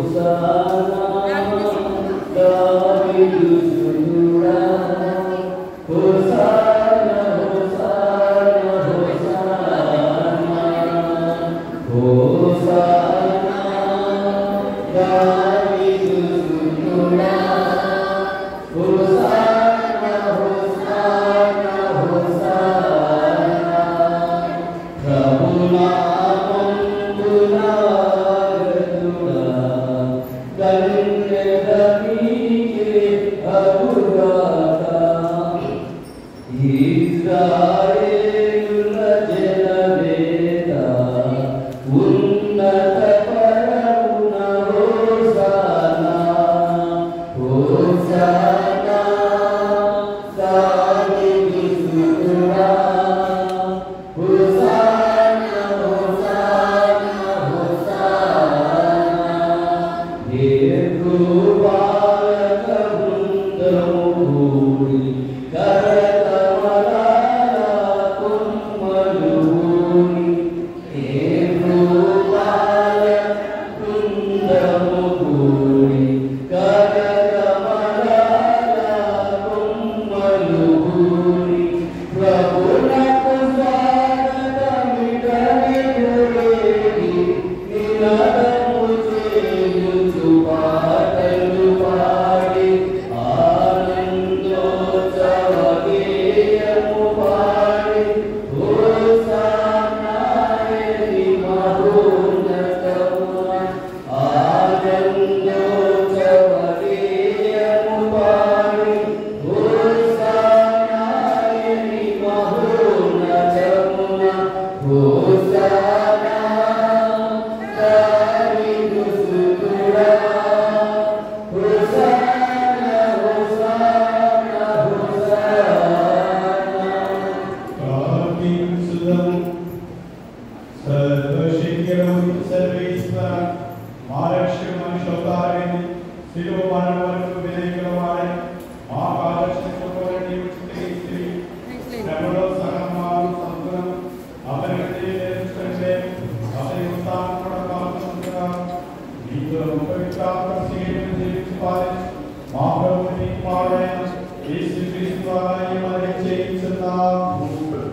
మా ప్రభుని కుమారుడైన యేసుక్రీస్తు ద్వారా ఈ మనవి చేయించున్నాము.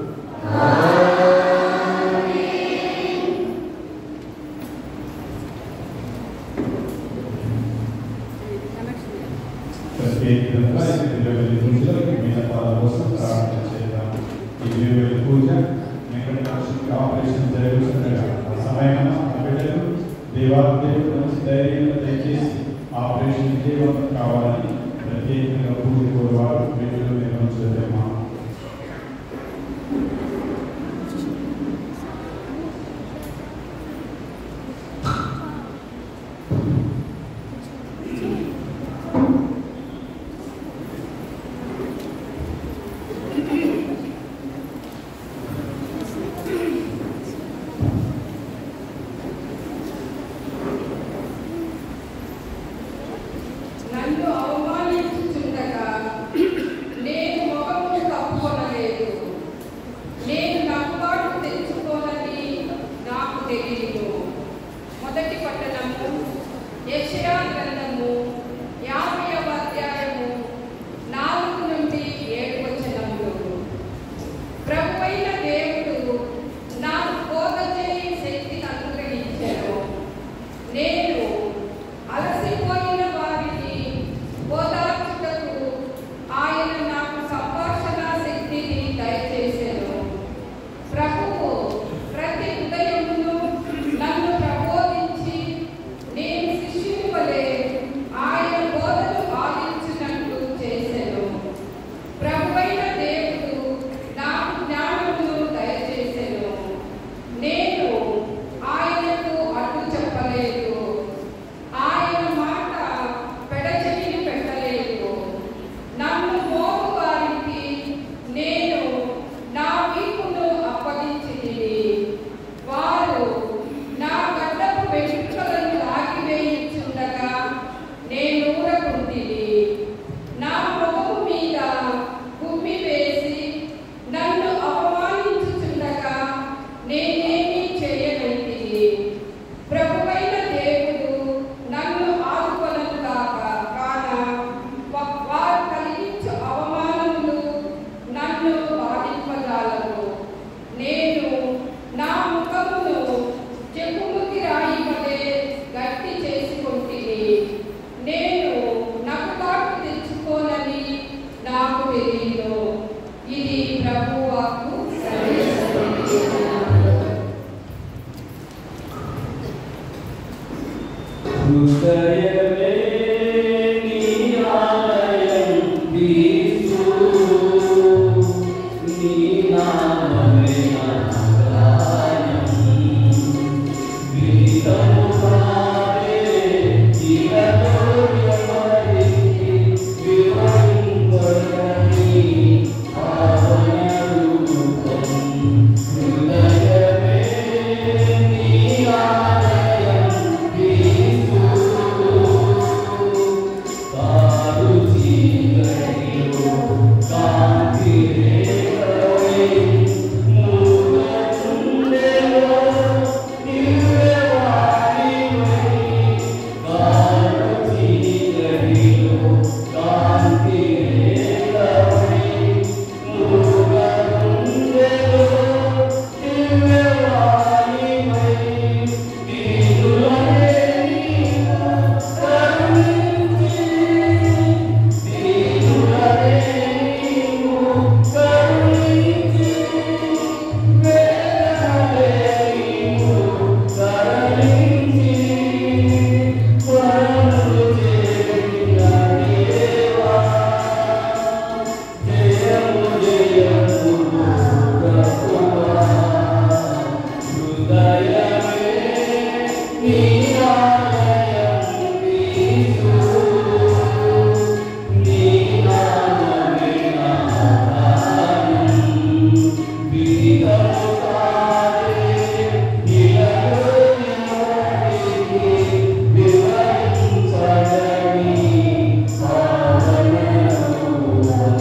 ప్రత్యేకంగా ఇరవై రోజులు మీ పాల కోసం ప్రార్థన చేద్దాం ఈ ఇరవై పూజ వెంకటలక్ష్మికి ఆపరేషన్ జరుగుతుండగా ఆ సమయంలో ఆ బిడ్డలు దేవాదేవుడు మంచి ధైర్యంగా దయచేసి ఆపరేషన్ విజయవంతం కావాలని ప్రత్యేకంగా పూజ కోరువారు బిడ్డలు నిర్వహించలేమా నన్ను అవమానించుచుండగా నేను ముఖము ప్రభు వాక్కు హృదయమే నీ ఆలయం క్రీస్తు నీ నామమే నా గానం గీతము పాడే ఇలలో ఎవరికి వివరింపగని పావన రూపం హృదయమే నీ ఆలయం క్రీస్తు కారు చీకటిలో కాంతి రేఖవై మూగచుండెలో దివ్యవాణివై కారు చీకటిలో కాంతి రేఖవై మూగచుండెలో దివ్యవాణివై దీనులనే నీవు కరుణించి దీనులనే నీవు కరుణించి వేదనలే నీవు కరుణించి వరములు చేరిన దేవా జయము జయము ప్రభువా హృదయమే నీ ఆలయం క్రీస్తు నీ నామమే నా ఆధారం గీతము కాదే ఇలలో ఎవరికి వివరించడని పావన రూపం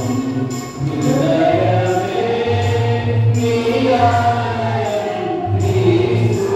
హృదయమే నీ ఆలయం క్రీస్తు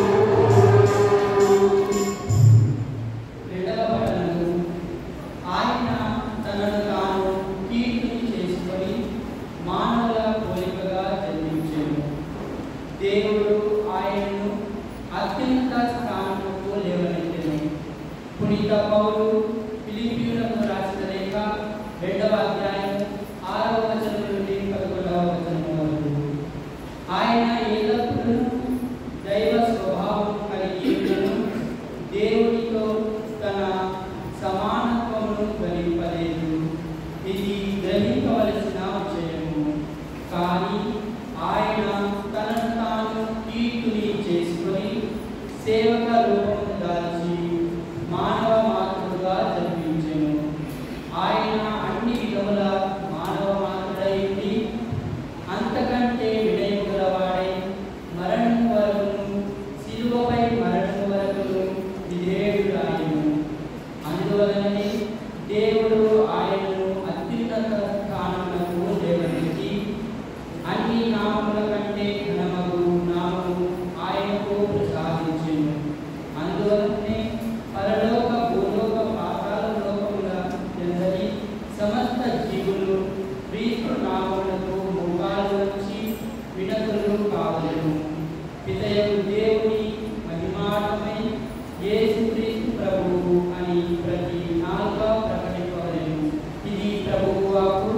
రెండవ పట్టణము ఆయన తనను తాను కీర్తిని చేసుకొని మానవుల పోలికగా జన్మించాడు దేవుడు ఆయనను అత్యున్నత స్థానముకు లేవనెత్తెను పునీత పౌలు ఫిలిపియులకు రాసిన లేఖ రెండవ అధ్యాయం ఆరవ వచనం నుండి పదకొండవ వచనం వరకు ఆయన ఎల్లప్పుడూ దైవ స్వభావం కలిగి ఉన్నను దేవునితో తన సమానత్వమును గ్రహింపలేదు ఇది గ్రహింపవలసిన విషయము కానీ ఆయన తనను తాను కీర్తుని చేసుకొని సేవక రూపము దాల్చి మానవ మాతృగా జన్మించెను ఆయన అన్ని విధముల మానవ మాతృడైంది అంతకంటే వినయం గలవాడై మరణం వరకును శిలువపై మరణం వరకును విధేయుడాయను అందువలననే దేవుడు ఆయనను అత్యున్నత స్థానములకు లేవనెత్తి అన్ని నామముల కంటే ఘనమగు నామము ఆయనకు ప్రసాదించెను అందువలనే పరలోక భూలోక పాతాల లోకముల ఎందరి సమస్త జీవులు క్రీస్తు నామములకు మోకాలు వచ్చి వినతులు కావలను పితయకు దేవుని మహిమాటమై యేసు క్రీస్తు ప్రభువు అని ప్రతి నాలుక ప్రకటింపవలెను ఇది ప్రభువు వాకు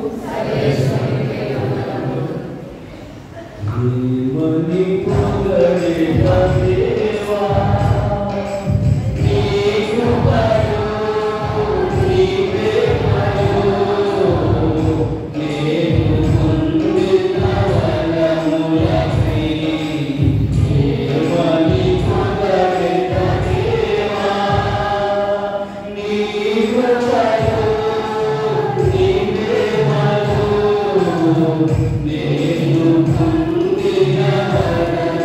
జీవని పొందడే దేవా నీ కృపయో నీ ప్రేమయో నేను పొందిన వరములకై జీవని పొందడే దేవా నీ కృపయో నీ ప్రేమయో నేను పొందిన వరములకై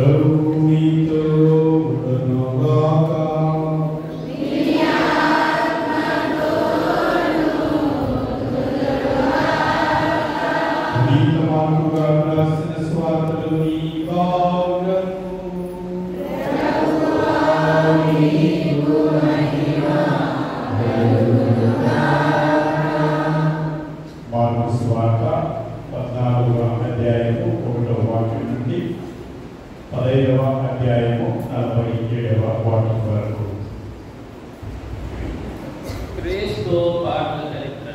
ప్రభువు మీతో ఉండునుగాక. పునీత మార్కుగా రాసిన స్వార్థలోని భాగము. మార్కు స్వార్థ పద్నాలుగవ అధ్యాయము ఒకటవ వాక్యం నుండి పదైదవ అధ్యాయము నలభై ఏడవ వాక్యం వరకు క్రీస్తు పాటల చరిత్ర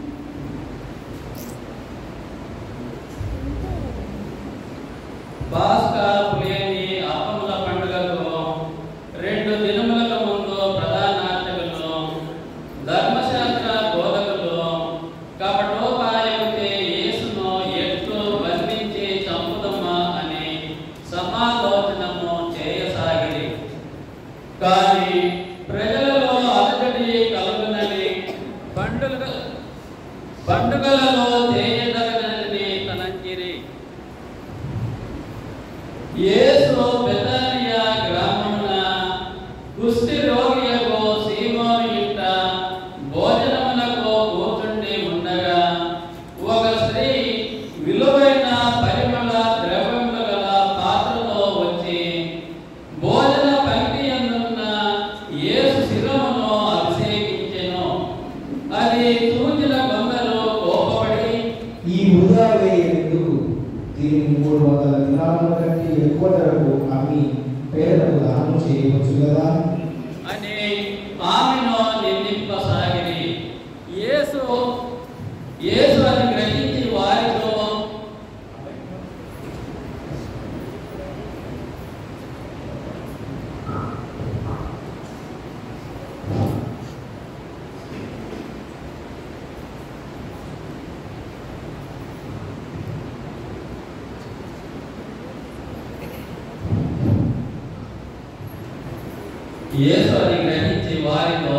పాస్కా పులేని అప్పముల పండుగకు రెండు దినములకు ముందు ప్రధాన అర్చకులు ధర్మశాస్త్ర బోధకులు కపటోపాయముచే యేసును ఎట్లు బంధించి చంపుదమ్మా అని సమాలోచనము చేయసాగిరి కానీ ప్రజలలో అలజడి కలుగునని పండుగ పండుగలలో చేయదగనని తలంచిరి యేసు బెతానియా గ్రామమున కుష్టి రోగియకు సీమోను ఇంట భోజనమునకు కూర్చుండి ఉండగా ఒక స్త్రీ విలువైన పరిమళ ద్రవ్యములు గల పాత్రలో వచ్చి భోజన పంక్తి అందున్న యేసు శిరమును అభిషేకించెను అది చూచిన కొందరు కోపపడి ఈ వృధా వేయెందుకు దీనిని మూడు వందల దినాల కంటే ఎక్కువ ధరకు అమ్మి పేదలకు దానం చేయవచ్చు కదా అని ఆమెను నిందింపసాగిరి యేసు యేసు అని గ్రహించి వారితో యేసు అని గ్రహించి వారితో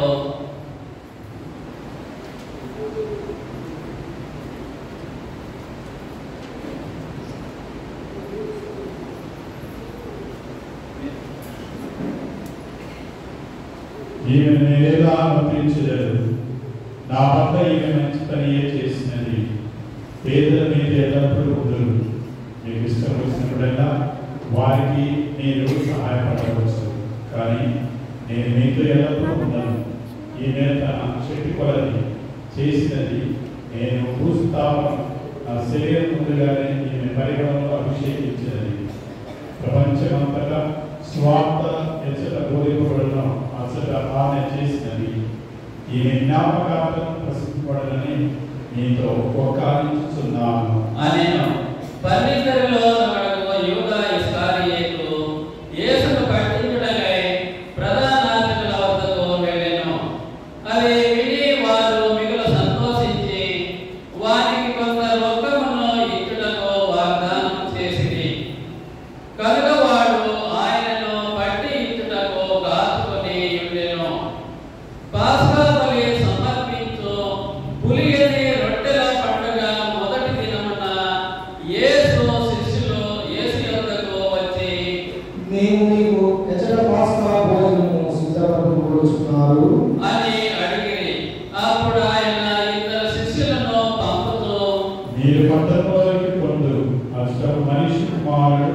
ఈమె నేరేలా అనుమతించలేదు నా వద్ద ఈమె మంచి పనియే చేసినది పేదల మీద ఎల్లప్పుడూ ఉండరు మీకు ఇష్టం వచ్చినప్పుడల్లా వారికి నేను సహాయపడవచ్చు కానీ నేను మీతో ఎల్లప్పుడూ ఉండను ఈమె తన శక్తి కొలది చేసినది నేను భూస్థాపన నా శరీరం ముందుగానే ఈమె పరిగణలో అభిషేకించినది ప్రపంచమంతటా స్వార్థ ఎచ్చట బోధింపబడిన అచ్చట ఆమె చేసినది ఈమె జ్ఞాపకార్థం ప్రసిద్ధపడదని మీతో ఒక్కాలించుచున్నాను అనేను పన్నిద్దరిలో ఒకడు యూదా ఇస్కారియేతు యేసును పట్టించుటకై ప్రధానార్చకుల వద్దకు వెళ్ళెను అది విని వారు మిగులు సంతోషించి వారికి కొంత రొక్కమును ఇచ్చుటకు వాగ్దానం చేసిరి కనుక వాడు ఆయనను పట్టి ఇచ్చుటకు కాచుకొని ఉండెను పాస్కా బలి సమర్పించు పులియని రొట్టెల పండుగ మొదటి దినమున యేసు శిష్యులు యేసు యొద్దకు వచ్చి మేము మీకు ఎచ్చట పాస్కా భోజనము సిద్ధపరచుకున్నారు అని అడిగిరి అప్పుడు ఆయన ఇద్దరు శిష్యులను పంపుతూ మీరు పట్టణంలోకి కొందరు అష్టం మనిషి కుమారుడు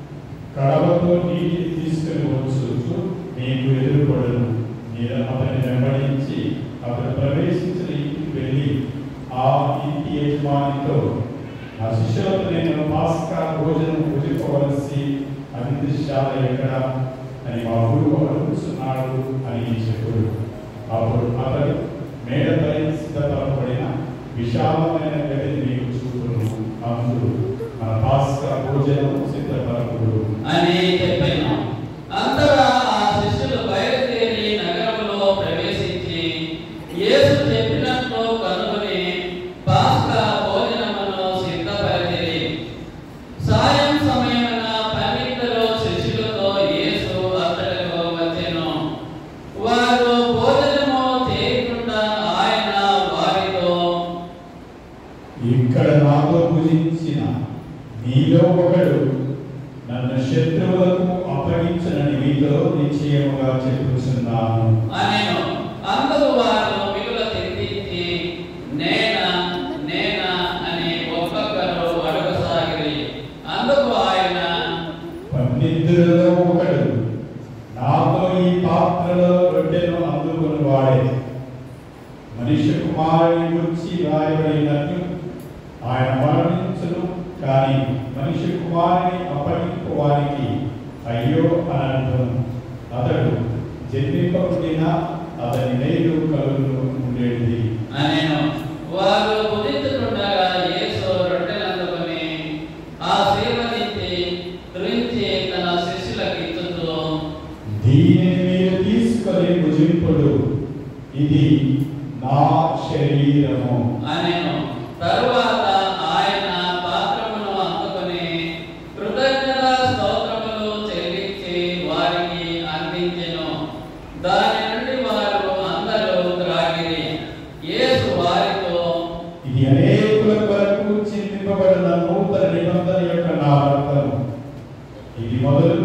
కడవతో నీటి తీసుకుని వచ్చు మీకు ఎదురుపడను మీరు అతన్ని వెంబడించి అతను ప్రవేశించిన ఇంటికి వెళ్ళి ఆ ఇంటి యజమానితో నా శిష్యులతో నేను పాస్కా భోజనం భుజింపవలసి అభివృద్ధిశాల ఎక్కడ అని మా గురువు అడుగుతున్నాడు అని చెప్పుడు అప్పుడు అతడు మేడపై సిద్ధపరపడిన విశాలమైన గదిని మీకు చూపును అందు మన పాస్కా భోజనం సిద్ధపరకుడు అని చెప్పాను అంతటా ఆ శిష్యులు బయలుదేరి నగరంలో ప్రవేశించి యేసు చెప్పినట్లు కనుగొని పాస్కా భోజనమును సిద్ధపరిచిరి సాయం సమయమున పన్నిద్దరు శిష్యులతో యేసు అతడుకు వచ్చెను వారు భోజనము చేయకుండా ఆయన వారితో ఇక్కడ నాతో భుజించిన మీలో ఒకడు నన్ను శత్రువుల నిశ్చయముగా చెప్పుచున్నాను అనెను అందుకు వారు మిగుల చింతించి నేనా నేనా అని ఒక్కొక్కరు అడగసాగిరి అందుకు ఆయన పన్నిద్దరిలో ఒకడు నాతో ఈ పాత్రలో రొట్టెను అందుకుని వాడే మనిషి కుమారుని గురించి రాయబడినట్లు ఆయన మరణించును కానీ మనిషి కుమారుని అప్పగింపువానికి అయ్యో అనర్థం అతడు జన్మింపబడిన అతని మేలు కలుగును ఉండేది అనెను వారు బుద్ధించుతుండగా యేసు రొట్టెలందుకొని ఆశీర్వదించి త్రుంచి తన శిష్యులకు ఇచ్చుతూ దీనిని మీరు తీసుకొని భుజింపుడు ఇది నా శరీరము అనెను తరువాత ఆయన పాత్రమును అందుకొని కృతజ్ఞత స్తోత్రములు చెల్లించి వారికి అందించెను దాని నుండి వారు అందరూ త్రాగిరి యేసు వారితో ఇది అనేకుల కొరకు చిందింపబడిన నూతన నిబంధన యొక్క నా రక్తం ఇది మొదలు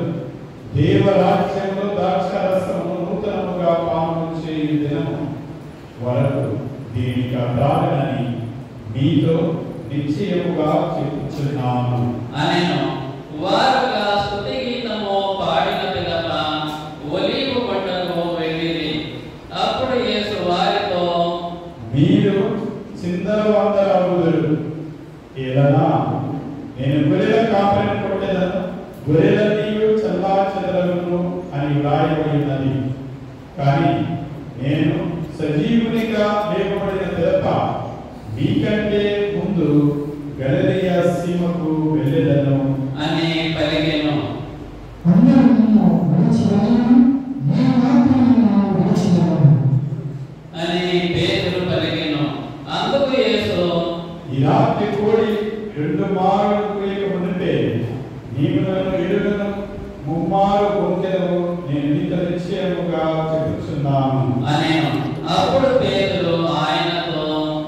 దేవరాజ్యంలో ద్రాక్షారసము నూతనముగా పానం చేయు దినము వరకు దీనికి అర్థాలని మీతో నిశ్చయముగా చెప్పుచున్నాను అనెను వారుగా స్తుతి గీతము పాడిన పిదప ఒలీవు కొండకు వెళ్ళిరి అప్పుడు యేసు వారితో మీరు చిందరవందరవుదురు ఏదన్నా నేను గొర్రెల కాపరిని కొట్టేదను గొర్రెల నీవు చల్లా చెదరలను అని వ్రాయబడినది కానీ నేను సజీవునిగా లేపబడిన పిదప మీకంటే ముందు గలిలయ సీమకు వెళ్ళేదను అని పలికెను అందరూ నిన్ను విడిచిపెట్టను నేను మాత్రం నిన్ను విడిచిపెట్టను అని పేతురు పలికెను అందుకు యేసు ఈ రాత్రి కోడి రెండు మారులు కూయక మునిపే నీవు నన్ను ఎరుగను ముమ్మారు పొందెను నేను నీతో నిశ్చయముగా చెప్పుచున్నాను అనెను అప్పుడు పేతురు ఆయనతో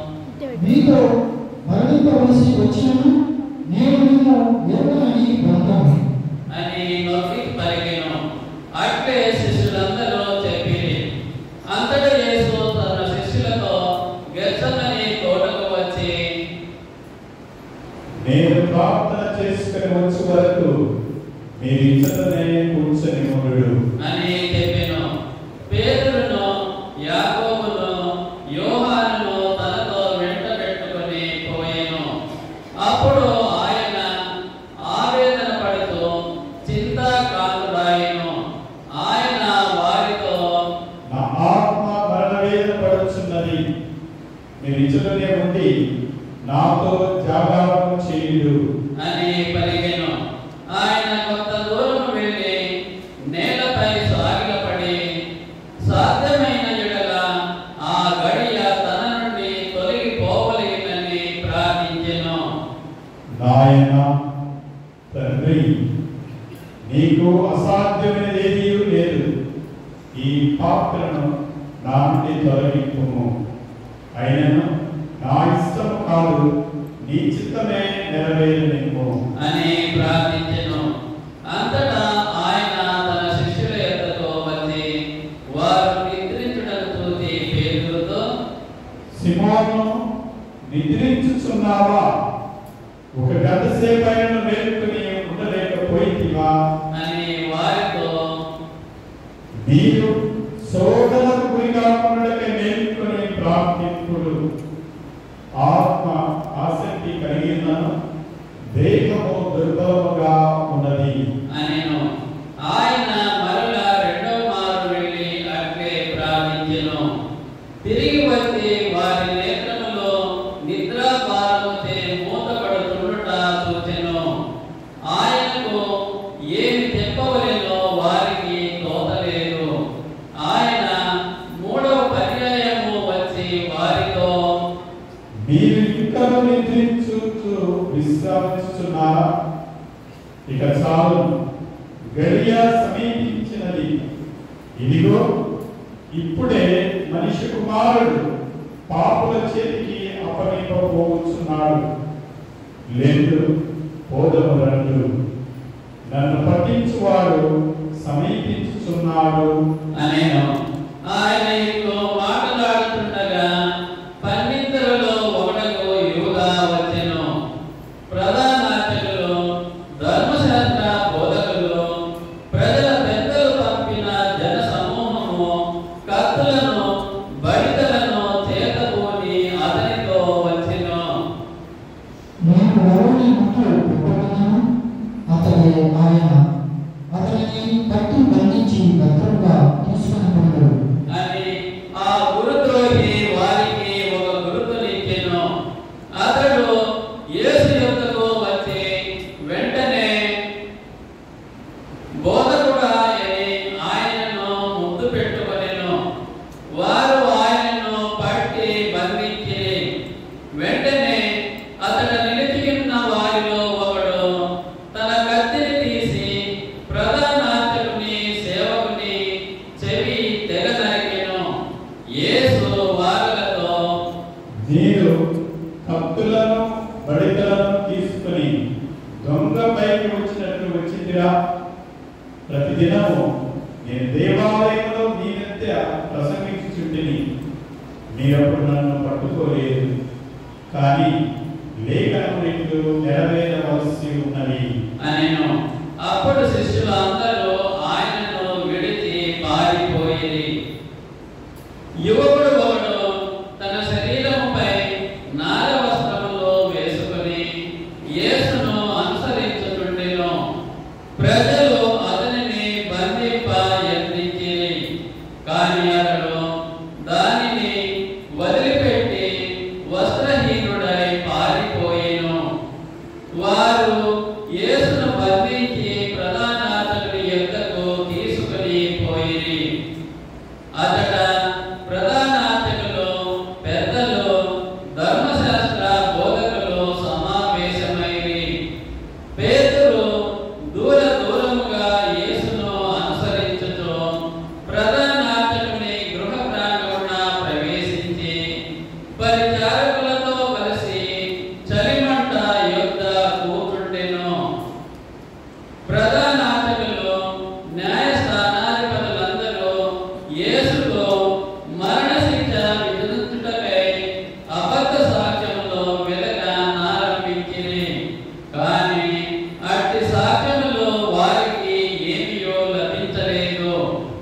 నీతో మరణింపవలసి వచ్చినను నేను నిన్ను ఎరుగనని బంధము అని నొక్కి పలికెను అట్లే శిష్యులందరూ చెప్పిరి అంతటా యేసు తన శిష్యులతో గెచ్చమని తోటకు వచ్చి నేను ప్రార్థన చేసుకుని వచ్చే వరకు మీరు ఇచ్చటనే కూర్చొని ఉండు అని చెప్పెను పేతురును యాకోబును యోహానును తనతో వెంట పెట్టుకొని పోయెను అప్పుడు ఆయన ఆవేదన పడుతూ చింతాక్రాంతుడాయెను ఆయన వారితో నా ఆత్మ మరణవేదన పడుచున్నది మీరు ఇచ్చటనే ఉండి నాతో జాగారం చేయుడు అని పలికెను ఆయన కొంత దూరం వెళ్ళి నేలపై సాగిలపడి సాధ్యమైన ఎడల ఆ గడియ తన నుండి తొలగిపోవలేనని ప్రార్థించెను నాయన తండ్రి నీకు అసాధ్యమైనది ఏదీ లేదు ఈ పాత్రను నా నుండి తొలగింపుము అయినను నా ఇష్టం కాదు నీ చిత్తమే నెరవేరనిమ్ము అని ప్రార్థించెను అంతటా ఆయన తన శిష్యుల యొద్దకు వచ్చి వారు నిద్రించుటకు చూసి పేతురుతో సిమోను నిద్రించుచున్నావా ఒక గంట సేపైన మేలుకుని ఉండలేకపోయిందివా అని వారితో మీరు శోధనకు గురి కాకుండా మేలుకొని ప్రార్థింపుడు ఆత్మ ఆసక్తి కలిగినను దేహము దుర్బలముగా ఉన్నది అనెను ఆయన మరలా రెండవ మారు వెళ్ళి అట్లే ప్రార్థించెను తిరిగి వచ్చి వారి నేత్రములో నిద్రాభారముచే మూతపడుతుండుట చూచెను ఆయనకు ఏమి చెప్పవలెనో వారికి తోచలేదు ఆయన మూడవ పర్యాయము వచ్చి వారితో మీరు ఇంకా నిద్రించుచు విశ్రామిస్తున్నారా ఇక చాలు గడియ సమీపించినది ఇదిగో ఇప్పుడే మనిషి కుమారుడు పాపుల చేతికి అప్పగింపబోతున్నాడు లేదు పోదము రండు నన్ను పట్టించువాడు సమీపించుచున్నాడు అనేను ఆయన ఇంట్లో మాట్లాడుతుండగా పన్నిద్దరిలో ఒకటకు యూదా వచ్చెను ప్రధాన అర్చకులు ధర్మశాస్త్ర బోధకులు ప్రజల పెద్దలు పంపిన జన సమూహము కత్తులను బడితలను చేతబూని అతనితో వచ్చెను నేను ఎవరిని ముట్టు పెట్టబడినాను అతడే ఆయన అతనిని కట్టి బంధించి భద్రంగా తీసుకుని పోయాడు అని ఆ గురుద్రోహి వారికి ఒక గురుతునిచ్చెను అతడు యేసు యొద్దకు వచ్చి వెంటనే బోధకుడా అని ఆయనను ముద్దు పెట్టుకొనెను వారు ఆయనను పట్టి బంధించి వెంటనే అతడు నిలిచి ఉన్న వారిలో ఒకడు తన కత్తిని తీసి ప్రధానార్చకుని సేవకుని చెవి తెగ నరికెను యేసు వారులతో మీరు కత్తులను బడితలను తీసుకుని దొంగ పైకి వచ్చినట్లు వచ్చిందిరా ప్రతిదినము నేను దేవాలయంలో మీ మధ్య ప్రసంగించుచుంటిని మీరప్పుడు నన్ను పట్టుకోలేదు కానీ లేఖనములు నెరవేరవలసి ఉన్నవి అనెను అప్పుడు శిష్యులు అందరూ ఆయనను విడిచి పారిపోయిరి యువకుడు ఒకడు తన శరీరముపై నార వస్త్రములు వేసుకుని యేసును అనుసరించుచుండెను ప్రజలు అతనిని బంధింప యత్నించిరి కానీ అతడు దానిని వదిలిపెట్టి వస్త్రహీనుడై పారిపోయెను వారు యేసును బంధించి ప్రధానార్చకుని యొద్దకు తీసుకుని పోయిరి అతడ ప్రధానార్చకులు పెద్దలు ధర్మశాస్త్ర బోధకులు సమావేశమైరి పేతురు దూర దూరముగా యేసును అనుసరించుచు ప్రధానార్చకుని గృహ ప్రాంగణమున ప్రవేశించి పరిచారకులతో కలిసి చలిమంట యొద్ద కూర్చుండెను ప్రధానార్చకులు న్యాయస్థానాధిపతులందరూ యేసుకు మరణశిక్ష విధించుటకై అబద్ధ సాక్ష్యములో వెతకనారంభించిరి కానీ అట్టి సాక్ష్యములు వారికి ఏమియో లభించలేదు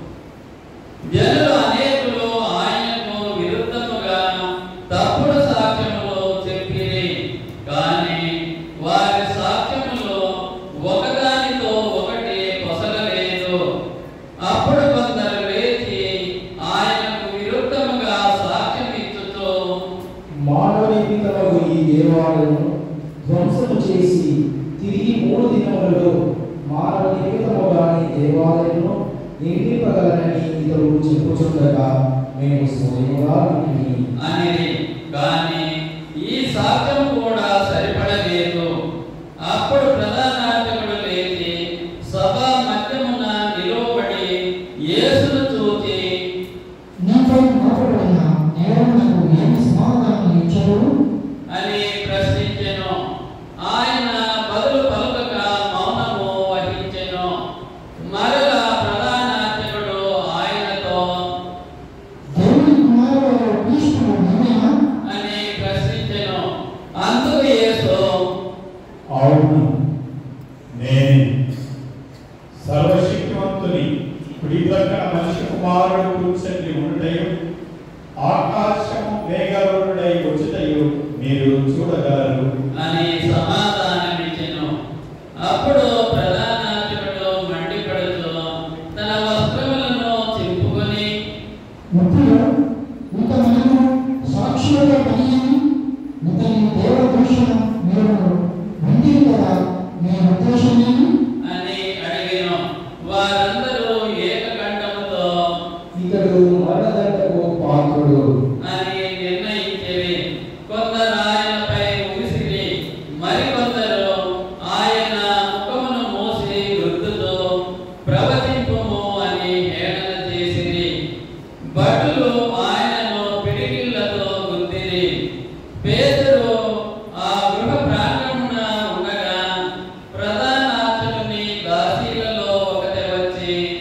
జనులు అనేకులు ఆయనకు విరుద్ధముగా తప్పుడు సాక్ష్యములు చెప్పిరి కానీ వారి సాక్ష్యములు ఒకదానితో ఒకటి పొసగలేదు అప్పుడు కొందరు లేచి ఆయనకు విరుద్ధముగా సాక్ష్యం ఇచ్చుతూ మానవనిర్మితమగు ఈ దేవాలయం ధ్వంసము చేసి తిరిగి మూడు దినములలో మానవ నిర్మితముగాని దేవాలయమును నిర్మింపగలనని ఇతడు చెప్పుచుండగా మేము స్వయముగా విని అనేది కానీ ఈ సాక్ష్యం కూడా సరిపడలేదు అప్పుడు ప్రధానార్చకుడు లేచి సభా మధ్యమున నిలువబడి యేసును చూచి నీపై మోపబడిన నేరమునకు ఏమి సమాధానం ఇచ్చాడు అని ప్రశ్నించెను ఆయన బదులు పలుకక మౌనము వహించెను మరలా ప్రధానార్చకుడు ఆయనతో దేవుని కుమారుడు క్రీస్తుడు నీవేనా అని ప్రశ్నించెను అందుకు యేసు అవును నేను సర్వశక్తివంతుని కుడి ప్రక్కన మనిషి కుమారుడు కూర్చొని ఉండటయు ఆకాశము మేఘవరుడై వచ్చుటయు మీరు చూడగలరు అని సమాధానమిచ్చెను అప్పుడు ప్రధానార్చకుడు మండిపడుతూ తన వస్త్రములను చింపుకొని ఇప్పుడు ఇంత మనము సాక్షులుగా కలిగి ఇతని దేవదూషణ మీరు వింటిరి కదా మీ ఉద్దేశమేమి అని అడిగాను వారందరూ ఏకకంఠముతో ఇతడు మరణదండకు పాత్రుడు అని నిర్ణయించేవి కొందరు ఆయనపై ఉగిసిరి మరికొందరు ఆయన ముఖమును మూసి వృద్ధుతో ప్రవచింపుము అని హేళన చేసిరి భటులు ఆయనను పిడికిళ్లతో గుద్దిరి పేతురు ఆ గృహ ప్రాంగణమున ఉండగా ప్రధానార్చకుని దాసీలలో ఒకటి వచ్చి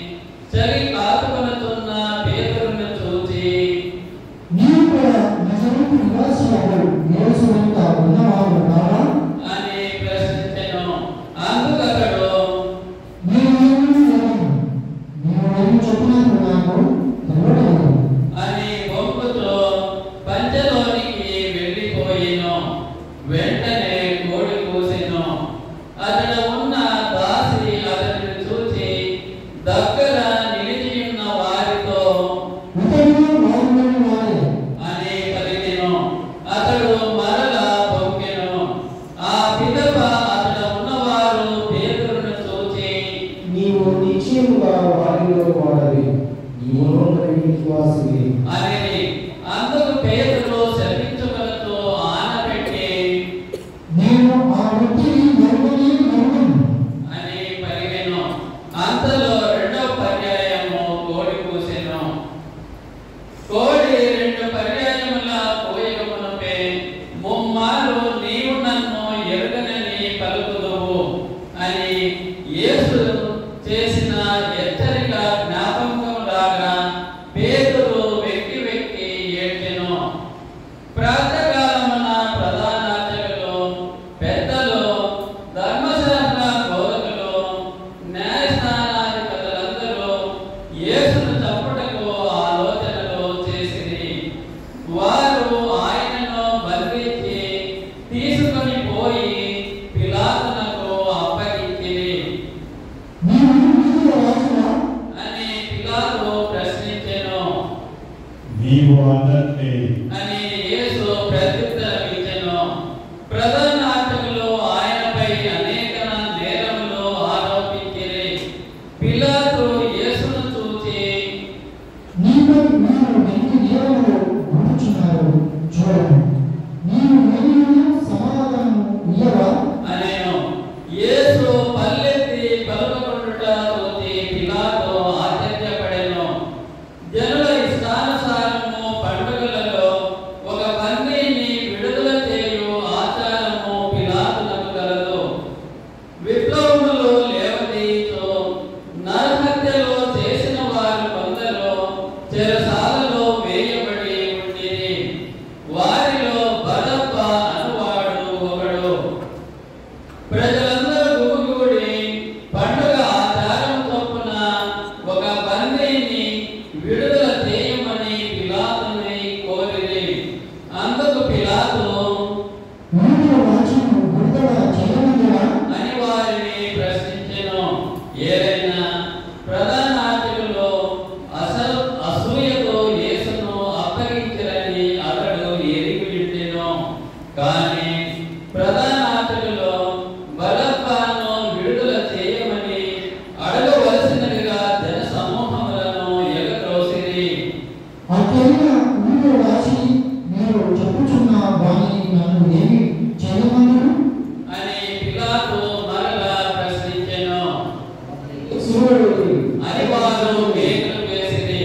అందట్లేదు అని యేసు ప్రత్యుత్తరమిచ్చెను ప్రధానార్చకులు ఆయనపై అనేక నేరములు ఆరోపించిరి పిలాతు యేసును చూచి నీపై మీరు వెండి నేరములు గుర్చున్నారు చూడండి నీవు ఏమైనా సమాధానం ఇయ్యవా అనేను యేసు పల్లెత్తి పలుకకుండుట చూచి పిలాతు ఆశ్చర్యపడెను జనుల ఇష్టానుసారము పండుగలలో ఒక బందీని విడుదల చేయు ఆచారము పిలాతునకు కలదు విప్లవములు లేవదీయతో నరహత్యలు చేసిన వారు కొందరు చెరసాలలో వేయబడి ఉండిరి వారిలో బరబ్బ అనువాడు ఒకడు ప్రజలందరూ గుమిగూడి పండుగ ఆచారం చొప్పున ఒక బందీని విడుదల చేయమని పిలాతుని కోరిరి అందుకు పిలాతు యూదుల రాజును విడుదల చేయమందువా అని వారిని ప్రశ్నించెను ఏదైనా ప్రధానార్చకులు అసలు అసూయతో యేసును అప్పగించరని అతడు ఎరిగిలిట్టెను కానీ ప్రధానార్చకులు బలప్పాను విడుదల చేయమని అడగవలసినదిగా జన సమూహములను ఎగద్రోసిరి అతైన ఊరు రాసి మీరు చెప్పుచున్న వాణిని నన్ను ఏమి చేయమన్నారు అని పిలాతు మరలా ప్రశ్నించెను శివుడు అని వారు కేకలు వేసిరి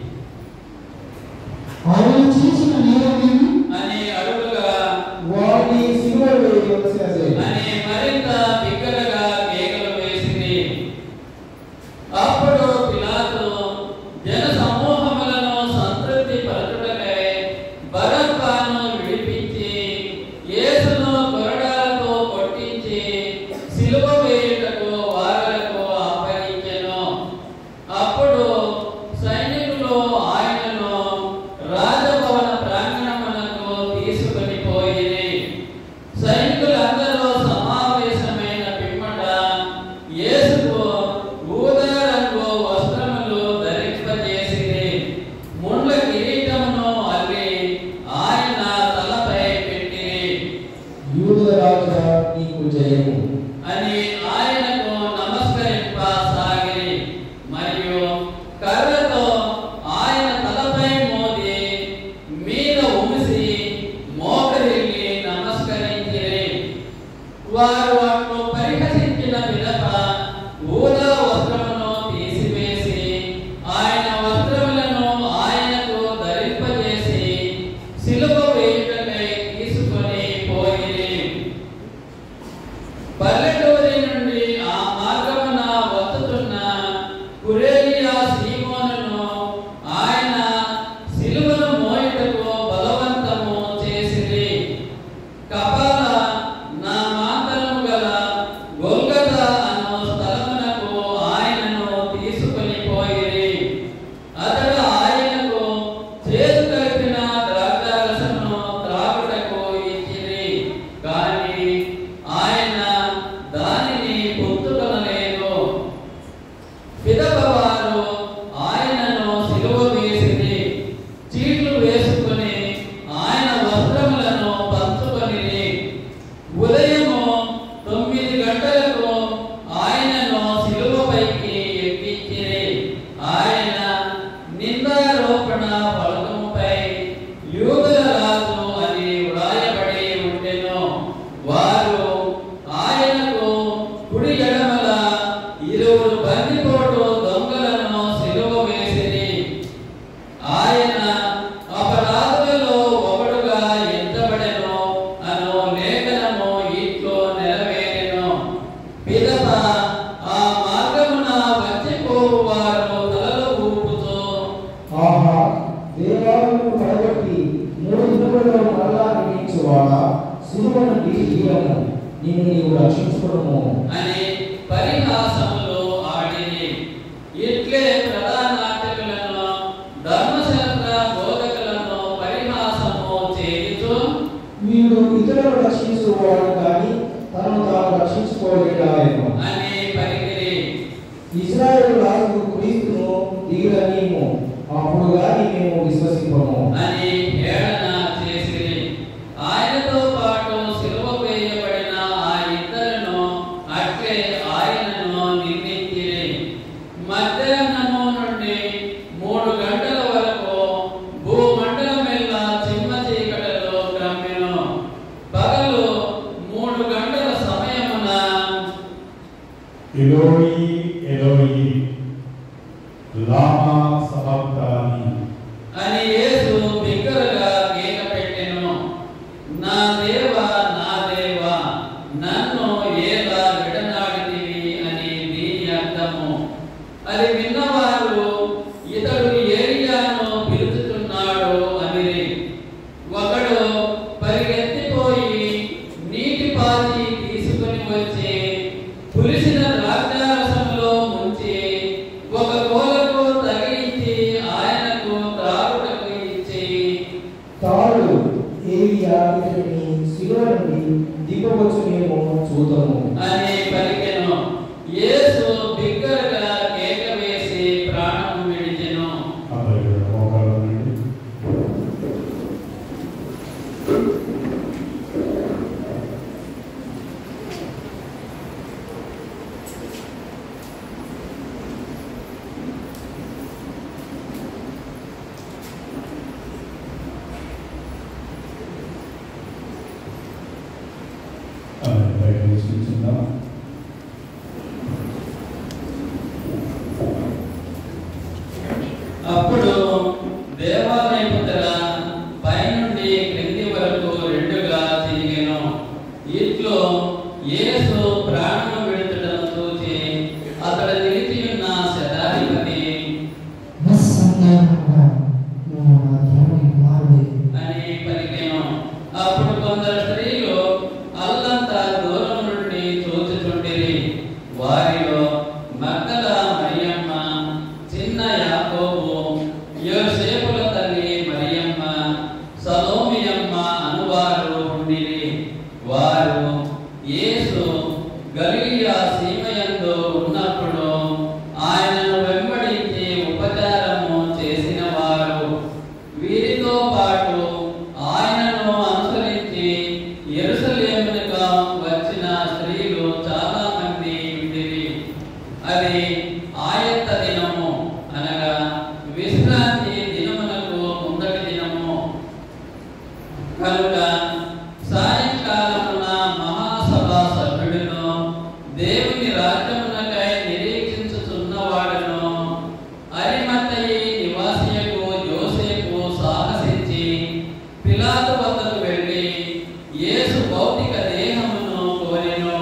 ఆయన చేసిన నేరమేమి అని అడుగుగా వాడిని శివుడు వేయవలసినదే అని మరింత బిగ్గరగా కేకలు వేసింది అప్పుడు పిలాతు జన సమూహములను సంతృప్తి పరచుటకై బరబ్బాను విడిపించి యేసును కొరడాలతో కొట్టించి సిలువ వేయుటకు వారలకు అప్పగించెను అప్పుడు సైనికులు ఆయనను రాజభవన ప్రాంగణమునకు తీసుకొని పోయిరి సైనికులందరూ సమావేశమైన పిమ్మట యేసుకు ఊదా రంగు వస్త్రములు ధరింపజేసిరి ముండ్ల కిరీటమును అల్లి ఆయన తలపై పెట్టిరి యూదుల రాజా నీకు జయము అని ఆయనకు నమస్కరింప సాగిరి మరియు కర్రతో ఆయన తలపై మోది మీద ఉమిసి మోకరిల్లి నమస్కరించిరి వారు అట్లు పరిహసించిన పిదప ఊదా వస్త్రమును తీసివేసి ఆయన వస్త్రములను ఆయనకు ధరింపజేసి సిలువ వేయుటకై తీసుకొని పోయిరి పల్లెటూరి నుండి ఆ మార్గమున వస్తున్న కురేలియా సీమోనును ఆయన సిలువను మోయుటకు బలవంతము చేసిరి కపాల నా మాంతరము గల గొల్గత అను స్థలమునకు ఆయనను తీసుకొని పోయిరి అతడు ఆయనకు చేదు కలిపిన ద్రాక్షారసమును త్రాగుటకు ఇచ్చిరి కానీ ఆయన దానిని పుచ్చుకొనలేదు పిదప వారు ఆయనను సిలువ వేసిరి చీట్లు వేసుకొని ఆయన వస్త్రములను పంచుకొనిరి ఉదయము తొమ్మిది గంటలకు ఆయనను సిలువపైకి ఎక్కించిరి ఆయన నిందారోపణ ఫలకముపై యూదుల రాజు అని వ్రాయబడి ఉండెను వారు ఆయనకు కుడి ఎడమల ఇరువురు బందిపోటు దొంగలను సిలువ వేసిరి ఆయన అపరాధులలో ఒకడుగా ఎంచబడెను అను లేఖనము ఇట్లో నెరవేరెను పిదప ఆ మార్గమున వచ్చిపోవు వారు తలలు ఊపుతూ ఆహా దేవాలయము పడగొట్టి మూడు దినములలో మరలా నిర్మించువాడా శిలువను తీయము నిన్ను నీవు రక్షించుకును అని పరిహాసములు ఆడిరి ఇట్లే ప్రధానార్చకులను ధర్మశాస్త్ర బోధకులను పరిహాసము చేయుచు వీడు ఇతరులను రక్షించుకోవాడు కానీ తనను తాను రక్షించుకోలేడాయను అని పలికిరి ఇజ్రాయేల్ రాజు క్రీస్తును దిగుడనీము అప్పుడు గాని మేము విశ్వసింపము అని హేళన చేసిరి ఆయనతో పాటు సిలువ వేయబడిన ఆ ఇద్దరును అట్లే ఆయనను నిందించిరి మధ్యాహ్నము నుండి మూడు గంటల వరకు భూమండలమెల్లా చిమ్మ చీకటిలో క్రమ్మెను పగలు మూడు గంటల సమయమున ఎలోయి ఎలోయి లామా సబక్తాని అని యేసు బిగ్గరగా కేక పెట్టెను నా దేవా నా దేవా నన్ను ఏలా విడనాడితివి అని దీని అర్థము అది విన్నవారు ఇతడు ఏలియాను పిలుచుతున్నాడు అనిరి ఒకడు పరిగెత్తిపోయి నీటి పాచి తీసుకుని వచ్చి పులిసిన ద్రాక్షారసంలో ముంచి ఒక కోలకు తగిలించి ఆయనకు త్రాగుటకు ఇచ్చి తాడు ఏలియా ఇతడిని శిలువ నుండి దిగవచ్చునేమో చూద్దాము అని పలికెను యేసు బిగ్గరగా కేక వేసి ప్రాణం విడిచెను అందరూ కూడా మోకాళ్ళ నుండి అందరూ బయట నిశ్చించుకుందాం అప్పుడు దేవాలయపుత్ర పైనుండి క్రింది వరకు రెండుగా తిరిగెను ఇట్లో యేసు ప్రాణం విడుదలను చూచి అతడు నిలిచి ఉన్న శతాధిపతి నిస్సందేహంగా నువ్వు నా దేవుని కుమారుడే అని పలికెను అప్పుడు కొందరు స్త్రీలు అల్లంతా దూరం నుండి చూచుచుండిరి వారిలో మగ్గల మరియమ్మ చిన్న యాకోబు యోసేపుల తల్లి మరియమ్మ సలోమియమ్మ అనువారు ఉండిరి వారు యేసు గలిలియా సీమయందు ఉన్నప్పుడు ఆయనను వెంబడించి ఉపచారము చేసిన వారు వీరితో పాటు ఆయనను అనుసరించి యెరూషలేమునకు వచ్చిన స్త్రీలు చాలా మంది ఉండిరి అది ఆయత్త దినము అనగా విశ్రాంతి దినమునకు ముందటి దినము కనుక సాయంకాలమున మహాసభ సభ్యుడును దేవుని రాజ్యమునకై నిరీక్షించుచున్నవాడును అరిమత్తయి నివాసియకు యోసేపు సాహసించి పిలాతు వద్దకు వెళ్ళి యేసు భౌతిక దేహమును కోరెను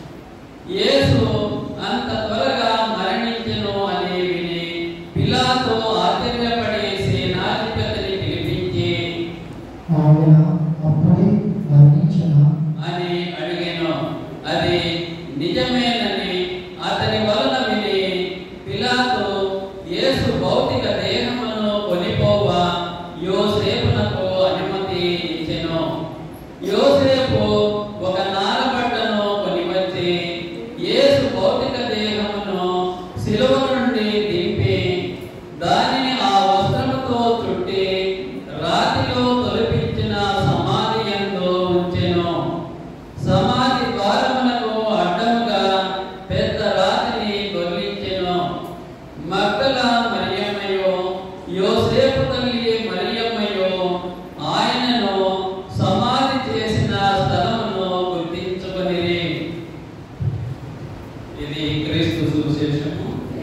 యేసు అంత త్వరగా మరణించెను అని విని పిలాతు ఆశ్చర్యపడి సేనాధిపతిని పిలిపించి ఆయన అప్పుడే మరణించిన అని అడిగాను అది నిజమేనని అతని వలన విని పిలాతు యేసు భౌతిక దేహమును కొనిపోవా యోసేపునకు అనుమతి ఇచ్చెను యోసేపు ఒక నారబట్టను కొనివచ్చి యేసు భౌతిక దేహమును శిలువ నుండి దింపి దానిని ఆ వస్త్రముతో చుట్టి రాతిలో తొలిపించిన సమాధి యందు ఉంచెను సమాధి ద్వారమునకు అడ్డముగా పెద్ద రాతిని దొర్లించెను మగ్గల మరియమ్మయో యోసేపు తల్లి మరియమ్మయో ఆయనను సమాధి చేసిన స్థలమును గుర్తించుకొనిరి ఇది క్రీస్తు సువిశేషము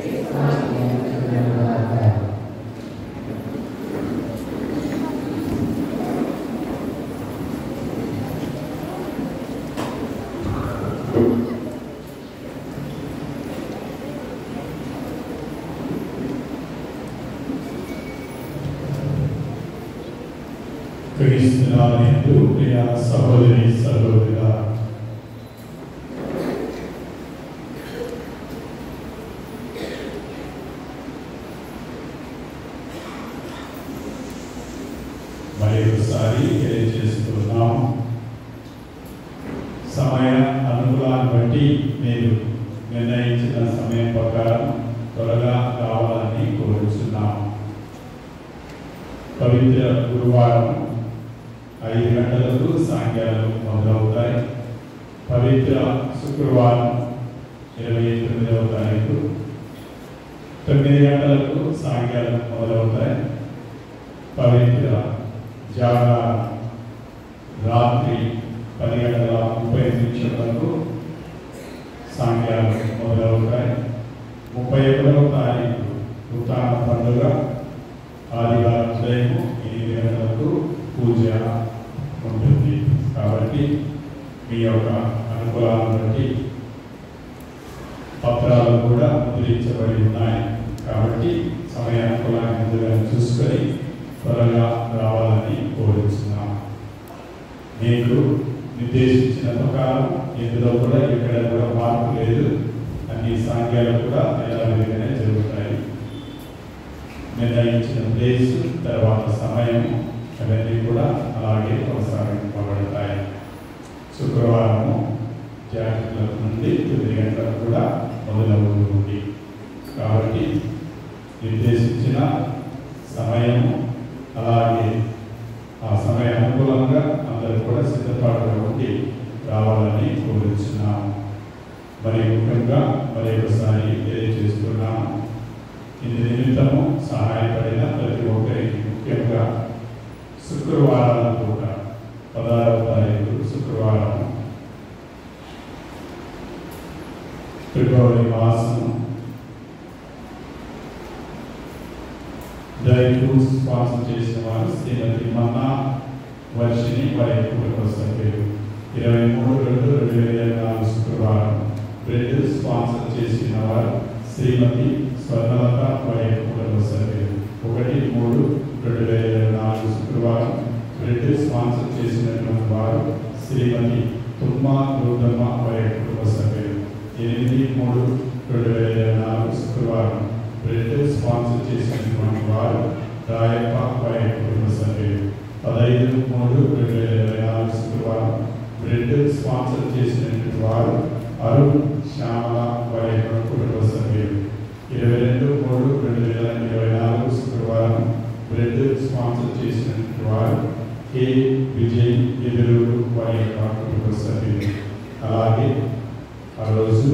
క్రీస్తునాథుడు ప్రియ సహోదరి సహోదరుల మరి ఒకసారి తెలియజేస్తున్నాం సమయ అనుకూలాన్ని బట్టి మీరు నిర్ణయించిన సమయం ప్రకారం త్వరగా కావాలని కోరుచున్నాం పవిత్ర గురువారం ఐదు గంటలకు సాయంకాలం మొదలవుతాయి పవిత్ర శుక్రవారం ఇరవై తొమ్మిదవ తారీఖు తొమ్మిది గంటలకు సాయంకాలం మొదలవుతాయి పవిత్ర జాగరణ రాత్రి పది గంటల ముప్పై నిమిషాలకు సాయంకాలం మొదలవుతాయి ముప్పై ఒకటవ తారీఖు నూతన పండుగ ఆదివారం ఉదయం ఎనిమిది గంటలకు పూజ ఉంటుంది కాబట్టి మీ యొక్క అనుకూలాలను బట్టి పత్రాలు కూడా ముద్రించబడి ఉన్నాయి కాబట్టి సమయానుకూలాన్ని ముందుగా చూసుకొని త్వరగా రావాలని కోరుతున్నాం మీకు నిర్దేశించిన ప్రకారం ఇందులో కూడా ఎక్కడ కూడా మార్పు లేదు అన్ని సాంఖ్యాలు కూడా యథావిధిగానే జరుగుతాయి నిర్ణయించిన ప్లేస్ తర్వాత సమయం అవన్నీ కూడా అలాగే కొనసాగింపబడతాయి శుక్రవారము జాగ్రత్తల నుండి తొమ్మిది గంటలకు కూడా మొదలవుతుంది కాబట్టి నిర్దేశించిన సమయము అలాగే ఆ సమయ అనుకూలంగా అందరూ కూడా సిద్ధపాటుగా ఉండి రావాలని కోరుచున్నాము మరి ముఖ్యంగా మరి ఒకసారి తెలియజేస్తున్నాము ఇందు నిమిత్తము సహాయపడిన ప్రతి ఒక్కరికి ముఖ్యంగా శుక్రవారాల పూట పదహారవ తారీఖు శుక్రవారం ఫిబ్రవరి మాసము డ్రై ఫ్రూట్స్ స్పాన్సర్ చేసిన వారు శ్రీమతి మన్నా వర్షిని వారి కుటుంబ సభ్యులు ఇరవై మూడు రెండు రెండు వేల ఇరవై నాలుగు శుక్రవారం బ్రెడ్ స్పాన్సర్ చేసిన వారు శ్రీమతి స్వర్ణలత వారి కుటుంబ సభ్యులు ఒకటి మూడు రెండు వేల ఇరవై నాలుగు శుక్రవారం బ్రెడ్ స్పాన్సర్ చేసినటువంటి వారు శ్రీమతి తుమ్మా రుద్రమ్మ వారి కుటుంబ సభ్యులు ఎనిమిది మూడు రెండు వేల ఇరవై నాలుగు శుక్రవారం బ్రెడ్ స్పాన్సర్ చేసినటువంటి వారు రాయప్ప వారి కుటుంబ సభ్యులు పదహైదు మూడు రెండు వేల ఇరవై నాలుగు శుక్రవారం బ్రెడ్ స్పాన్సర్ చేసినటువంటి వారు అరుణ్ శ్యామల వారి కుటుంబ సభ్యులు ఇరవై రెండు మూడు రెండు వేల ఇరవై నాలుగు శుక్రవారం బ్రెడ్ స్పాన్సర్ చేసినటువంటి వారు కె విజయ్ ఎదురు వారి యొక్క కుటుంబ సభ్యులు అలాగే ఆ రోజు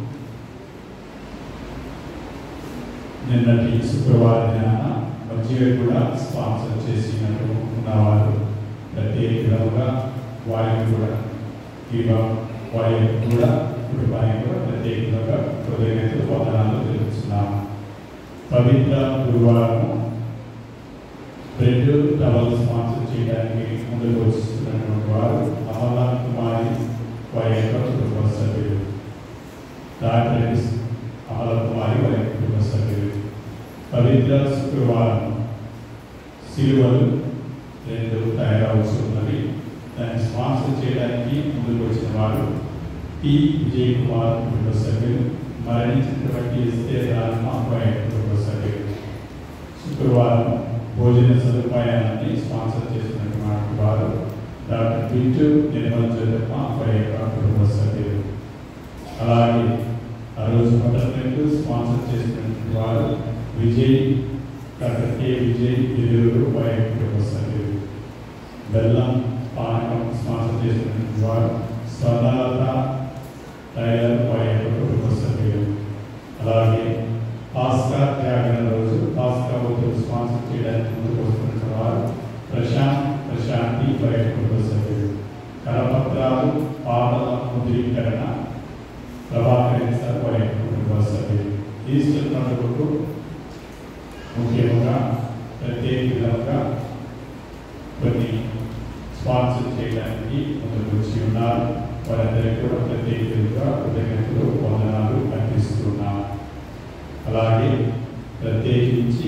నిన్నటి శుక్రవారం దినాన మజ్జిగ కూడా స్పాన్సర్ చేసినట్టు ఉన్నవారు ప్రత్యేకంగా వారికి కూడా ఈ వారి కూడా కుటుంబానికి కూడా ప్రత్యేకంగా హృదయమైన వందనాలు తెలుపుతున్నాము పవిత్ర గురువారం బ్రెడ్ టవల్ స్పాన్సర్ చేయడానికి ముందుకు వస్తున్నటువంటి వారు అమర్నాథ్ కుమారి వారి యొక్క కుటుంబ సభ్యులు డాక్టర్ అమల కుమారి వారి కుటుంబ సభ్యులు పవిత్ర శుక్రవారం సిలువలు రెండు తయారవలసి ఉన్నది దాన్ని స్పాన్సర్ చేయడానికి ముందుకు వచ్చిన వారు టి విజయ్ కుమార్ కుటుంబ సభ్యులు మరణించినటువంటి ఎస్తే రామ వారి కుటుంబ సభ్యులు శుక్రవారం భోజన సదుపాయాన్ని స్పాన్సర్ చేసినటువంటి వారు డాక్టర్ బిట్టు నిర్మల్ జగమ్మ వారి యొక్క కుటుంబ సభ్యులు అలాగే ఆ రోజు మొదటి స్పాన్సర్ చేసినటువంటి వారు విజయ్ డాక్టర్ కె విజయ్ ఎదురు వారి కుటుంబ సభ్యులు బెల్లం పానకం స్పాన్సర్ చేసినటువంటి వారు స్వర్ణలత టైలర్ వారి యొక్క కుటుంబ సభ్యులు అలాగే ఆస్కార్ త్యాగన రోజు ఆస్కార్ ఒత్తిడి స్పాన్సర్ చేయడానికి ముందుకు వస్తున్న వారు ప్రశాంత్ ప్రశాంతి వారి కుటుంబ సభ్యులు కరపత్రాలు పాటల ముద్రీకరణ ప్రభాకరన్ సార్ వారి కుటుంబ సభ్యులు ఈస్టర్ పండుగకు ముఖ్యంగా ప్రత్యేక విధంగా కొన్ని స్పాన్సర్ చేయడానికి ముందుకు వచ్చి ఉన్నారు వారందరికీ కూడా ప్రత్యేకంగా కృతజ్ఞతలు వందనాలు అర్పిస్తున్నాం అలాగే ప్రత్యేకించి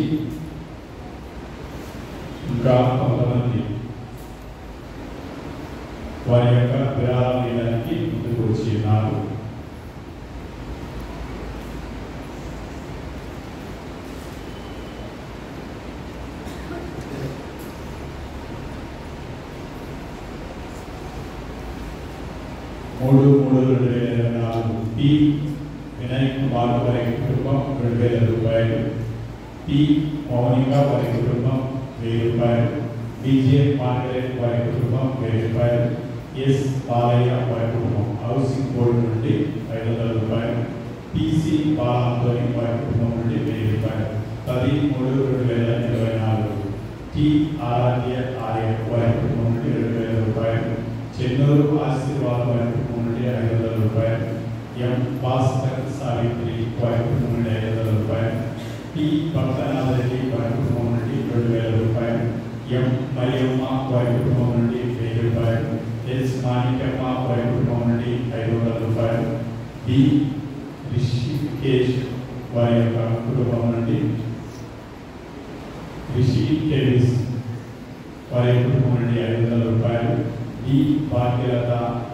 ఇంకా కొంతమంది వారి యొక్క విరాళం వేయడానికి ముందుకు వచ్చి ఉన్నారు మూడు మూడు రెండు వేల ఇరవై నాలుగు టి వినాయక్ కుమార్ వారి కుటుంబం రెండు వేల రూపాయలు టి మౌనిక వారి కుటుంబం వెయ్యి రూపాయలు డిజే మార్గరెట్ వారి కుటుంబం వెయ్యి రూపాయలు ఎస్ బాలయ్య వారి కుటుంబం హౌసింగ్ బోర్డు నుండి ఐదు వందల రూపాయలు టీసీ బాలంతోని వారి కుటుంబం నుండి వెయ్యి రూపాయలు పది మూడు రెండు వేల ఇరవై నాలుగు టి ఆరాధ్య ఆర్య వారి కుటుంబం నుండి రెండు వేల రూపాయలు చెన్నూరు ఆశీర్వాద్ వారి కుటుంబం నుండి ఐదు వందల రూపాయలు ఎం భాస్కర్ సావిత్రి వారి కుటుంబం నుండి ఐదు వందల రూపాయలు టి భక్తనాథరెడ్డి వారి కుటుంబం నుండి రెండు వేల రూపాయలు ఎం మరియమ్మ వారి కుటుంబం నుండి వెయ్యి రూపాయలు ఎస్ మాణిక్యమ్మ వారి కుటుంబం నుండి ఐదు వందల రూపాయలు డి రిషికేష్ వారి యొక్క కుటుంబం నుండి రిషి కేవిస్ వారి కుటుంబం నుండి ఐదు వందల రూపాయలు డి భాగ్యలత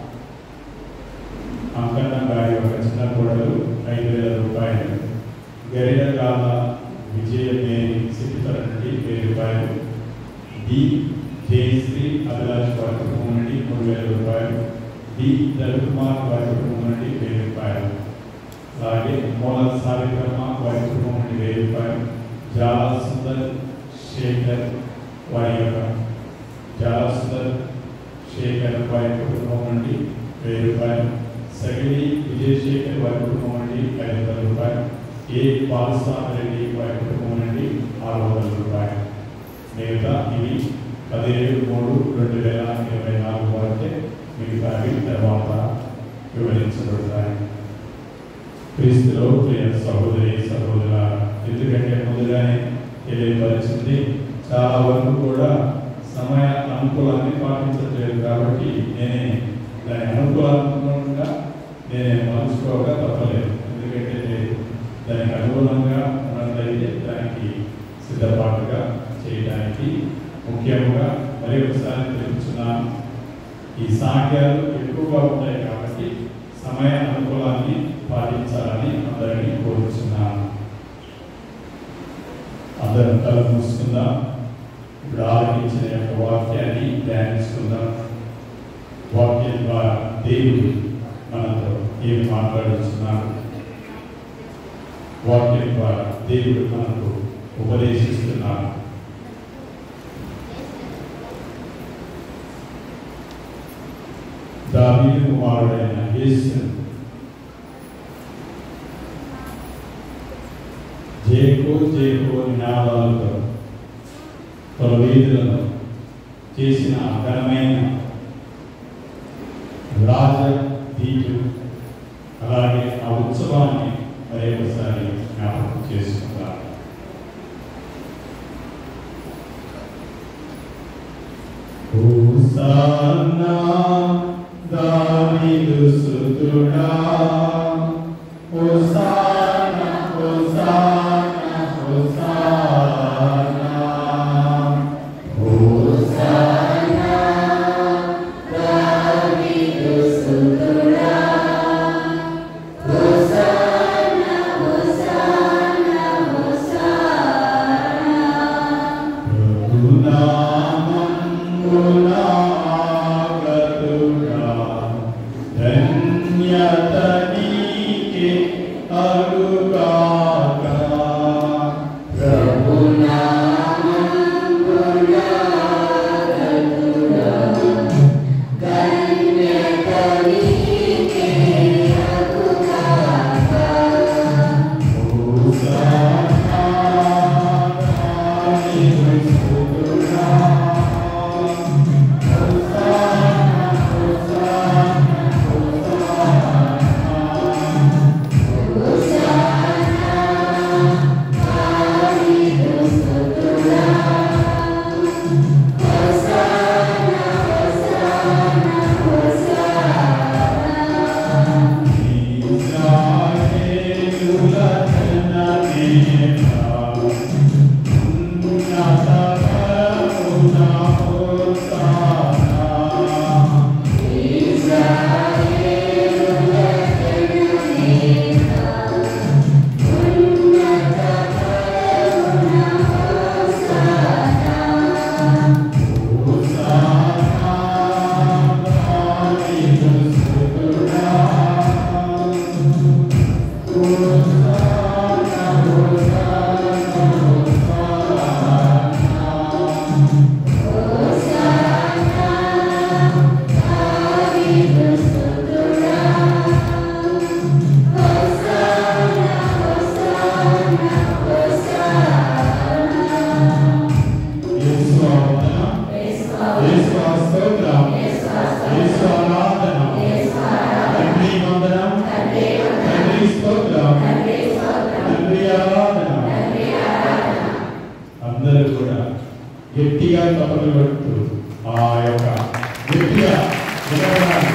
అంకన్న గారి యొక్క చిన్న కోడలు ఐదు వేల రూపాయలు గరిడ కాల విజయ మేరి సిద్ధితర నుండి వెయ్యి రూపాయలు డి జయశ్రీ అభిలాష్ వారి కుటుంబం నుండి మూడు వేల రూపాయలు డి రవికుమార్ వారి కుటుంబం నుండి వెయ్యి రూపాయలు అలాగే మూల సావిత్రమ్మ వారి కుటుంబం నుండి వెయ్యి రూపాయలు జాల సుందర్ శేఖర్ వారి యొక్క జాల సుందర్ శేఖర్ వారి కుటుంబం నుండి వెయ్యి రూపాయలు సగిలి విజయశేఖర్ వారి కుటుంబం నుండి ఐదు వందల రూపాయలు ఏ బాలస్వామి రెడ్డి వారి కుటుంబం నుండి ఆరు వందల రూపాయలు మిగతా ఇవి పదిహేడు మూడు రెండు వేల ఇరవై నాలుగు వరకే మిగతావి తర్వాత వివరించబడతాయి క్రీస్తులో ప్రియ సహోదరి సహోదర ఎందుకంటే ముందుగానే తెలియపరిచింది చాలా వరకు కూడా సమయ అనుకూలాన్ని పాటించట్లేదు కాబట్టి నేనే దాని అనుకూలంగా నేనే మలుచుకోగా తప్పలేదు ఎందుకంటే నేను దానికి అనుగుణంగా ఉన్నట్లయితే దానికి సిద్ధపాటుగా చేయడానికి ముఖ్యంగా మరి ఒకసారి తెలుపుతున్నాను ఈ సాంఖ్యాలు ఎక్కువగా ఉంటాయి కాబట్టి సమయ అనుకూలాన్ని పాటించాలని అందరినీ కోరుతున్నాను అందరం కళ్ళు మూసుకుందాం ఇప్పుడు ఆలోచించిన యొక్క వాక్యాన్ని ధ్యానించుకుందాం వాక్యం ద్వారా దేవుడు మనతో ఏమి మాట్లాడుతున్నాడు వాక్యం ద్వారా దేవుడు మనకు ఉపదేశిస్తున్నాడు దావీదు కుమారుడైన యేసు జేకో జేకో నినాదాలతో పలు వీధులను చేసిన ఘనమైన రాజ దీటు అలాగే ఆ ఉత్సవాన్ని మరి ఒకసారి జ్ఞాపకం చేసుకుందాం హోసానా దావీదు సుతుడా హోసానా హోసానా హోసానా హోసానా దావీదు సుతుడా హోసానా హోసానా హోసానా ప్రభునామంబునాగతుడా ధన్యత నీకే అలుగాక హోసానా యేసు స్తోత్రం యేసు ఆరాధన తండ్రి వందనం తండ్రి స్తోత్రం తండ్రి ఆరాధన అందరూ కూడా గట్టిగా తపలు పెడుతూ ఆ యొక్క గట్టిగా నిలబడాలి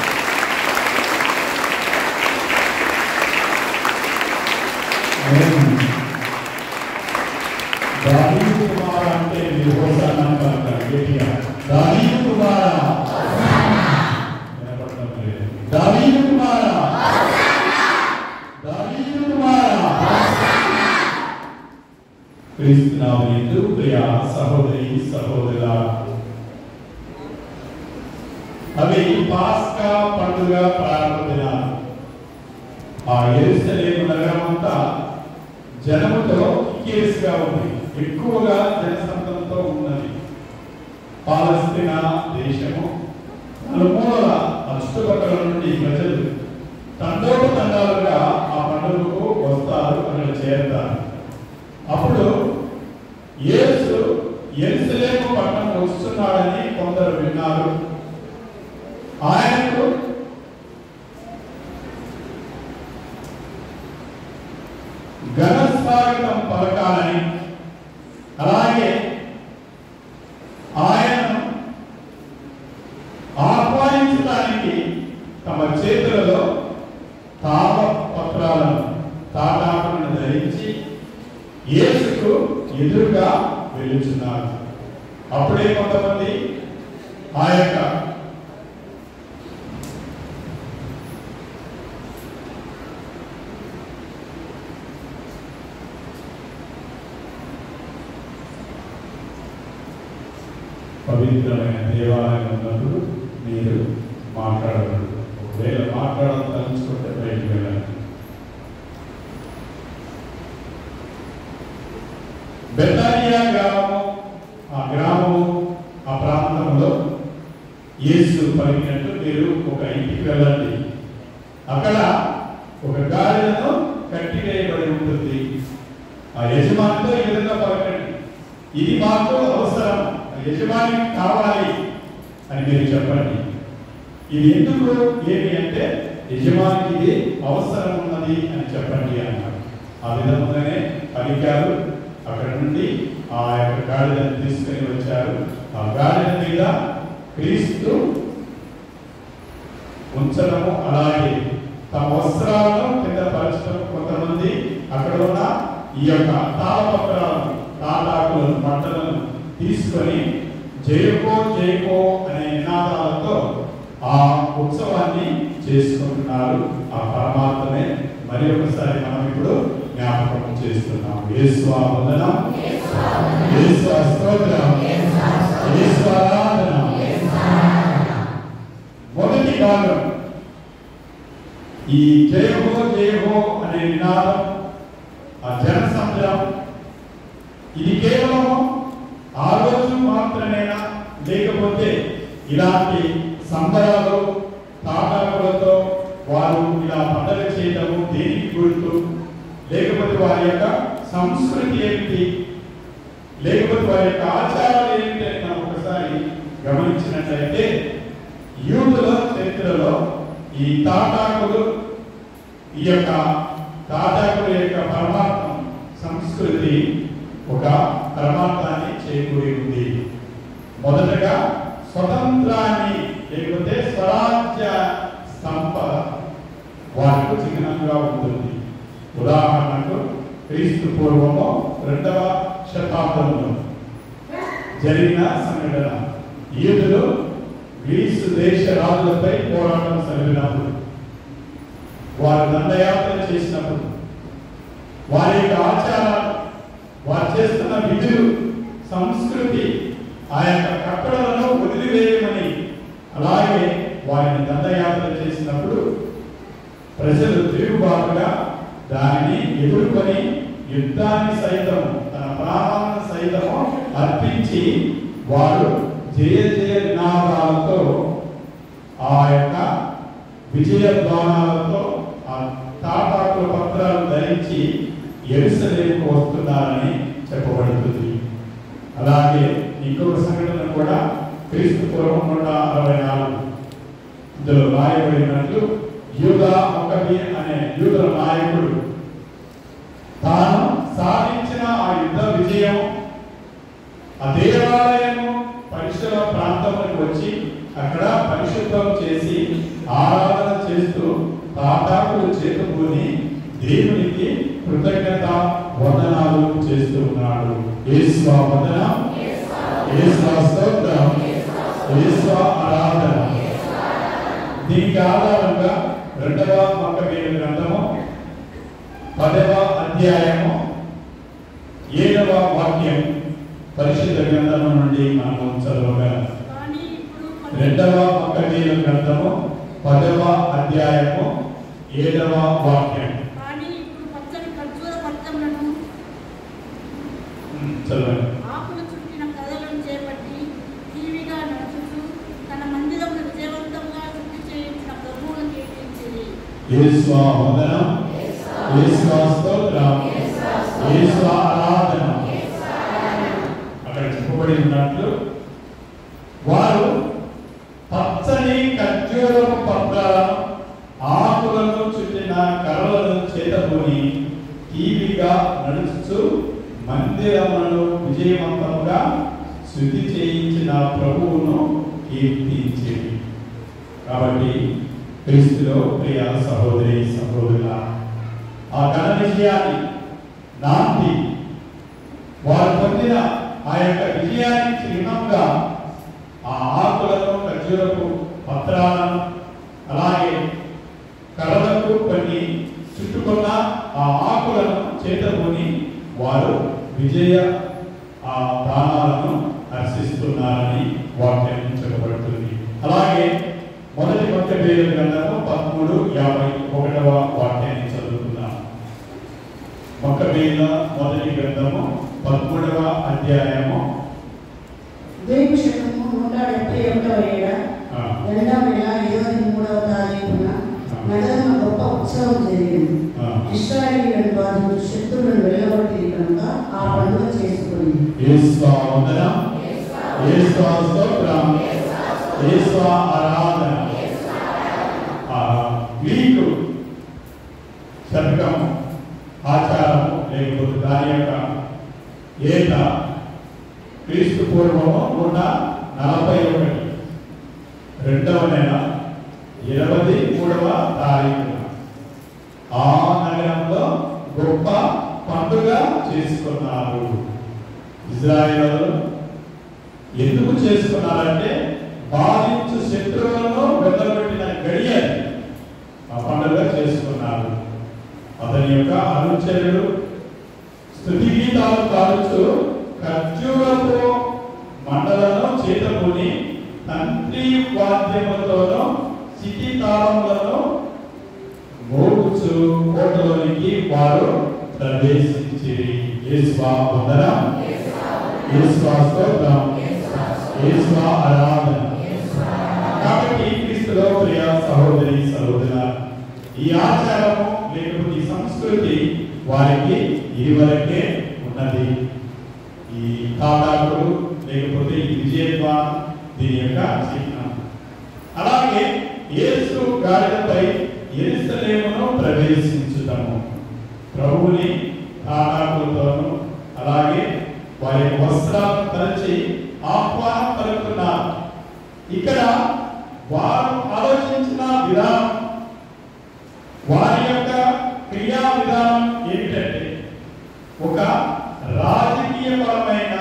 దావీదు కుమార అంటే మీరు హోసానా అంటారు గట్టిగా దావీదు కుమార వినపడటం లేదు. దావీదు కుమార దావీదు కుమార క్రీస్తునామయందు ప్రియ సహోదరి సహోదరుల అవి పాస్కా పండుగ ప్రారంభ దినాలు ఆ ఎరుసలేము నగరం అంతా జనముతో కేసుగా ఉంది ఎక్కువగా జనసంతంతో ఉన్నది పాలస్తీనా దేశము నలుమూలల అచ్చుపక్కల నుండి ప్రజలు తండోపు తండాలుగా ఆ పండుగకు వస్తారు అక్కడ చేరతారు అప్పుడు యేసు ఎరుసలేము పట్టణం వస్తున్నాడని కొందరు విన్నారు ఆయనకు ఘన స్వాగతం పలకాలని అలాగే ఆయనను ఆహ్వానించడానికి తమ చేతులలో తావ పత్రాలను తాటాకులను ధరించి యేసుకు ఎదురుగా వెలుచున్నారు అప్పుడే కొంతమంది ఆ యొక్క పవిత్రమైన దేవాలయం ఉన్నప్పుడు మీరు మాట్లాడకూడదు ఒకవేళ మాట్లాడాలని తలుచుకుంటే బయటికి వెళ్ళాలి బెతానియా గ్రామము ఆ గ్రామము ఆ ప్రాంతంలో యేసు పలికినట్టు మీరు ఒక ఇంటికి వెళ్ళండి అక్కడ ఒక గాడిదను కట్టివేయబడి ఉంటుంది ఆ యజమానితో ఈ విధంగా పలకండి ఇది మాకు అవసరం ఆ యజమానికి కావాలి అని మీరు చెప్పండి ఇది ఎందుకు ఏమి అంటే యజమానికి ఇది అవసరం ఉన్నది అని చెప్పండి అన్నారు ఆ విధంగానే పలికారు అక్కడ నుండి ఆ యొక్క గాడిదను తీసుకొని వచ్చారు ఆ గాడిద మీద క్రీస్తు ఉంచడము అలాగే తమ వస్త్రాలను కింద పరచడం కొంతమంది అక్కడ ఉన్న ఈ యొక్క తాళపత్రాలను తాటాకులను మంటలను తీసుకొని జయకో జయకో అనే నినాదాలతో ఆ ఉత్సవాన్ని చేసుకుంటున్నారు ఆ పరమాత్మనే మరి ఒకసారి మనం ఇప్పుడు జ్ఞాపకం చేస్తున్నాం యేసు ఆ వందనం యేసు ఆ స్తోత్రం యేసు ఆరాధన మొదటి భాగం ఈ జయహో జయహో అనే నినాదం ఆ జన సంద్రం ఇది కేవలం ఆ రోజు మాత్రమేనా లేకపోతే ఇలాంటి సంబరాలు తాటాకులతో వారు ఇలా పండగ చేయడము దేనికి గుర్తు లేకపోతే వారి యొక్క సంస్కృతి ఏమిటి లేకపోతే వారి యొక్క ఆచారాలు ఏమిటి అని మనం ఒకసారి గమనించినట్లయితే యూదుల చరిత్రలో ఈ తాటాకులు ఈ యొక్క తాటాకుల యొక్క పరమాత్మ సంస్కృతి ఒక పరమాత్మాన్ని చేకూరి ఉంది మొదటగా స్వతంత్రాన్ని లేకపోతే స్వరాజ్య సంపద వారికి చిహ్నంగా ఉంటుంది ఉదాహరణకు క్రీస్తు పూర్వము రెండవ శతాబ్దంలో జరిగిన సంఘటన యూదులు గ్రీసు దేశ రాజులపై పోరాటం జరిగినప్పుడు వారు దండయాత్ర చేసినప్పుడు వారి యొక్క ఆచారాలు వారు చేస్తున్న విధులు సంస్కృతి ఆ యొక్క కట్టడలను వదిలివేయమని అలాగే వారిని దండయాత్ర చేసినప్పుడు ప్రజలు తిరుగుబాటుగా దానిని ఎదుర్కొని యుద్ధాన్ని సైతం తన ప్రాణాలను సైతం అర్పించి వారు జయ జయ నినాదాలతో ఆ యొక్క విజయ ద్వానాలతో ఆ తాటాకుల పత్రాలు ధరించి ఎరుసలేముకు వస్తున్నారని చెప్పబడుతుంది అలాగే ఇంకొక సంఘటన కూడా క్రీస్తు పూర్వం నూట అరవై నాలుగు ఇందులో రాయబడినట్లు యూదా ఒకటి అనే యూదుల నాయకుడు తాను సాధించిన ఆ యుద్ధ విజయం ఆ దేవాలయము పరిశుభ్ర ప్రాంతంలోకి వచ్చి అక్కడ పరిశుభ్రం చేసి ఆరాధన చేస్తూ తాటాకులు చేతుకొని దేవునికి కృతజ్ఞత వందనాలు చేస్తూ ఉన్నాడు యేసువా వందనం యేసువా స్తోత్రం యేసువా ఆరాధన దీనికి ఆధారంగా రెండవ మక్కబేలు గ్రంథము పదవ అధ్యాయము ఏడవ వాక్యం పరిశుద్ధ గ్రంథం నుండి మనము చదవగలం కానీ ఇప్పుడు రెండవ మక్కబేలు గ్రంథము పదవ అధ్యాయము ఏడవ వాక్యం కానీ ఇప్పుడు పచ్చని ఖర్జూర పత్రములను ఉమ్, చదవండి ఆకులు చుట్టిన కథలను చేపట్టి టీవీగా నడుచుచు తన మందిరమును విజయవంతంగా శుద్ధి చేయించిన ప్రభువును కీర్తించింది యేసువా వందనం యేసువా స్తోత్రం యేసువా ఆరాధన అక్కడ చెప్పబడి ఉన్నట్లు వారు పచ్చని ఖర్జూరపు పత్రాలను ఆకులను చుట్టిన కర్రలను చేతబూని టీవీగా నడుచుచు మందిరములను విజయవంతంగా శుద్ధి చేయించిన ప్రభువును కీర్తించేది కాబట్టి క్రీస్తులో ప్రియ సహోదరి సహోదరుల ఆ ఘన విజయాన్ని నాంది వారు పొందిన ఆ యొక్క విజయానికి చిహ్నంగా ఆ ఆకులను ఖర్జూరపు పత్రాలను అలాగే కర్రలకు కొన్ని చుట్టుకున్న ఆ ఆకులను చేతకొని వారు విజయ ఆ దానాలను హర్షిస్తున్నారని వాక్యం చెప్పబడుతుంది అలాగే మొదటి మొక్క పేరు గ్రంథము పదమూడు యాభై ఒకటవ వాక్యాన్ని చదువుకుందాం మొక్క పేద మొదటి గ్రంథము పదమూడవ అధ్యాయము ఉదయం శకము నూట డెబ్బై ఒకటవ ఏడ ఆ, రెండవ నెల ఇరవై మూడవ తారీఖున నగరంలో గొప్ప ఉత్సవం జరిగింది ఆ. ఇస్రాయేలీలను వారు శత్రువులను వెళ్ళగొట్టి కనుక ఆ పండుగ చేసుకుంది యేసువా వందనం యేసువా స్తోత్రం యేసువా ఆరాధన ఆ గ్రీకు శతకము ఆచారము లేకపోతే దాని యొక్క ఏట క్రీస్తు పూర్వము నూట నలభై ఒకటి రెండవ నెల ఇరవై మూడవ తారీఖున ఆ నగరంలో గొప్ప పండుగ చేసుకున్నారు ఇజ్రాయేల్ ఎందుకు చేసుకున్నారంటే బాధించు శత్రువులను వెళ్ళగొట్టిన గడియ ఆ పండుగ చేసుకున్నారు అతని యొక్క అనుచరులు స్థుతి గీతాలు కావచ్చు ఖర్జూరపు మండలను చేతకొని తంత్రి వాద్యములతోనూ సిటి తాళములను మోగుచు కోటలోనికి వారు ప్రవేశించి యేసువా వందనం యేసువా స్తోత్రం యేసువా ఆరాధన కాబట్టి క్రీస్తులో ప్రియ సహోదరి సహోదర ఈ ఆచారము లేకపోతే ఈ సంస్కృతి వారికి ఇదివరకే ఉన్నది ఈ తాటాకులు లేకపోతే ఈ విజయత్వ దీని యొక్క చిహ్నం అలాగే యేసు గాడిదపై ఎరుసలేమును ప్రవేశించుటము ప్రభువుని తాటాకులతోనూ అలాగే వారి వస్త్రాలను తరచి ఆహ్వానం పలుకుతున్నారు ఇక్కడ వారు ఆలోచించిన విధానం వారి యొక్క క్రియా విధానం ఏమిటంటే ఒక రాజకీయపరమైన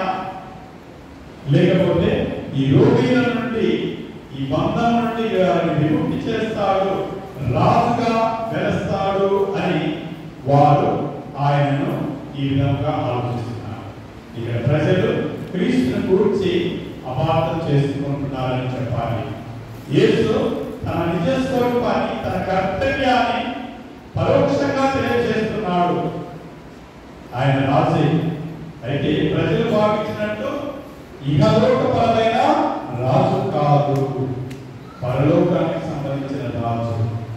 లేకపోతే ఈ రోగిల నుండి ఈ బంధం నుండి వారిని విముక్తి చేస్తాడు రాజుగా వెలుస్తాడు అని వారు ఆయనను ఈ విధంగా ఆలోచిస్తున్నారు ఇక్కడ ప్రజలు క్రీస్తుని గురించి అపార్థం చేసుకుంటున్నారని చెప్పాలి యేసు తన నిజ స్వరూపాన్ని తన కర్తవ్యాన్ని పరోక్షంగా తెలియజేస్తున్నాడు ఆయన రాజే అయితే ప్రజలు భావించినట్టు ఇహలోకపరమైన రాజు కాదు పరలోకానికి సంబంధించిన రాజు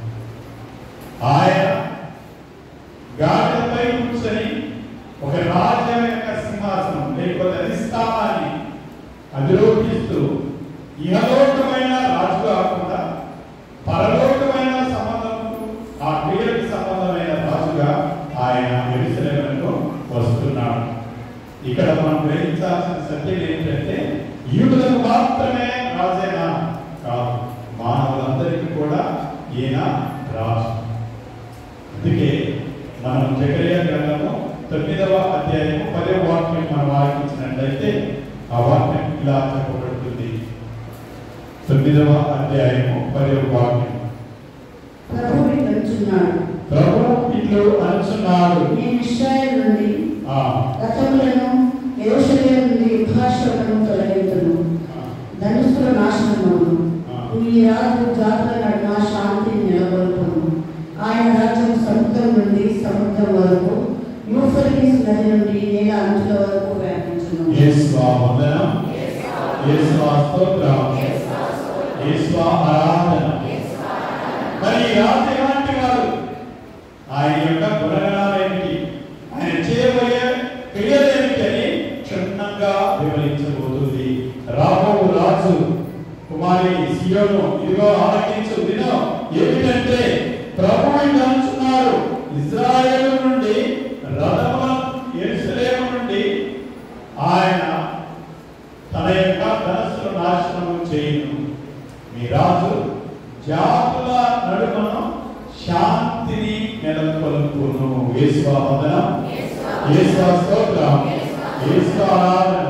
ఆయన గాడిదపై కూర్చొని ఒక రాజ్యం యొక్క సింహాసనం లేకపోతే అధిష్టానాన్ని అధిరోహిస్తూ ఇహలోకమైన రాజు కాకుండా పరలోకమైన సంబంధం ఆ క్రియలకు సంబంధమైన రాజుగా ఆయన ఎరుసలేములకు వస్తున్నాడు ఇక్కడ మనం గ్రహించాల్సిన సత్యం ఏంటంటే యూదులకు మాత్రమే రాజేనా కాదు మానవులందరికీ కూడా ఈయన రాజు అందుకే మనం జకరియా గ్రంథము తొమ్మిదవ అధ్యాయము పదవ వాక్యం మనం ఆలోచించినట్లయితే ఆ వాక్యం ఇలా చెప్పబడుతుంది తొమ్మిదవ అధ్యాయము పదవ వాక్యం ప్రభువు ఇట్లంటున్నాడు ప్రభు ఇట్లు అనుచున్నాడు నేను ఇస్రాయేల్ నుండి ఆ, రథములను యెరూషలేము నుండి యుద్ధాశ్వలను తొలగింతును ధనుస్సుల నాశనమును ఈ రాజు జాతుల నడుమ శాంతిని నెలకొల్పును ఆయన రాజ్యం సముద్రం నుండి సముద్రం వరకు యూఫ్రటీస్ నది నుండి నేల అంచుల వరకు వ్యాపించును యేసువా వందనం యేసువా స్తోత్రం యేసువా ఆరాధన మరి ఈ రాజు ఎలాంటి వాడు ఆయన యొక్క గుణగణాలు ఏమిటి ఆయన చేయబోయే క్రియలు ఏమిటి అని క్షుణ్ణంగా వివరించబోతుంది రాబో రాజు కుమారి సియోను ఇదిగో ఆలకించు విను ఏమిటంటే ప్రభు అంటున్నారు ఇజ్రాయేల్ నుండి రథముల యెరూషలేము నుండి ఆయన తన యొక్క ధనస్సును నాశనము చేయును మీ రాజు జాతుల నడుమను శాంతిని నెలకొల్పును యేసువా వందనం యేసువా స్తోత్రం యేసువా ఆరాధన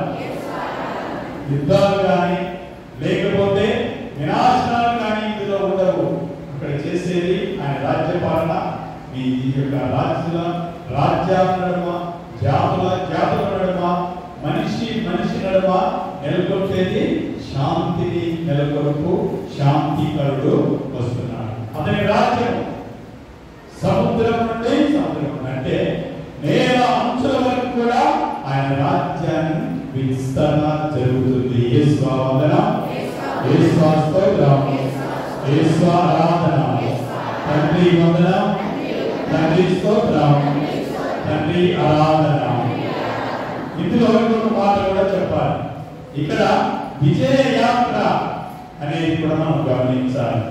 యుద్ధాలు కానీ లేకపోతే వినాశనాలు కానీ ఇందులో ఉండవు ఇక్కడ చేసేది ఆయన రాజ్యపాలన మీ యొక్క రాజ్యుల రాజ్యాల నడుమ జాతుల జాతుల నడుమ మనిషి మనిషి నడుమ నెలకొల్పేది శాంతిని నెలకొల్పు శాంతికరుడు వస్తున్నాడు అతని రాజ్యం సముద్రం నుండి సముద్రం అంటే నేల అంచుల వరకు కూడా ఆయన రాజ్యాన్ని విస్తరణ జరుగుతుంది యేసువా వందనం యేసువా స్తోత్రం యేసువా ఆరాధన తండ్రి వందనం తండ్రి స్తోత్రం తండ్రి ఆరాధన ఇందులో ఇంకొక మాట కూడా చెప్పాలి ఇక్కడ విజయ యాత్ర అనేది కూడా మనం గమనించాలి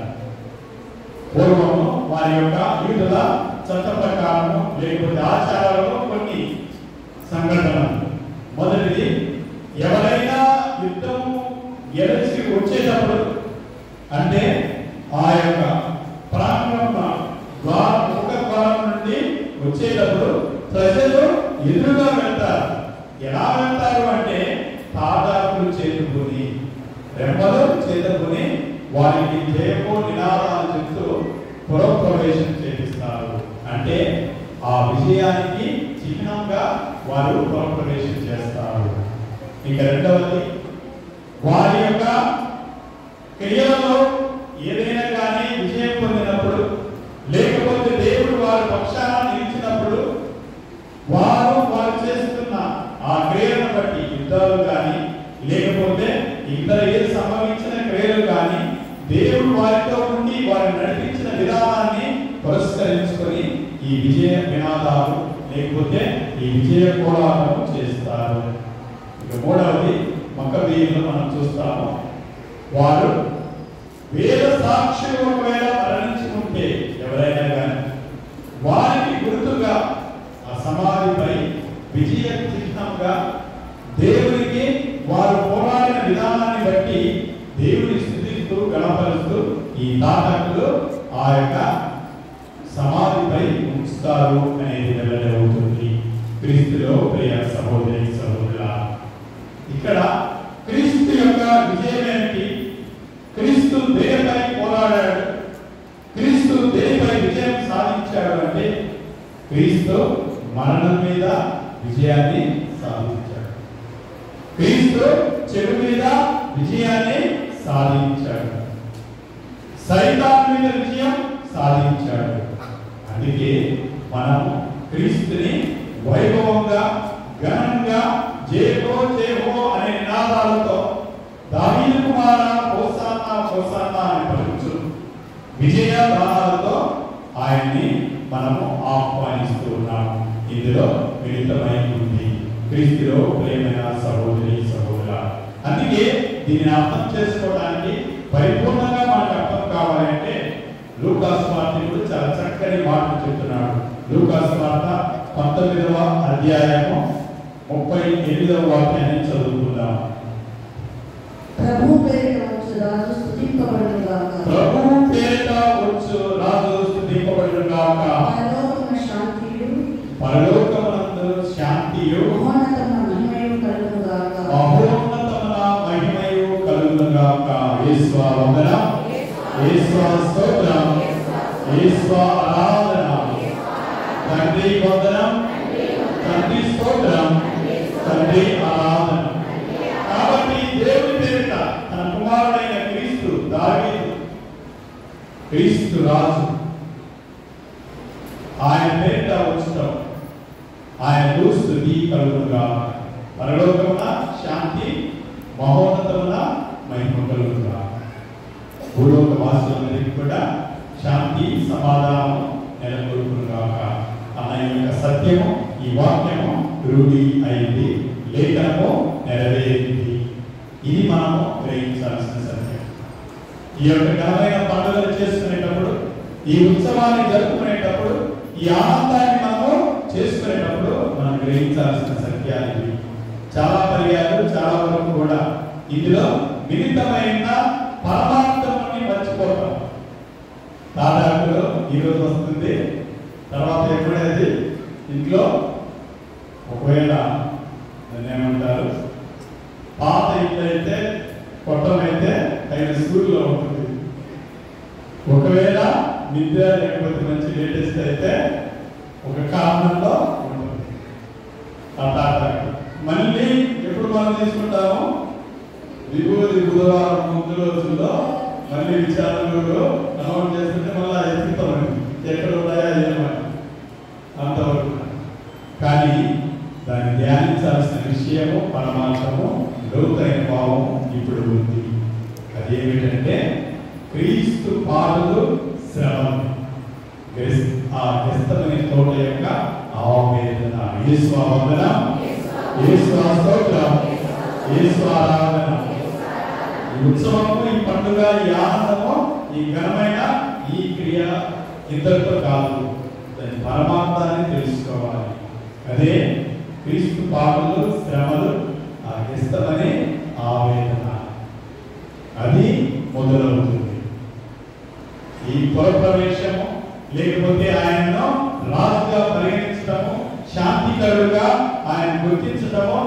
పూర్వము వారి యొక్క యూదుల చట్ట ప్రకారము లేకపోతే ఆచారాలలో కొన్ని సంఘటనలు మొదటిది ఎవరైనా యుద్ధము గెలిచి వచ్చేటప్పుడు అంటే ఆ యొక్క ప్రాంగణ ద్వారం ముఖ ద్వారం నుండి వచ్చేటప్పుడు ప్రజలు ఎదురుగా వెళ్తారు ఎలా వెళ్తారు అంటే తాదాపులు చేతుకుని రెమ్మలు చేతుకుని వారికి జయము నినాదాలు చెప్తూ పురప్రవేశం చేపిస్తారు అంటే ఆ విజయానికి చిహ్నంగా వారు పురప్రవేశం చేస్తారు ఇక రెండవది వారి యొక్క క్రియలలో ఏదైనా కానీ విజయం పొందినప్పుడు లేకపోతే దేవుడు వారి పక్షాన నిలిచినప్పుడు వారు వారు చేస్తున్న ఆ క్రియలను బట్టి యుద్ధాలు కానీ లేకపోతే ఇతర ఏది సంభవించిన క్రియలు కానీ దేవుడు వారితో ఉండి వారిని నడిపించిన విధానాన్ని పురస్కరించుకొని ఈ విజయ వినాదాలు లేకపోతే ఈ విజయ కోలాటం చేస్తారు ఇక మూడవది మకబీయులు మనం చూస్తాము వారు వేద సాక్షులు ఒకవేళ మరణించుకుంటే ఎవరైనా కానీ వారికి గుర్తుగా ఆ సమాధిపై విజయ చిహ్నంగా దేవునికి వారు పోరాడిన విధానాన్ని బట్టి దేవుని స్థుతిస్తూ గణపరుస్తూ ఈ తాటకులు ఆ యొక్క సమాధిపై ఉంచుతారు అనేది వెల్లడి అవుతుంది క్రీస్తులో ప్రియ సహోదరి సహోదరుల ఇక్కడ క్రీస్తు యొక్క విజయం ఏంటి క్రీస్తు దేనిపై పోరాడాడు క్రీస్తు దేనిపై విజయం సాధించాడు అంటే క్రీస్తు మరణం మీద విజయాన్ని సాధించాడు క్రీస్తు చెడు మీద విజయాన్ని సాధించాడు సైతాన్ మీద విజయం సాధించాడు అందుకే మనం క్రీస్తుని వైభవంగా ఘనంగా జేహో జేహో అనే నినాదాలతో దావీదు కుమార హోసానా హోసానా అని పలుకుచు విజయ గానాలతో ఆయన్ని మనము ఆహ్వానిస్తూ ఉన్నాము ఇందులో మిళితమై ఉంది క్రీస్తులో ప్రేమైన సహోదరి సహోదర అందుకే దీన్ని అర్థం చేసుకోవడానికి పరిపూర్ణంగా మనకు అర్థం కావాలంటే లూకాస్ వార్త కూడా చాలా చక్కని మాటలు చెప్తున్నాడు లూకాస్ వార్త పంతొమ్మిదవ అధ్యాయము ముప్పై ఎనిమిదవ వాక్యాన్ని చదువుకుందాం ప్రభు పేరిట వచ్చు రాజు స్థుతింపబడును గాక ప్రభు పేరిట వచ్చు రాజు స్థుతింపబడును గాక పరలోకమున శాంతియు పరలోకమునందు శాంతియు మహోన్నతమున మహిమయు కలుగును గాక మహోన్నతమున మహిమయు కలుగును గాక యేసువా వందనం యేసువా స్తోత్రం యేసువా ఆరాధన తండ్రి వందనం తండ్రి స్తోత్రం తండ్రి ఆరాధన కాబట్టి దేవుని పేరిట తన కుమారుడైన క్రీస్తు దావీదు క్రీస్తు రాజు ఆయన పేరిట వచ్చటం ఆయనకు స్థుతి కలుగుగా పరలోకమున శాంతి మహోన్నతమున మహిమ కలుగుగా భూలోక వాసులందరికీ కూడా శాంతి సమాధానం నెలకొల్పునుగాక అన్న ఈ యొక్క సత్యము ఈ వాక్యము రూఢి అయింది లేఖనము నెరవేరింది ఇది మనము గ్రహించాల్సిన సత్యం ఈ యొక్క ఘనమైన పండుగలు చేసుకునేటప్పుడు ఈ ఉత్సవాన్ని జరుపుకునేటప్పుడు ఈ ఆనందాన్ని మనము చేసుకునేటప్పుడు మనం గ్రహించాల్సిన సత్యాలు ఇవి చాలా పర్యాలు చాలా వరకు కూడా ఇందులో మిళితమైన పరమార్థముని మర్చిపోతాం దాదాపులో ఈరోజు వస్తుంది తర్వాత ఎప్పుడైతే ఇంట్లో ఒకవేళ దాన్ని ఏమంటారు పాత ఇల్లు అయితే కొట్టమైతే ఆయన స్కూల్లో ఉంటుంది ఒకవేళ విద్య లేకపోతే మంచి లేటెస్ట్ అయితే ఒక కారణంలో ఉంటుంది ఆ తాటాకు మళ్ళీ ఎప్పుడు మనం తీసుకుంటాము విభూతి బుధవారం ముందు రోజుల్లో మళ్ళీ విచారణలో అనౌన్స్ చేసుకుంటే మళ్ళీ ఎత్తుతామని ఎక్కడ ఉన్నాయా ఏమని అంతవరకు కానీ దాన్ని ధ్యానించాల్సిన విషయము పరమార్థము లోతైన భావం ఇప్పుడు ఉంది అదేమిటంటే క్రీస్తు పాదులు శ్రమలు గ్రస్- ఆ క్రిస్తమని తోట యొక్క ఆవేదన యేసు ఆవేదన యేసు స్తోత్రం యేసు ఆరాధన ఈ ఉత్సవము ఈ పండుగ ఈ ఆనందము ఈ ఘనమైన ఈ క్రియ ఇద్దరితో కాదు దాని పరమార్థాన్ని తెలుసుకోవాలి అదే క్రీస్తు పాటలు శ్రమలు ఆ ఇష్టమనే ఆవేదన అది మొదలవుతుంది ఈ పురప్రవేశము లేకపోతే ఆయనను రాజుగా పరిగణించడము శాంతికరుడుగా ఆయన గుర్తించడము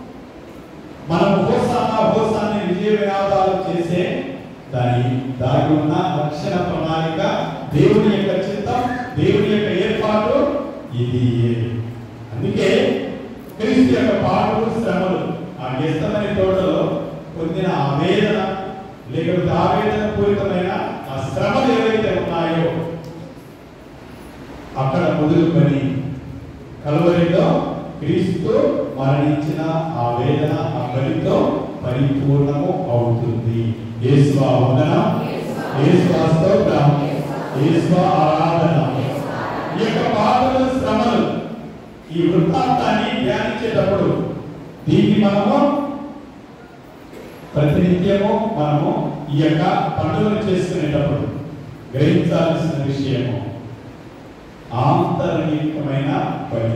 మనం హోసాన హోసాన్ని విజయ వినాదాలు చేసే దాని దాగి ఉన్న రక్షణ ప్రణాళిక దేవుని యొక్క చిత్తం దేవుని యొక్క ఏర్పాటు ఇది అందుకే క్రీస్తు యొక్క పాటలు శ్రమలు ఆ గెస్తమని తోటలో పొందిన ఆవేదన లేకపోతే ఆవేదన పూరితమైన ఆ శ్రమలు ఏవైతే ఉన్నాయో అక్కడ మొదలుకొని కలువరిలో క్రీస్తు మరణించిన ఆ వేదన ఆ బలితో పరిపూర్ణము అవుతుంది యేసువా వందనం యేసువా స్తోత్రం యేసువా ఆరాధన ఈ యొక్క బాధలు శ్రమలు ఈ వృత్తాంతాన్ని ధ్యానించేటప్పుడు దీన్ని మనము ప్రతినిత్యము మనము ఈ యొక్క పండుగను చేసుకునేటప్పుడు గ్రహించాల్సిన విషయము ఆంతరంగికమైన బలి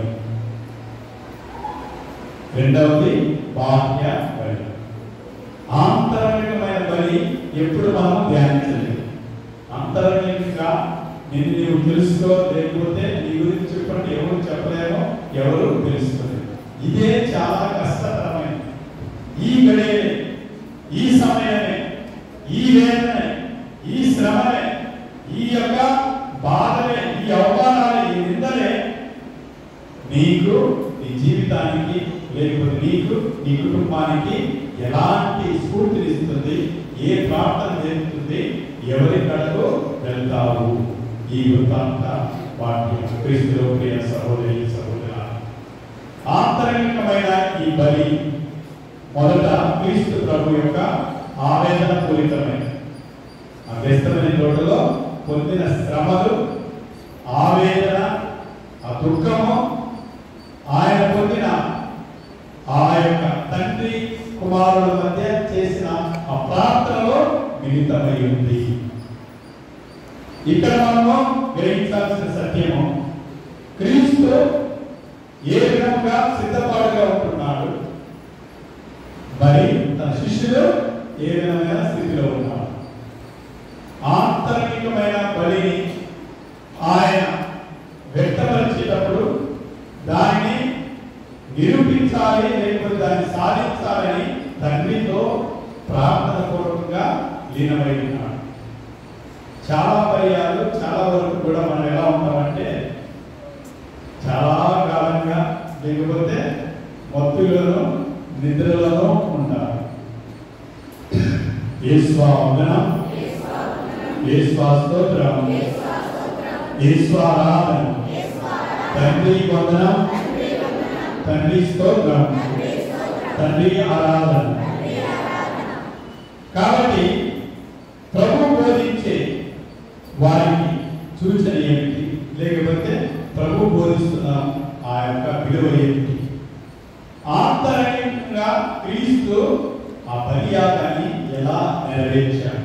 రెండవది బాహ్య బలి ఆంతరంగికమైన బలి ఎప్పుడు మనం ధ్యానించలేదు అంతరంగికంగా నిన్ను నీవు తెలుసుకో లేకపోతే నీ గురించి చెప్పండి ఎవరు చెప్పలేమో ఎవరు తెలుసుకోలేదు ఇదే చాలా కష్టతరమైనది ఈ గడియనే ఈ సమయమే ఈ వేదనే ఈ శ్రమనే ఈ యొక్క బాధలే ఈ అవమానాలే ఈ నిందలే నీకు నీ జీవితానికి లేకపోతే నీకు నీ కుటుంబానికి ఎలాంటి స్ఫూర్తినిస్తుంది ఏ ప్రార్థన జరుగుతుంది ఎవరి కడకు వెళ్తావు ఈ వృత్తాంత వాక్యం క్రీస్తులో ప్రియ సహోదరి సహోదర ఆంతరంగికమైన ఈ బలి మొదట క్రీస్తు ప్రభు యొక్క ఆవేదన పూరితమైనది ఆ వ్యస్తమైన తోటలో పొందిన శ్రమలు ఆవేదన ఆ దుఃఖము ఆయన పొందిన ఆ యొక్క తండ్రి కుమారుల మధ్య చేసిన మిళితమై ఉంది ఇక్కడ మనము గ్రహించాల్సిన సత్యము క్రీస్తు ఏ విధంగా సిద్ధపాటుగా ఉంటున్నాడు మరి తన శిష్యులు ఏ విధమైన స్థితిలో ఉన్నారు ఆంతరికమైన బలిని ఆయన వ్యక్తపరిచేటప్పుడు దానిని నిరూపించాలి లేకపోతే దాన్ని సాధించాలని తండ్రితో ప్రార్థన పూర్వకంగా లీనమై ఉన్నాడు చాలా పర్యాలు చాలా వరకు కూడా మనం ఎలా ఉంటామంటే చాలా కాలంగా లేకపోతే మత్తులను నిద్రలలో ఉంటారు ఈశ్వా వందనం ఈశ్వా స్తోత్రం ఈశ్వా ఆరాధన తండ్రి వందనం తండ్రి స్తోత్రం తండ్రి ఆరాధన కాబట్టి ప్రభు బోధించే వారికి సూచన ఏమిటి లేకపోతే ప్రభు బోధిస్తున్న ఆ యొక్క విలువ ఏమిటి ఆంతరంగికంగా క్రీస్తు ఆ బలియాగాన్ని ఎలా నెరవేర్చాడు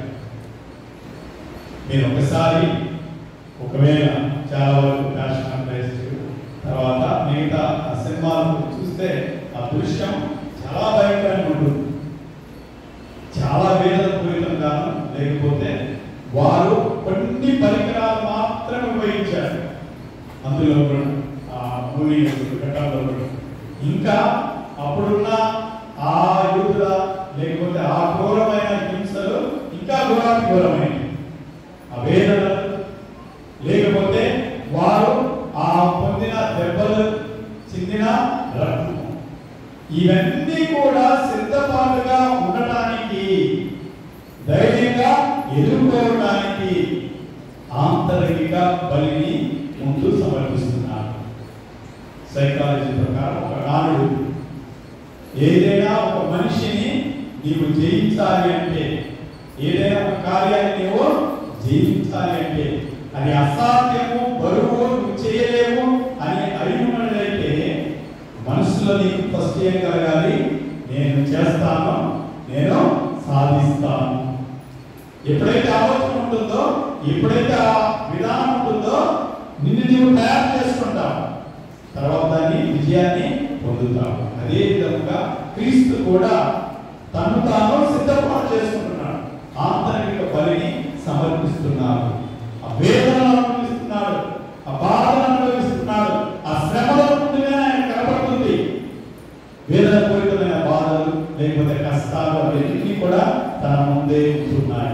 మీరు ఒకసారి ఒకవేళ చాలా వరకు ఫ్యాషన్ క్రైస్ట్ తర్వాత మిగతా ఆ సినిమాలు చూస్తే ఆ దృశ్యం చాలా భయంకరంగా ఉంటుంది చాలా వేదన పూరితంగాను లేకపోతే వారు కొన్ని పరికరాలు మాత్రమే ఉపయోగించారు అందులో కూడా ఆ మూవీ ఘట్టంలో కూడా ఇంకా అప్పుడున్న ఆ యూదుల లేకపోతే ఆ ఘోరమైన హింసలు ఇంకా ఘోరాతి ఘోరమైనవి ఆ వేదనలు లేకపోతే వారు ఆ పొందిన దెబ్బలు చిందిన రక్తం ఇవన్నీ కూడా సిద్ధపాటుగా ఉండటానికి ధైర్యంగా ఎదుర్కోవడానికి ఆంతరిక బలిని ముందు సమర్పిస్తున్నారు సైకాలజీ ప్రకారం ఒక నానుడు ఏదైనా ఒక మనిషిని నీవు జయించాలి అంటే ఏదైనా ఒక కార్యాన్ని నీవు జయించాలి అంటే అది అసాధ్యము బరువు నువ్వు చేయలేము అని అడిగినట్లయితే మనసులో నీకు ఫస్ట్ ఏం కలగాలి నేను చేస్తాను నేను సాధిస్తాను ఎప్పుడైతే ఆలోచన ఉంటుందో ఎప్పుడైతే ఆ విధానం ఉంటుందో నిన్ను నీవు తయారు చేసుకుంటావు తర్వాత దాన్ని విజయాన్ని పొందుతావు అదే విధంగా క్రీస్తు కూడా తను తాను సిద్ధపాటు చేసుకుంటున్నాడు ఆంతరిక బలిని సమర్పిస్తున్నాడు ఆ వేదనను అనుభవిస్తున్నాడు ఆ బాధను అనుభవిస్తున్నాడు ఆ శ్రమలో ముందుగా ఆయన కనపడుతుంది వేదన పూరితమైన బాధలు లేకపోతే కష్టాలు అవన్నీ కూడా తన ముందే ఉంటున్నాయి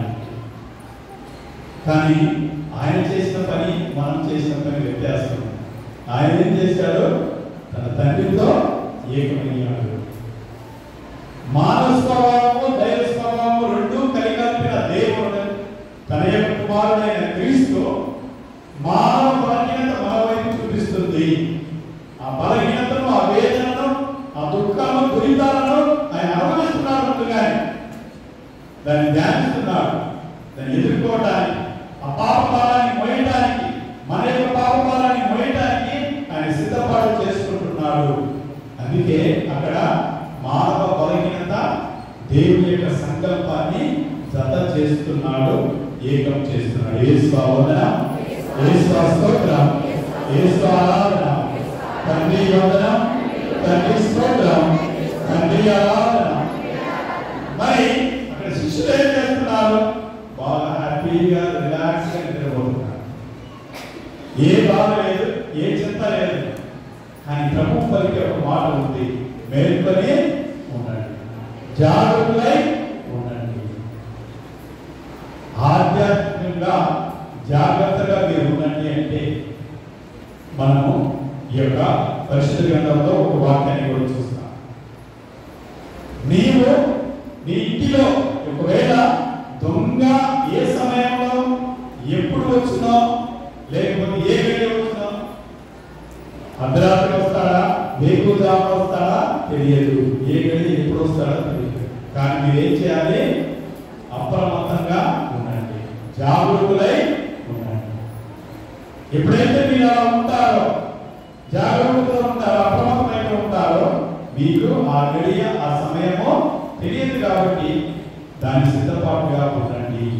కానీ ఆయన చేసిన పని మనం చేసిన పని వ్యత్యాసం ఆయన ఏం చేశాడు తన తండ్రితో ఏకమయ్యాడు మానవ స్వభావము దైవ స్వభావము రెండు కలిగలిపిన దేవుడు తన యొక్క కుమారుడైన క్రీస్తు మానవ బలహీనత మన వైపు చూపిస్తుంది ఆ బలహీనతను ఆ వేదనను ఆ దుఃఖాలను దురితాలను ఆయన అనుభవిస్తున్నాడు ముందుగానే దాన్ని ధ్యానిస్తున్నాడు దాన్ని ఎదుర్కోవడానికి ఆ పాప భారాన్ని మోయడానికి మన యొక్క పాప భారాన్ని మోయడానికి ఆయన సిద్ధపాటు చేసుకుంటున్నాడు అందుకే అక్కడ మానవ బలహీనత దేవుని యొక్క సంకల్పాన్ని జత చేస్తున్నాడు ఏకం చేస్తున్నాడు యేసు వందన యేసు స్తోత్రం యేసు ఆరాధన తండ్రి వందనం తండ్రి స్తోత్రం తండ్రి ఆరాధన మరి అక్కడ శిష్యులు ఏం చేస్తున్నారు బాగా హ్యాపీగా రిలాక్స్ గా నిద్రపోతున్నారు ఏ బాధ లేదు ఏ చింత లేదు కానీ ప్రభు పలికే ఒక మాట ఉంది మేల్కొని ఉండండి జాగ్రత్తలై ఉండండి ఆధ్యాత్మికంగా జాగ్రత్తగా మీరు ఉండండి అంటే మనము ఈ యొక్క పరిశుద్ధ గ్రంథంలో ఒక వాక్యాన్ని కూడా చూస్తాం నీవు నీ ఇంటిలో ఒకవేళ దొంగ ఏ సమయంలో ఎప్పుడు వచ్చినో లేకపోతే ఏ గడియ వచ్చినో అర్ధరాత్రి వస్తాడా వేకుజామున వస్తాడా తెలియదు ఏ గడి ఎప్పుడు వస్తాడో తెలియదు కానీ మీరు ఏం చేయాలి అప్రమత్తంగా ఉండండి జాగరూకులై ఉండండి ఎప్పుడైతే మీరు అలా ఉంటారో జాగరూకతగా ఉంటారో అప్రమత్తమైతే ఉంటారో మీకు ఆ గడియ ఆ సమయము తెలియదు కాబట్టి దాని సిద్ధపాటుగా ఉండండి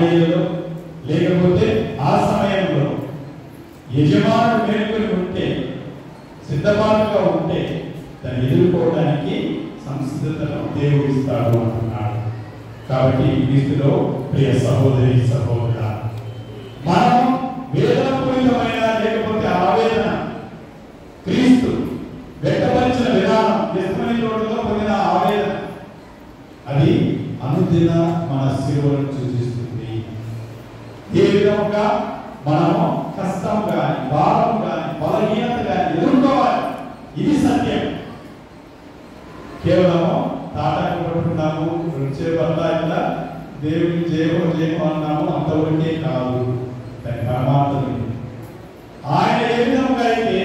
వేళలో లేకపోతే ఆ సమయంలో యజమానుడు మేలుకొని ఉంటే సిద్ధపాటుగా ఉంటే దాన్ని ఎదుర్కోవడానికి సంసిద్ధతను దేవుడు ఇస్తాడు అంటున్నాడు కాబట్టి క్రీస్తులో ప్రియ సహోదరి సహోదర మనం వేదనపూరితమైన లేకపోతే ఆవేదన క్రీస్తు వ్యక్తపరిచిన విధానం వ్యక్తమైన రోడ్డులో పొందిన ఆవేదన అది అనుదిన మన శిలువను సూచిస్తుంది ఏ విధంగా మనము కష్టం కానీ భారం కానీ బలహీనత కానీ ఎదుర్కోవాలి ఇది సత్యం కేవలము తాటాకు పట్టుకున్నాము వచ్చే వల్ల ఇలా దేవుని జయము జయము అన్నాము అంతవరకే కాదు దాని పరమార్థం ఇది. ఆయన ఏ విధంగా అయితే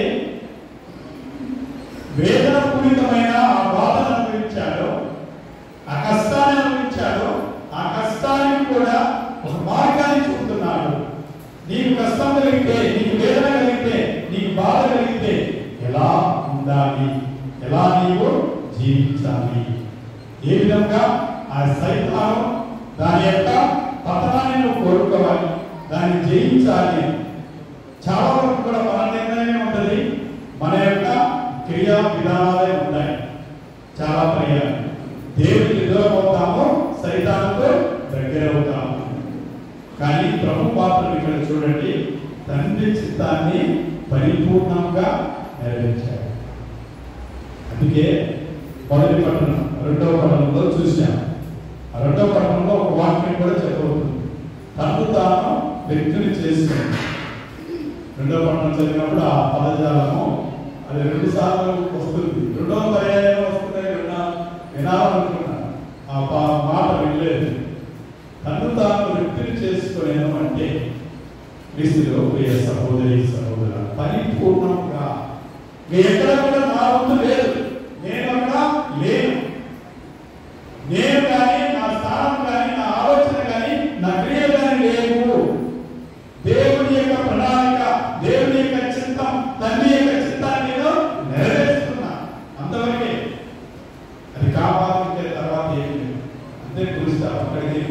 వేదన పూరితమైన ఆ బాధను అనుభవించాడో ఆ కష్టాన్ని అనుభవించాడో ఆ కష్టానికి కూడా ఒక మార్గాన్ని చూపుతున్నాడు నీకు కష్టం కలిగితే నీకు వేదన కలిగితే నీకు బాధ కలిగితే ఎలా ఉండాలి ఎలా నీవు జీవించాలి ఏ విధంగా ఆ సైతాను దాని యొక్క పతనాన్ని నువ్వు కోరుకోవాలి దాన్ని జయించాలి చాలా వరకు కూడా మన నిర్ణయమే ఉంటుంది మన యొక్క క్రియా విధానాలే ఉన్నాయి చాలా పర్యాలు దేవుడికి దూరం అవుతాము సైతానికి దగ్గర అవుతాము కానీ ప్రభు పాత్రను ఇక్కడ చూడండి తండ్రి చిత్తాన్ని పరిపూర్ణంగా నెరవేర్చాడు అందుకే మొదటి పట్టణం రెండవ పట్టణంలో చూసాం ఆ రెండవ పట్టణంలో ఒక వాక్యం కూడా చెప్పబోతుంది తను తాను వ్యక్తిని చేసుకుంది రెండవ పట్టణం చదివినప్పుడు ఆ పదజాలము అది రెండు సార్లు వస్తుంది రెండవ పర్యాయం వస్తుందని విన్నా వినాలనుకున్నాను ఆ పా- మాట వినలేదు తను తాను వ్యక్తిని చేసుకునేను అంటే క్రీస్తులో ప్రియ సహోదరి సహోదర పరిపూర్ణంగా ఇక ఎక్కడ కూడా నా వంతు లేదు నేను అక్కడ లేను నేను కానీ నా స్థానం కానీ నా ఆలోచన కానీ నా క్రియలు కానీ లేవు దేవుని యొక్క ప్రణాళిక దేవుని యొక్క చిత్తం తండ్రి యొక్క చిత్తాన్ని నేను నెరవేరుస్తున్నా అంతవరకే అది కావాలంటే తర్వాత ఏమి లేదు అంతే పిలుస్తారు అక్కడికి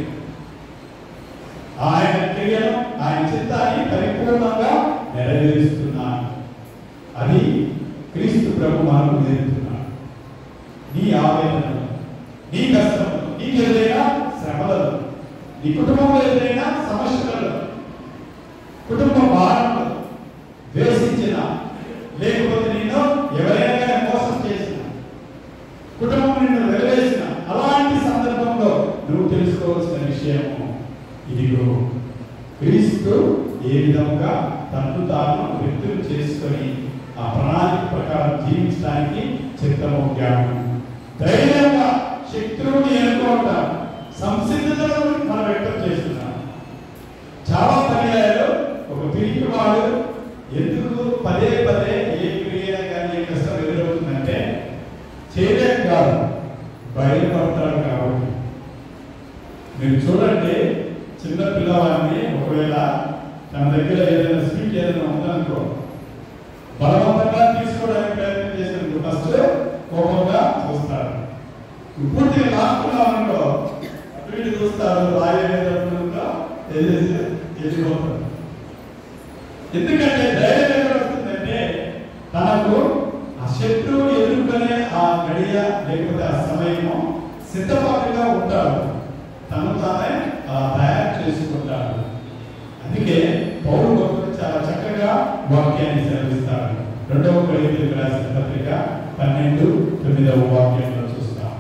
ఆయన క్రియను ఆయన చిత్తాన్ని పరిపూర్ణంగా నెరవేరుస్తున్నాను అది క్రీస్తు ప్రభు మనకు నేర్పుతున్నాడు నీ ఆవేదనలు నీ కష్టం నీకు ఎదురైన శ్రమలలో నీ కుటుంబంలో ఎదురైన సమస్యలలో కుటుంబ భారంలో ద్వేషించిన లేకపోతే నిన్ను ఎవరైనా కానీ మోసం చేసిన కుటుంబం నిన్ను వెలవేసిన అలాంటి సందర్భంలో నువ్వు తెలుసుకోవాల్సిన విషయము ఇదిగో క్రీస్తు ఏ విధంగా తను తాను వ్యక్తులు చేసుకొని ఆ ప్రణాళిక ప్రకారం జీవించడానికి చిత్తము జ్ఞానం ధైర్యంగా శత్రువుని ఎన్నుకోవటం సంసిద్ధతను మనం వ్యక్తం చేస్తున్నాం చాలా పర్యాయాలు ఒక పిరికి వాడు ఎందుకు పదే పదే ఏ క్రియ కానీ ఏ కష్టం ఎదురవుతుందంటే చేయలేక కాదు బయలుపడతాడు కాబట్టి మీరు చూడండి చిన్న పిల్లవాడిని ఒకవేళ తన దగ్గర ఏదైనా స్వీట్ ఏదైనా ఉందనుకో బలవంతంగా తీసుకోవడానికి ప్రయత్నం చేసినందుకు ఫస్ట్ కోపంగా చూస్తారు పూర్తిగా లాక్కున్నామనుకో అటు ఇటు చూస్తారు రాయలేదనుకుంటా వెళ్ళేసి వెళ్ళిపోతారు ఎందుకంటే ధైర్యం ఎక్కడ వస్తుందంటే తనకు ఆ శత్రువు ఎదుర్కొనే ఆ గడియ లేకపోతే ఆ సమయము సిద్ధపాటుగా ఉంటాడు తను తానే ఆ తయారు చేసుకుంటాడు అందుకే పౌరు భక్తుడు చాలా చక్కగా వాక్యాన్ని సెలవిస్తాడు రెండవ కొరింథీయులకు రాసిన పత్రిక పన్నెండు తొమ్మిదవ వాక్యంలో చూస్తాం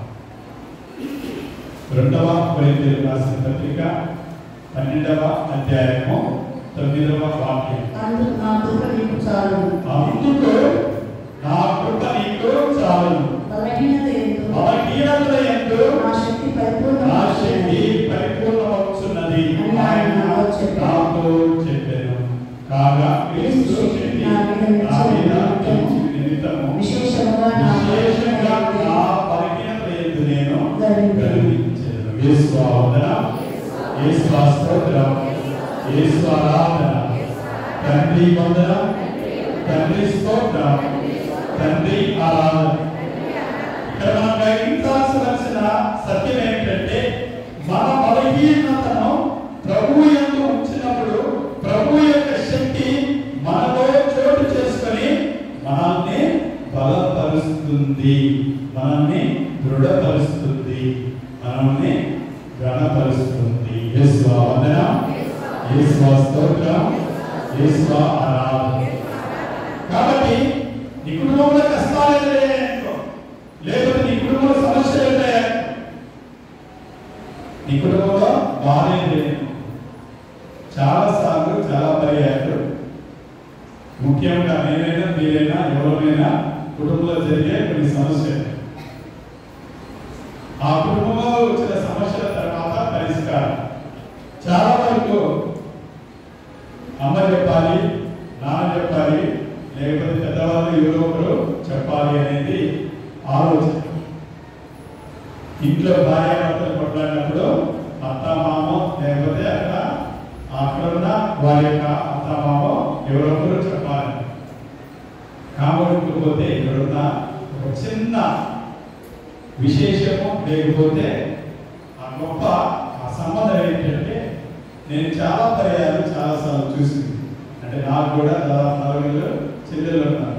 రెండవ కొరింథీయులకు రాసిన పత్రిక పన్నెండవ అధ్యాయము తొమ్మిదవ వాక్యం అందుకు నా కృప నీకు చాలు అందుకు నా కృప నీకు చాలు బలహీనత ఎందు బలహీనతల యందు నా శక్తి పరిపూర్ణ నా శక్తి పరిపూర్ణమవుతున్నది అని ఆయన నాతో చెప్పాడు. నాతో చెప్పాను కాగా క్రీస్తు శక్తి నా మీద నిలిచిన నిమిత్తము విశేషముగా నా విశేషంగా నా బలహీనత యందు నేను గర్వించెదను. గర్వించెదను. యేసు ఆరాధన యేసు స్తోత్రం యేసు ఆరాధన తండ్రి వందన తండ్రి స్తోత్రం తండ్రి ఆరాధన ఇక్కడ మనం గ్రహించాల్సిన సత్యం ఏమిటంటే మన బలహీనతను ప్రభువు నడుస్తుంది యేసు వందన యేసు స్తోత్రం యేసు ఆరాధన కాబట్టి నీ కుటుంబంలో కష్టాలు ఎదురయ్యాయనుకో లేకపోతే నీ కుటుంబంలో సమస్యలు ఎదురయ్యాయనుకో నీ కుటుంబంలో బాధ లేదు చాలా సార్లు చాలా పర్యాయాలు ముఖ్యంగా నేనైనా మీరైనా ఎవరైనా కుటుంబంలో జరిగే కొన్ని సమస్యలు ఆ కుటుంబంలో వచ్చిన సమస్యల తర్వాత పరిష్కారం చాలా వరకు అమ్మ చెప్పాలి నాన్న చెప్పాలి లేకపోతే పెద్దవాళ్ళు ఎవరో ఒకరు చెప్పాలి అనేది ఆలోచన ఇంట్లో భార్య భర్తలు కొట్లాడినప్పుడు అత్త మామ లేకపోతే అక్కడ అక్కడ ఉన్న వారి యొక్క అత్త మామ ఎవరో ఒకరు చెప్పాలి కాబోకపోతే ఇక్కడున్న ఒక చిన్న విశేషము లేకపోతే ఆ గొప్ప ఆ సంబంధం ఏంటంటే నేను చాలా పర్యాలు చాలా సార్లు చూసింది అంటే నాకు కూడా దాదాపు నలుగురు చెల్లెలు ఉన్నారు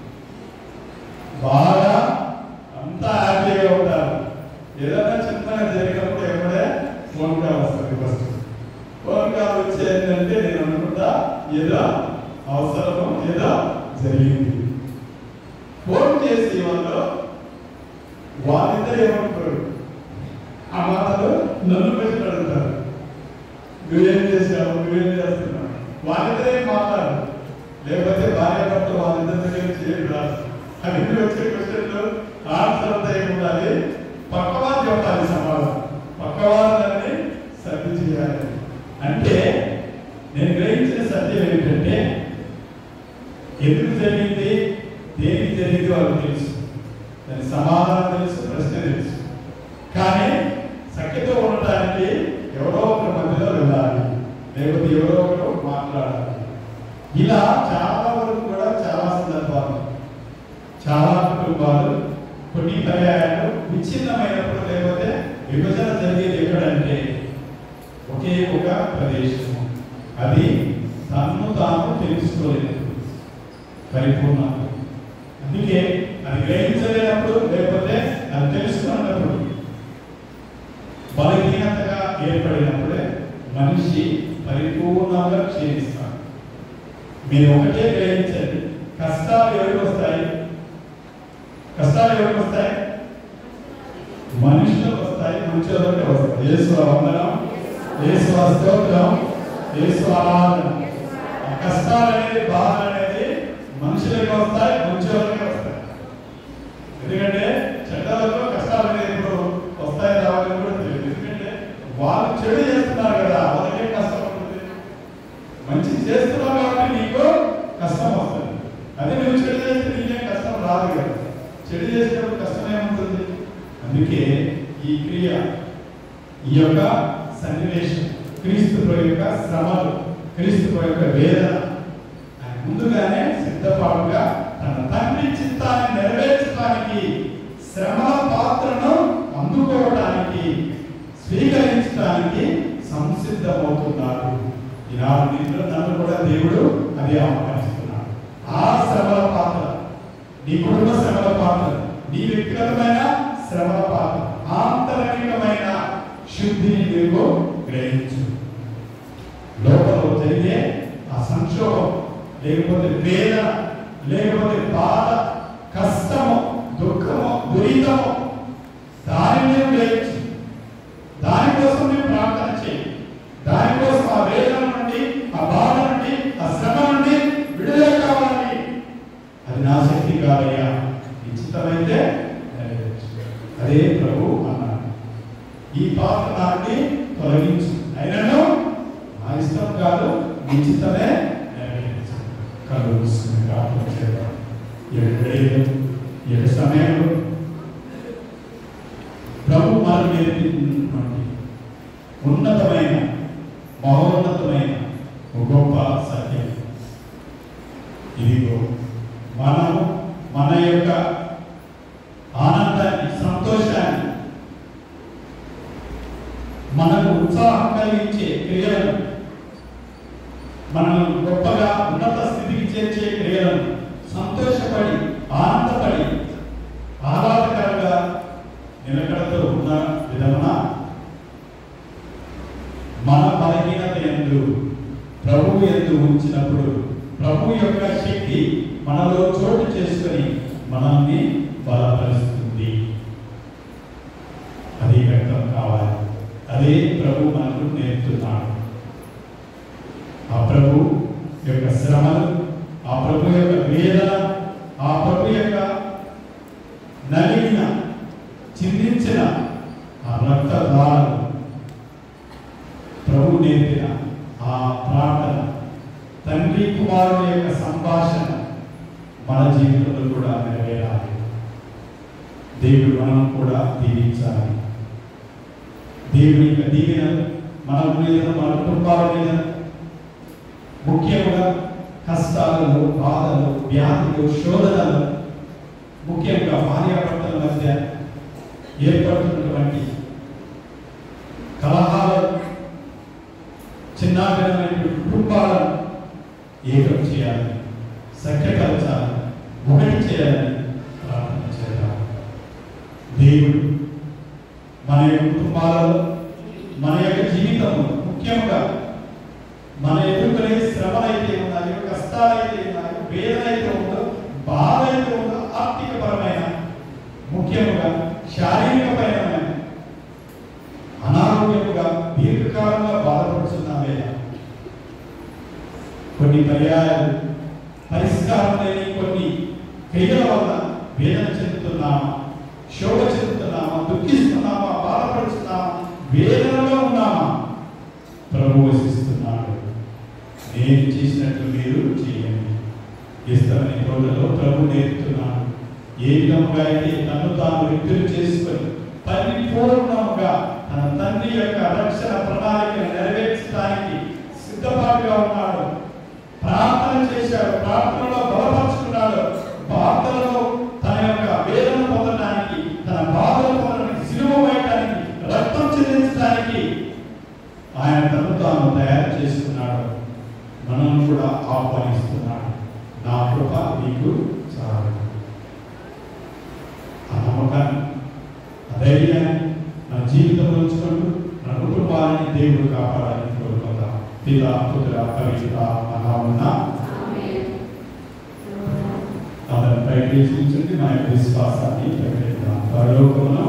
బాగా అంతా హ్యాపీగా ఉంటారు ఏదైనా చిన్నగా జరిగినప్పుడు ఎప్పుడే ఫోన్ కాల్ వస్తుంది ఫస్ట్ ఫోన్ కాల్ వచ్చేందంటే నేను అనుకుంటా ఏదో అవసరము ఏదో జరిగింది ఫోన్ చేసి వాళ్ళు వాళ్ళిద్దరు ఏమంటారు ఆ మాటలు నన్ను పెట్టి అడుగుతారు నువ్వేం చేసావు నువ్వేం చేస్తున్నావు వాళ్ళిద్దరే మాట్లాడు లేకపోతే భార్య భర్త వాళ్ళిద్దరి దగ్గర చేయండి రాదు అది ఎందుకు వచ్చే క్వశ్చన్లు ఆన్సర్ అంతా ఏముండాలి పక్కవారు చెప్పాలి సమాధానం పక్కవారు దాన్ని సర్ది చేయాలి అంటే నేను గ్రహించిన సత్యం ఏంటంటే ఎందుకు జరిగింది దేనికి జరిగింది వాళ్ళకి తెలుసు దాని సమాధానం తెలుసు ప్రశ్న తెలుసు కానీ సఖ్యతో ఉండటానికి ఎవరో ఒకరి మధ్యలో వెళ్ళాలి లేకపోతే ఎవరో ఒకరు మాట్లాడాలి ఇలా చాలా వరకు కూడా చాలా సందర్భాలు చాలా కుటుంబాలు కొన్ని పర్యాయాలు విచ్ఛిన్నమైనప్పుడు లేకపోతే విభజన జరిగేది ఎక్కడంటే ఒకే ఒక ప్రదేశము అది తన్ను తాను తెలుసుకోలేదు పరిపూర్ణ అందుకే అది గ్రహించలేనప్పుడు లేకపోతే అది తెలుసుకున్నప్పుడు బలహీనతగా ఏర్పడినప్పుడే మనిషి పరిపూర్ణంగా క్షీణిస్తాడు మీరు ఒకటే గ్రహించండి కష్టాలు ఎవరికి వస్తాయి కష్టాలు ఎవరికి వస్తాయి మనుషులకు వస్తాయి మనుషులకే వస్తాయి యేసు వందనం యేసు స్తోత్రం యేసు ఆరాధన ఆ కష్టాలు అనేది బాధ అనేది మనుషులకే వస్తాయి మనుషులకే వస్తాయి ఎందుకంటే చెడ్డలకు కష్టాలు అనేది ఇప్పుడు వస్తాయి రావాలని కూడా తెలియదు ఎందుకంటే వాళ్ళు చెడు చేస్తున్నారు కదా వాళ్ళకే కష్టం ఉంటుంది మంచి చేస్తున్నావు కాబట్టి నీకు కష్టం వస్తుంది అదే నువ్వు చెడు చేస్తే నీకేం కష్టం రాదు కదా చెడు చేసినప్పుడు కష్టం ఏముంటుంది అందుకే ఈ క్రియ ఈ యొక్క సన్నివేశం క్రీస్తు యొక్క శ్రమలు క్రీస్తు యొక్క వేదన ఆయన ముందుగానే సిద్ధపాటుగా తన తండ్రి చిత్తాన్ని నెరవేర్చడానికి శ్రమల పాత్రను అందుకోవడానికి స్వీకరించడానికి సంసిద్ధమవుతున్నాడు ఈనాడు నిన్ను నన్ను కూడా దేవుడు అది ఆహ్వానిస్తున్నాడు ఆ శ్రమల పాత్ర నీ కుటుంబ శ్రమల పాత్ర నీ వ్యక్తిగతమైన శ్రమల పాత్ర ఆంతరికమైన శుద్ధిని నీవు గ్రహించు లోపల జరిగే ఆ సంక్షోభం లేకపోతే వేదన లేకపోతే బాధ కష్టము దుఃఖము దురితము దానిని నీవు గ్రహించు దానికోసం నీవు ప్రార్థన చేయి దానికోసం ఆ వేదన నుండి ఆ బాధ నుండి ఆ శ్రమ నుండి విడుదల కావాలని అది నా శక్తి కాదయ్యా నిశ్చితమైతే నెరవేర్చు. అదే ప్రభు అన్నాడు ఈ పాత్ర నాటి తొలగించు అయినను నా ఇష్టం కాదు నిశ్చితమే నెరవేర్చు కళ్ళు మూసుకుని ప్రార్థన చేద్దాం ఈ యొక్క గడియలు, ఈ యొక్క సమయంలో ప్రభు మనకు నేర్పినటువంటి ఉన్నతమైన మహోన్నతమైన ఒక గొప్ప సత్యం ఇదిగో మనము మన యొక్క ఆనందాన్ని సంతోషాన్ని మనకు ఉత్సాహం కలిగించే క్రియలను మనల్ని గొప్పగా ఉన్నత స్థితికి చేర్చే క్రియలను సంతోషపడి ఆనందపడి ఆహ్లాదకరంగా నిలకడతో ఉన్న విధమున మన బలహీనత ఎందు ప్రభు ఎందు ఉంచినప్పుడు ప్రభు యొక్క శక్తి మనలో చోటు చేసుకొని మనల్ని బలపరుస్తుంది అది వ్యక్తం కావాలి అదే ప్రభు మనకు నేర్పుతున్నాడు ఆ ప్రభు యొక్క శ్రమలు ఆ ప్రభు యొక్క వేదన ఆ ప్రభు యొక్క నలిగిన చిందించిన ఆ రక్తదారులు ప్రభు నేర్పిన ఆ ప్రార్థన తండ్రి కుమారుని యొక్క సంభాషణ మన జీవితంలో కూడా నెరవేరాలి దేవుడు మనం కూడా దీవించాలి దేవుని యొక్క దీవెన మన మీద మన కుటుంబాల మీద ముఖ్యంగా కష్టాలలో బాధలు వ్యాధులు శోధనలు ముఖ్యంగా భార్యాభర్తల మధ్య ఏర్పడుతున్నటువంటి కలహాలు చిన్నాభిన్నమైన కుటుంబాలను ఏకం చేయాలి సఖ్యపరచాలి ఒకటి చేయాలని ప్రార్థన చేద్దాం దేవుడు మన యొక్క కుటుంబాలలో మన యొక్క జీవితంలో ముఖ్యంగా మన ఎదుర్కొనే శ్రమలైతే ఉన్నాయో కష్టాలైతే ఉన్నాయో వేదన అయితే ఉందో బాధ అయితే ఉందో ఆర్థిక పరమైన ముఖ్యంగా శారీరకపరమైన అనారోగ్యముగా దీర్ఘకాలంగా బాధపడుతున్నామే కొన్ని పర్యాయాలు పరిష్కారం లేని కొన్ని క్రియల వల్ల వేదన చెందుతున్నామా శోభ చెందుతున్నామా దుఃఖిస్తున్నామా బాధపడుతున్నామా వేదనలో ఉన్నామా ప్రభు వసిస్తున్నాడు నేను చేసినట్లు మీరు చేయండి ఇస్తామని రోజుల్లో ప్రభు నేర్పుతున్నాడు ఏ విధముగా అయితే తను తాను వ్యక్తులు చేసుకొని పరిపూర్ణముగా తన తండ్రి యొక్క రక్షణ ప్రణాళికను నెరవేర్చడానికి సిద్ధపాటుగా ఉన్నాడు ప్రార్థన చేశాడు ప్రార్థనలో బలపరుచుకున్నాడు ప్రార్థనలో తన యొక్క వేదన పొందడానికి తన బాధలు పొందడానికి సిలువ వేయడానికి రక్తం చెల్లించడానికి ఆయన తను తాను తయారు చేసుకున్నాడు మనం కూడా ఆహ్వానిస్తున్నాడు నా కృప నీకు చాలు ఆ నమ్మకాన్ని ఆ ధైర్యాన్ని నా జీవితంలో ఉంచుకుంటూ నా కుటుంబాన్ని దేవుడు కాపాడాలని కోరుకుందాం పిల్ల పుత్ర పవిత్ర మహావున్న అతను ప్రకటించింది మన యొక్క విశ్వాసాన్ని ప్రకటిద్దాం పరలోకమును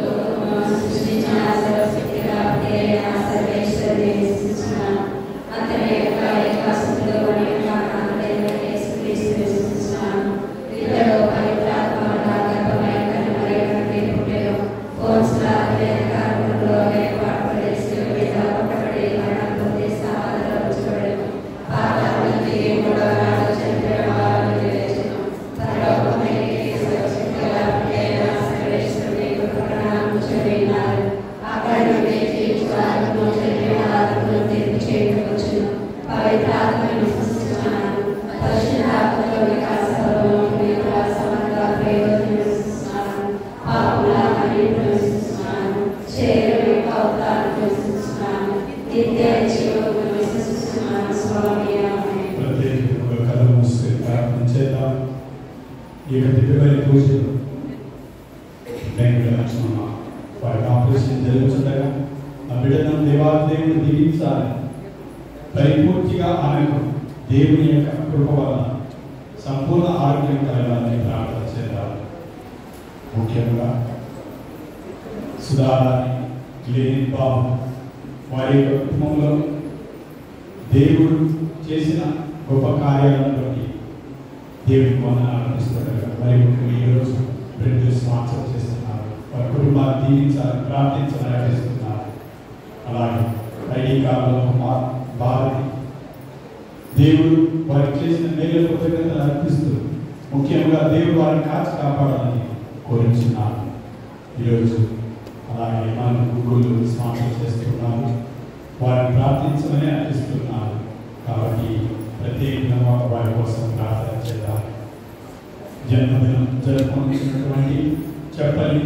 ప్రత్యేకంగా కళ్ళు మూసుకొని ప్రార్థన చేద్దాం ఈ యొక్క దివ్యమైన పూజలు వెంకట లక్ష్మణ వారికి ఆపరేషన్ జరుగుతుండగా ఆ బిడ్డను దేవాదేవుడు దీవించాలి పరిపూర్తిగా ఆమెకు దేవుని యొక్క కృప వలన సంపూర్ణ ఆరోగ్యం కలగాలని ప్రార్థన చేద్దాం ముఖ్యంగా సుధారాన్ని లేని బాబు వారి యొక్క కుటుంబంలో దేవుడు చేసిన గొప్ప కార్యాలను బట్టి దేవుడికి వందనాలు అర్పిస్తుండగా మరి ముఖ్యంగా ఈరోజు రెండు స్పాన్సర్ చేస్తున్నారు వారి కుటుంబాన్ని దీవించాలని ప్రార్థించాలని అర్పిస్తున్నారు అలాగే ఐడి కార్డులో మా భారతి దేవుడు వారికి చేసిన మేలు కృతజ్ఞతలు అర్పిస్తూ ముఖ్యంగా దేవుడు వారిని కాచి కాపాడాలని కోరించున్నాను ఈరోజు అలాగే మనం గూగుల్ స్పాన్సర్ చేస్తున్నాము వారిని ప్రార్థించమని అర్పిస్తున్నారు కాబట్టి ప్రత్యేకంగా వారి కోసం ప్రార్థన చేద్దాం జన్మదినం జరుపుకుంటున్నటువంటి చెప్పని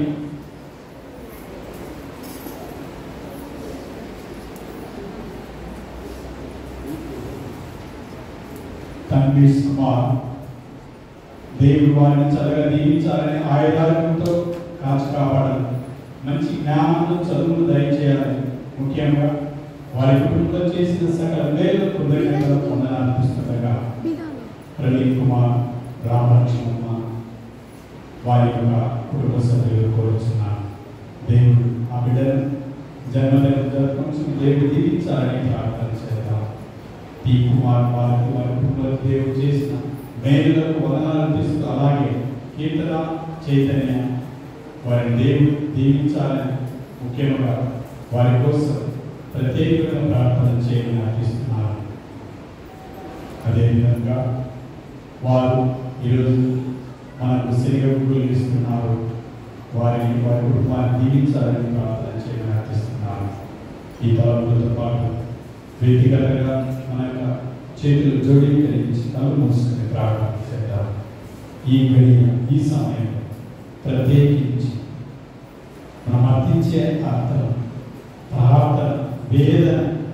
తండ్రి కుమార్ దేవుడు వారిని చల్లగా దీవించాలని ఆయుధాలతో కాచి కాపాడాలి మంచి జ్ఞానాన్ని చదువును దయచేయాలి ముఖ్యంగా వారి కుటుంబంలో చేసిన సకల మేలు కృతజ్ఞతలు పొందనాలనిపిస్తుండగా ప్రవీణ్ కుమార్ రామలక్ష్మమ్మ వారి యొక్క కుటుంబ సభ్యులు కోరుచున్నారు దేవుడు ఆ బిడ్డను జన్మదిన జరుపుకొని దేవుడు దీవించాలని ప్రార్థన చేద్దాం ఈ కుమార్ వారికి వారి కుటుంబంలో దేవుడు చేసిన మేలులకు వదనాలు అనిపిస్తూ అలాగే కీర్తన చైతన్య వారి దేవుడు దీవించాలని ముఖ్యంగా వారి కోసం ప్రత్యేకమైన ప్రార్థన చేయమని అర్థిస్తున్నారు అదేవిధంగా వారు ఈరోజు మనకు సెలవులు ఇస్తున్నారు వారిని వారి కుటుంబాన్ని దీవించాలని ప్రార్థన చేయమని అర్థిస్తున్నారు ఈ తలపులతో పాటు వ్యక్తిగతంగా మన యొక్క చేతులు జోడీకరించి కళ్ళు మూసుకుని ప్రార్థన చేద్దాం ఈ గడియ ఈ సమయం ప్రత్యేకించి మనం అర్థించే అర్థం ప్రార్థన వేదన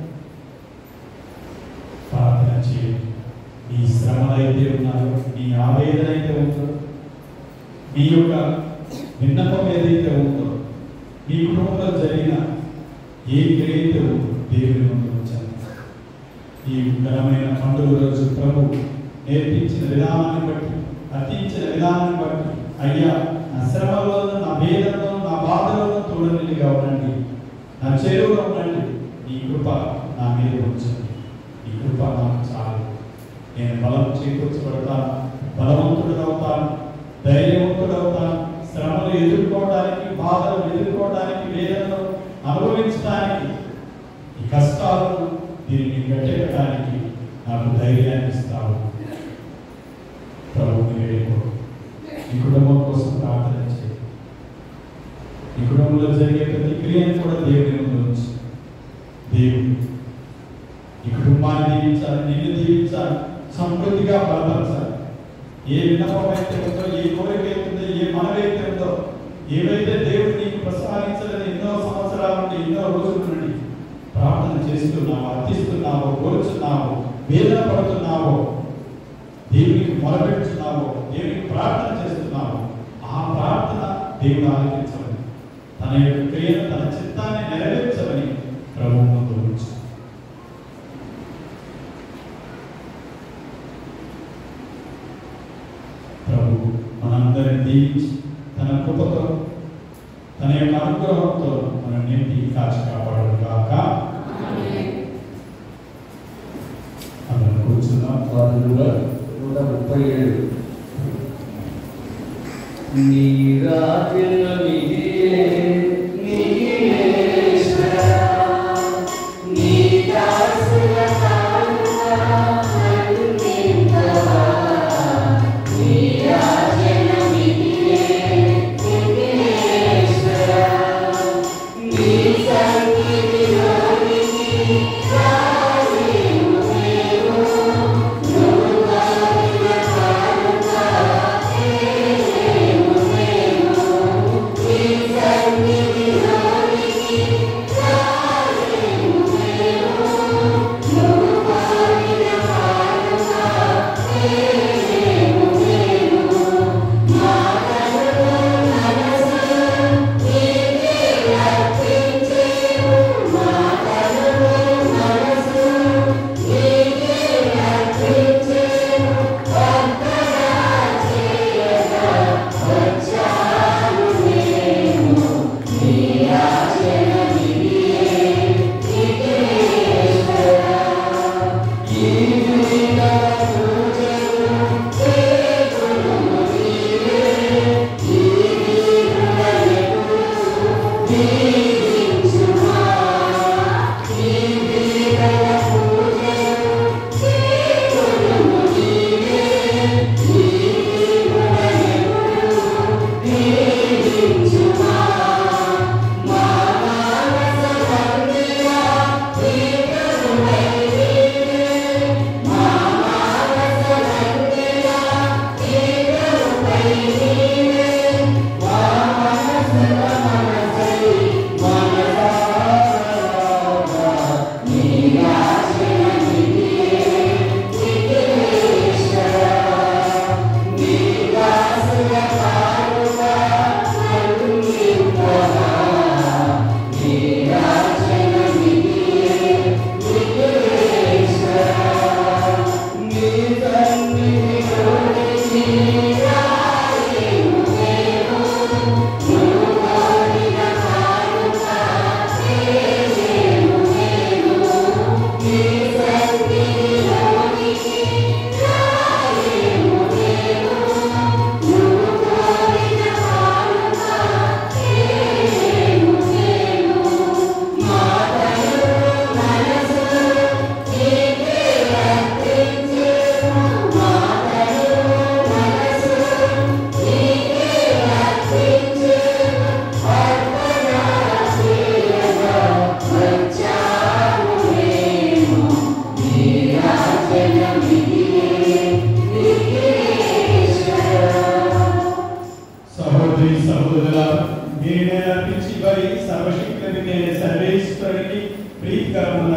ప్రార్థన చేయండి మీ శ్రమలు అయితే ఉన్నాయో మీ ఆవేదన అయితే ఉందో మీ యొక్క విన్నపం ఏదైతే ఉందో మీ కుటుంబంలో జరిగిన ఏ ఏదైతే ఉందో దేవుని ముందు ఉంచండి ఈ ఘనమైన పండుగ రోజు ప్రభు నేర్పించిన విధానాన్ని బట్టి అర్థించిన విధానాన్ని బట్టి అయ్యా నా శ్రమలోను నా వేదనలో నా బాధలోను తోడనిగా ఉండండి నా చేరువలో ఉండండి నీ కృప నా మీద ఉంచండి ఈ కృప నాకు చాలు నేను బలం చేకూర్చబడతాను బలవంతుడు అవుతాను ధైర్యవంతుడు అవుతాను శ్రమలు ఎదుర్కోవడానికి బాధలు ఎదుర్కోవడానికి వేదనలు అనుభవించడానికి ఈ కష్టాలను దీన్ని గట్టెక్కడానికి నాకు ధైర్యాన్ని ఇస్తావు ప్రభుని వేడుకో ఈ కుటుంబం కోసం ప్రార్థన చేయి ఈ కుటుంబంలో జరిగే ప్రతి క్రియను కూడా దేవుని ముందు ఉంచు దేవుడు ఈ కుటుంబాన్ని దీవించాలి నిన్ను దీవించాలి సమృద్ధిగా బలపరచాలి ఏ విన్నపం అయితే ఉందో ఏ కోరిక అయితే ఉందో ఏ మనవైతే ఉందో ఏవైతే దేవుడు నీకు ప్రసాదించలేని ఎన్నో సంవత్సరాల నుండి ఎన్నో రోజుల నుండి ప్రార్థన చేస్తున్నావో అర్థిస్తున్నావో కోరుచున్నావో వేదన పడుతున్నావో దేవునికి మొరపెడుతున్నావో దేవునికి ప్రార్థన చేస్తున్నావో ఆ ప్రార్థన దేవుడు ఆలకించమని తన యొక్క క్రియను తన చిత్తాన్ని నెరవేర్చమని ప్రభు ముందు ఉంచు ప్రభు మనందరిని దీవించి తన కృపతో తన యొక్క అనుగ్రహంతో మనం నింపి కాచి కాపాడు గాక అందరం కూర్చున్నాం పాదులుగా నూట ముప్పై ఏడు నీ రాజ్యం నీకే నీకేశ్వరా నీ దాసుల కానుక అందించవా నీ రాజ్యం నీకే నీకేశ్వరా నీ సన్నిధిలోనికి రాలేము మేము నువ్వు కానుక కానుక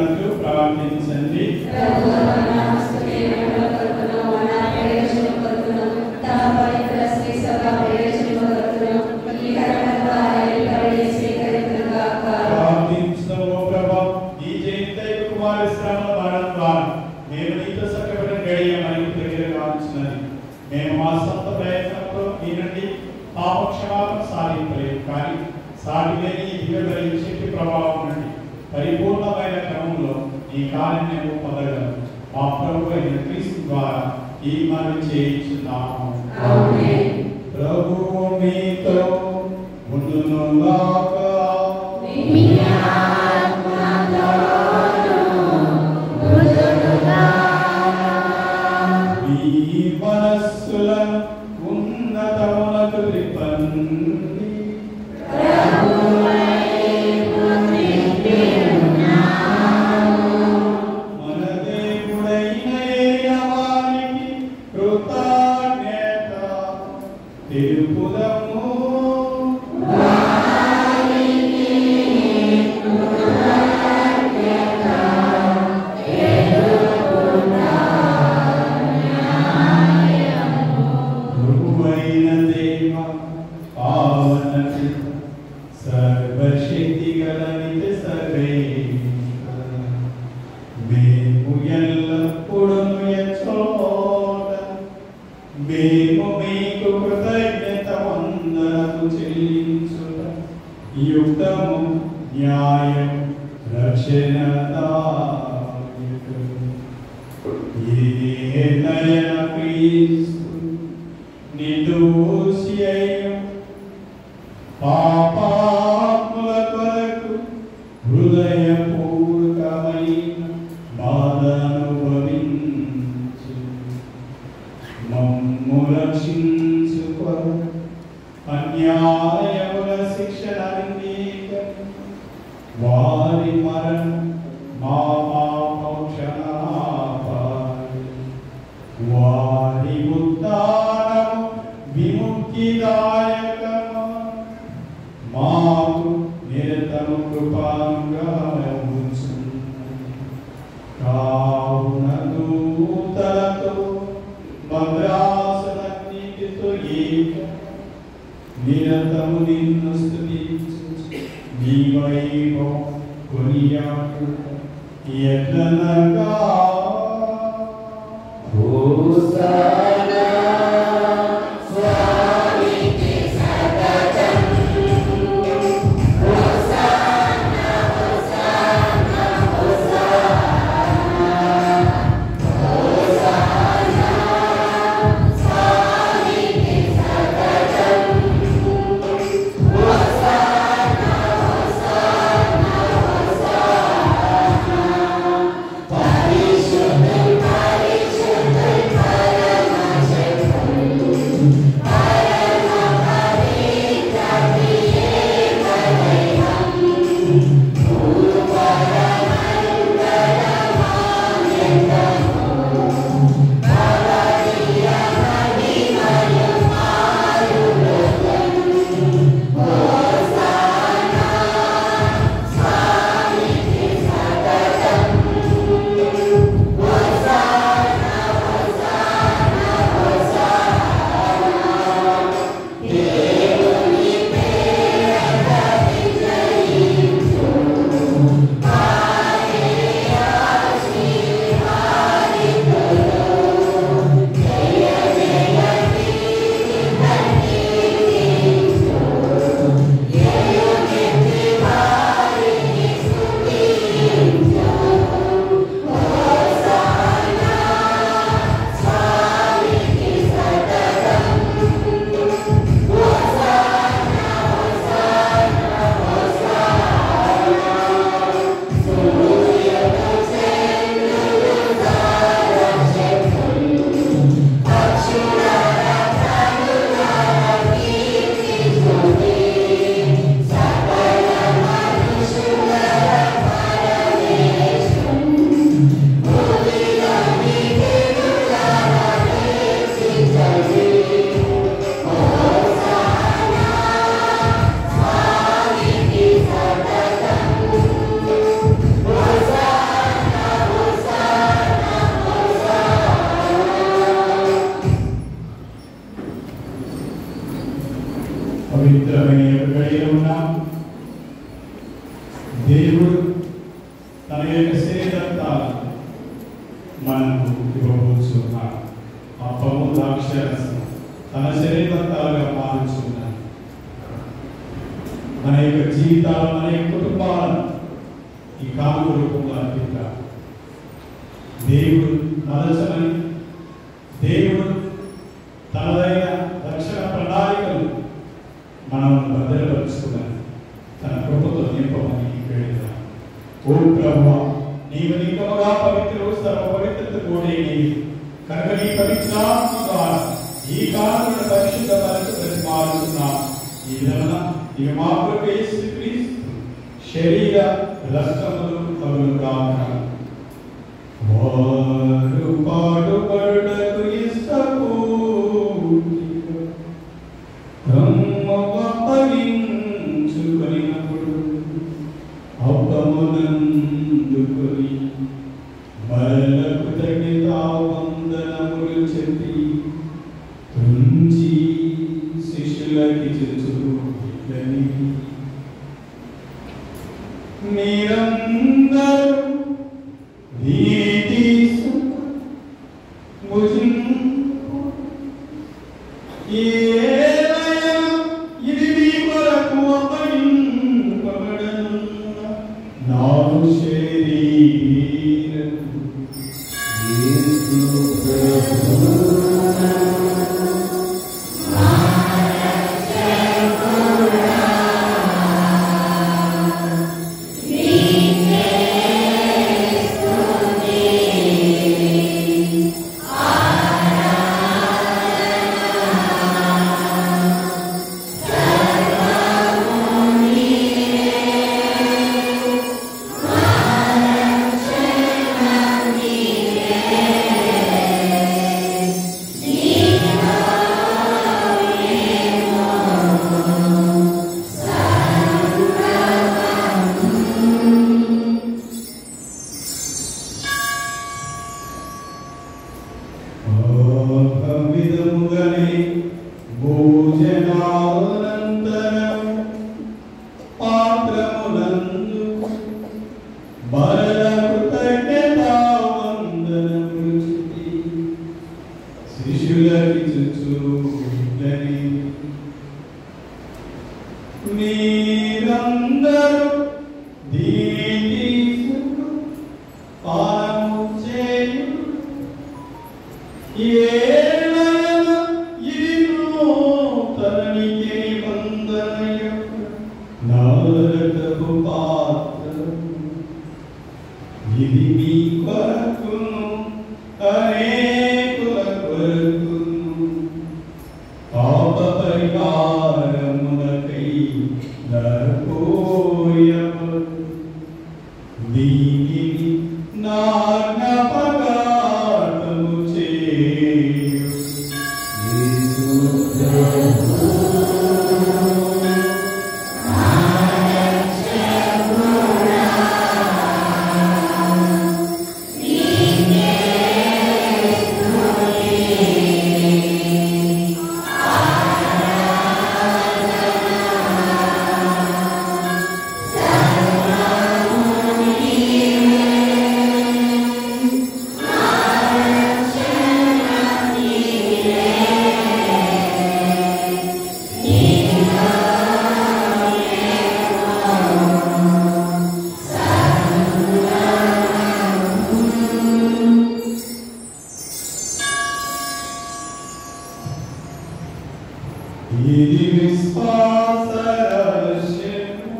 కలుగునట్లు ప్రార్థించండి ప్రార్థించుతాము ప్రభా ఈ జయంతై కుమారి శ్రమ మరణం ద్వారా మేము నీతో సకబడిన గడియ మరియు దగ్గర కాల్చున్నది మేము మా సొంత ప్రయత్నంలో నీ నుండి పాపక్షమాపణ సాధించలేము కానీ సాటి లేని ఈ దిగబడి శక్తి ప్రభావం నుండి పరిపూర్ణమైన క్రమంలో ఈ కార్యం పొందగలం మా ప్రభు అయిన క్రీస్తు ద్వారా ఈ మనం చేయించున్నాము ప్రభు మీతో ఉండునుగాక మీ మనస్సులను ఉన్నతమునకు త్రిప్పండి మన దేవుడైన యెహోవానికి కృతజ్ఞత తెలుపుదము ప్రభువైన దేవ పావన పిత, సర్వశక్తి గల నిత్య సర్వేశ్వర, మేము ఎల్లప్పుడూ ఎచ్చోట మేము మీకు కృతజ్ఞత వందనము చెల్లించుట యుక్తము న్యాయం రక్షణ ఏ నయన క్రీస్తు నిర్దోషి అయిన పాపాత్ముల కొరకు హృదయపూర్వకమైన బాధ అనుభవించు మమ్ము రక్షించుకొను అన్యాయముల శిక్షణ అంగీకరి వారి మరణం మా పాపక్షణాపారి వారి ఉత్తానము విముక్తిదాయకమా మాకు నిరతము కృపాంగా కావున దూతలతో భద్రాసనన్నిటితో ఏక నిరతము నిన్ను స్తుతించు నీ వైభవం కొనియాడు ఎట్లనగా Hosanna, తన యొక్క శరీరంతాలు మనకు ఇవ్వబోతున్నాడు అప్పము ద్రాక్షరసం తన శరీరంతాలుగా మారుచున్నాడు మన యొక్క జీవితాలు మన యొక్క కుటుంబాలను ఈ కానుక రూపంలో అర్పిద్దాం దేవుడు మలచమని దేవుడు తనదైన రక్షణ ప్రణాళికలు మనం భద్రపరుచుకున్నాను తన కృపతో నింపమని వేడుదాం ఓ ప్రభు నీవు నికముగా పవిత్ర సర్వ పవిత్రత కూడి నీవి కనుక నీ పవిత్రాత్మ ద్వారా ఈ కాలంలో పరిశుద్ధ పరచు ప్రతిపాదుతున్నాం ఈ విధమున ఇవి మా ప్రభు యేసుక్రీస్తు శరీర రక్తములు కలుగు కాక వారు పాటుపడుటకు ఇష్టపూర్తిగా అప్పగించుకొనినప్పుడు అప్పమునందుకొని మరల కృతజ్ఞతావందనములు చెప్పి తుంచి శిష్యులకి చెచ్చు మీరందరూ దీని భుజింపు ఏలయ ఇది మీ కొరకు అప్పగింపబడను నాను శరీరం యేసు విధముగనే భోజనానంతరం పాత్రమునందు మరల కృతజ్ఞతావందనములు చెప్పి శిష్యులకి చుచూలని మీరందరూ దీని తీసుకు పానము చేయుడు ఏలయన ఇది నూతననికే నిబంధన యొక్క నారకపు పాత్రం. ఇది మీ కొరకును అనేకుల కొరకును పాప పరిహారములకై నరకోయము దీనిని నా జ్ఞాపకార్థము చేయు. ఇది విశ్వాస రహస్యము.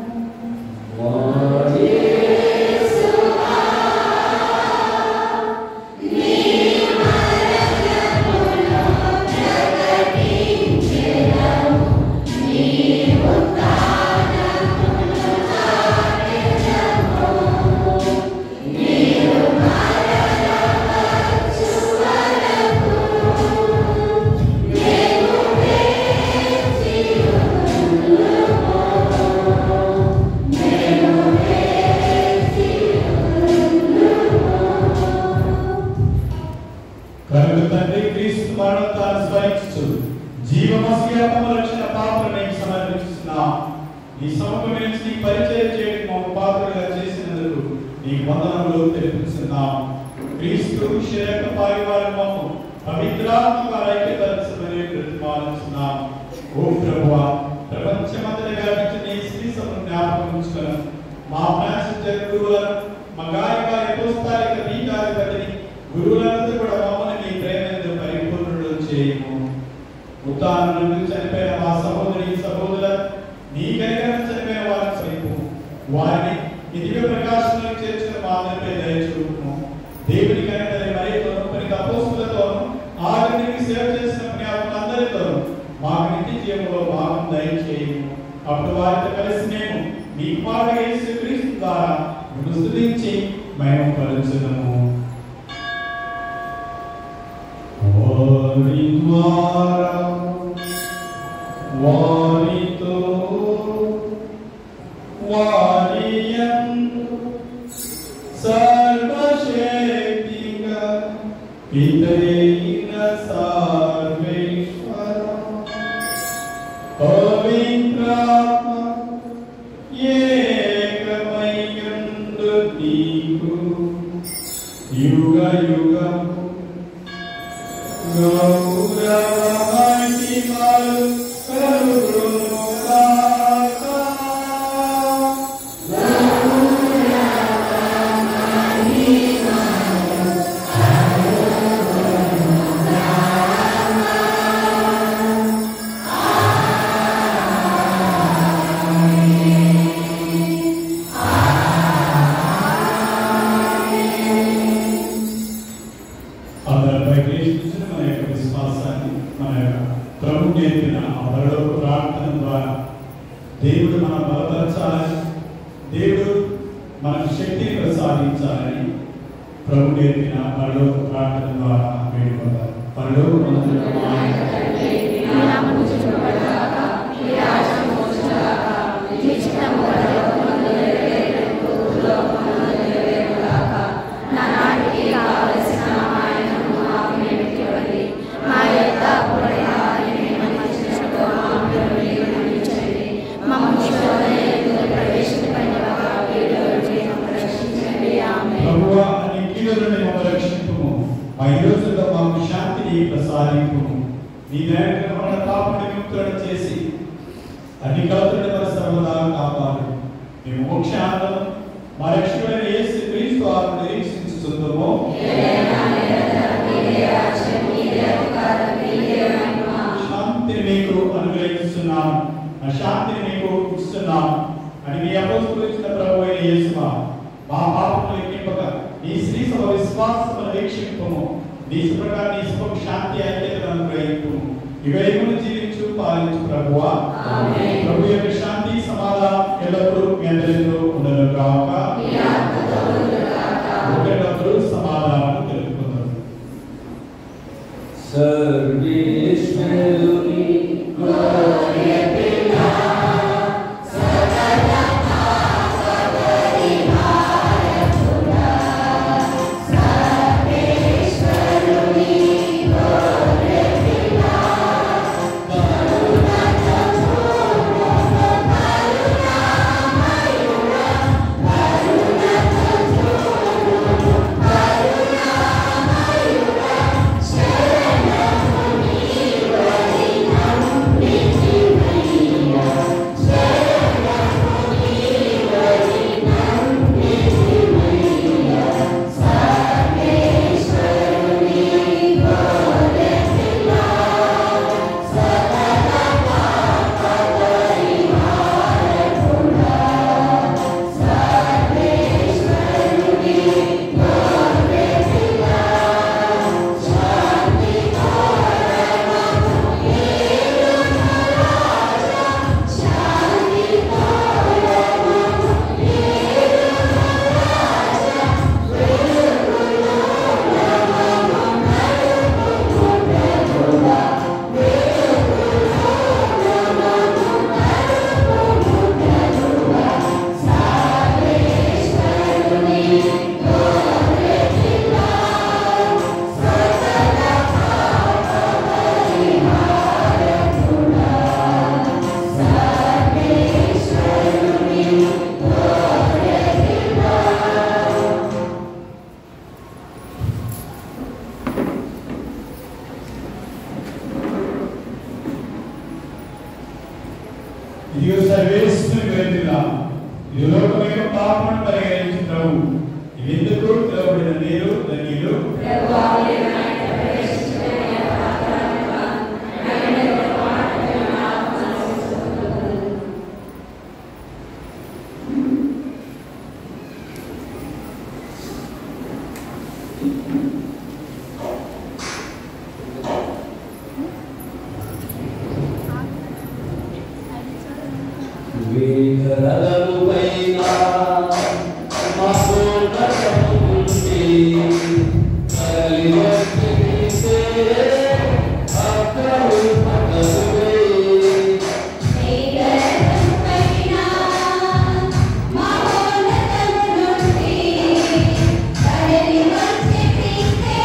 కనుక తండ్రి క్రీస్తు మరణం తాను స్మరించు జీవమస్యాత్మ రక్షణ పాత్ర నేను సమర్పిస్తున్నా నీ సముఖం నుంచి నీ పరిచయం చేయడం మా పాత్రగా చేసినందుకు నీ నీ వందనములు తెలుపుతున్నాం క్రీస్తు శరీర పరివారము పవిత్రాత్మక ఐక్యపరచమని ప్రతిపాదిస్తున్నాం ఓ ప్రభువా ప్రపంచమంతటా వ్యాపించిన ఈ శ్రీసమును జ్ఞాపకం ఉంచుకున్నాం మా ప్రాంశ గురువులను మా గాయక ఎపోస్తాలిక పీఠాధిపతిని గురువులందరూ కూడా మమ్మల్ని నీ ప్రేమతో పరిపూర్ణులు చేయము ఉత్తానం నుండి చనిపోయిన మా సహోదరి సహోదర నీ కనికరం చనిపోయిన వారిని సైపు వారిని నీ దివ్య ప్రకాశంలో చేర్చిన మా అందరిపై దయచూపుము దేవుని కనికరి మరియతోను పని తపోసులతోను ఆగనికి సేవ చేసిన పుణ్యాత్ములందరితోను మాకు నిత్య జీవంలో భాగం దయచేయము అప్పుడు వారితో కలిసి మేము మీ కుమారుడు యేసు క్రీస్తు ద్వారా మిమ్మల్ని స్తుతించి మేము పరుచునము వారి ద్వారా వారితో వారి యందు సర్వశక్తిగా పితైన సర్వేశ్వర పవిత్రాత్మ ఏకమయ్యుండు నీకు యుగ యుగము గౌరవమహిమలు కలుగునుగాక. అందరిపై క్రీస్తున్న మన యొక్క విశ్వాసాన్ని మన యొక్క ప్రభు నేర్పిన ఆ పరలోక ప్రార్థన ద్వారా దేవుడు మన బలపరచాలని దేవుడు మనకు శక్తిని ప్రసాదించాలని ప్రభు నేర్పిన పరలోక ప్రార్థన ద్వారా వేడుకుంటారు పరలోక ప్రభువా నీ కీడులను మమ్మ రక్షింపుము మా ఈ రోజుల్లో మాకు శాంతిని ప్రసాదింపుము నీ దయకరమైన పాపని విముక్తులను చేసి అన్ని కలుతున్న మన సర్వదా కాపాడు మేము మోక్షాంతం మా రక్షకుడైన యేసు క్రీస్తు ఆత్మ నిరీక్షించుతుందమో శాంతిని మీకు అనుగ్రహిస్తున్నాం ఆ శాంతిని మీకు ఇస్తున్నాం అని మీ అపోస్తులు ఇచ్చిన ప్రభు అయిన యేసువా మా పాపములు ఎక్కింపక నీ శ్రీ సభ విశ్వాసమును వీక్షింపము నీ ప్రకారం నీ సుఖం శాంతి ఐక్యతను అనుగ్రహింపుము ఇవేమును జీవించు పాలించు ప్రభువా ప్రభు యొక్క శాంతి సమాధానం ఎల్లప్పుడూ మీ అందరితో ఉండను కాక ఒకరినొకరు సమాధానం తెలుపుకుందాం సర్వేశ్వరుని శరణముని మీరు ధన్యులు వేదనలుపైన మహోన్నతముండి కలివర్తిసే అక్కడు పదవే మహోన్నతము నుండి కదలి వచ్చి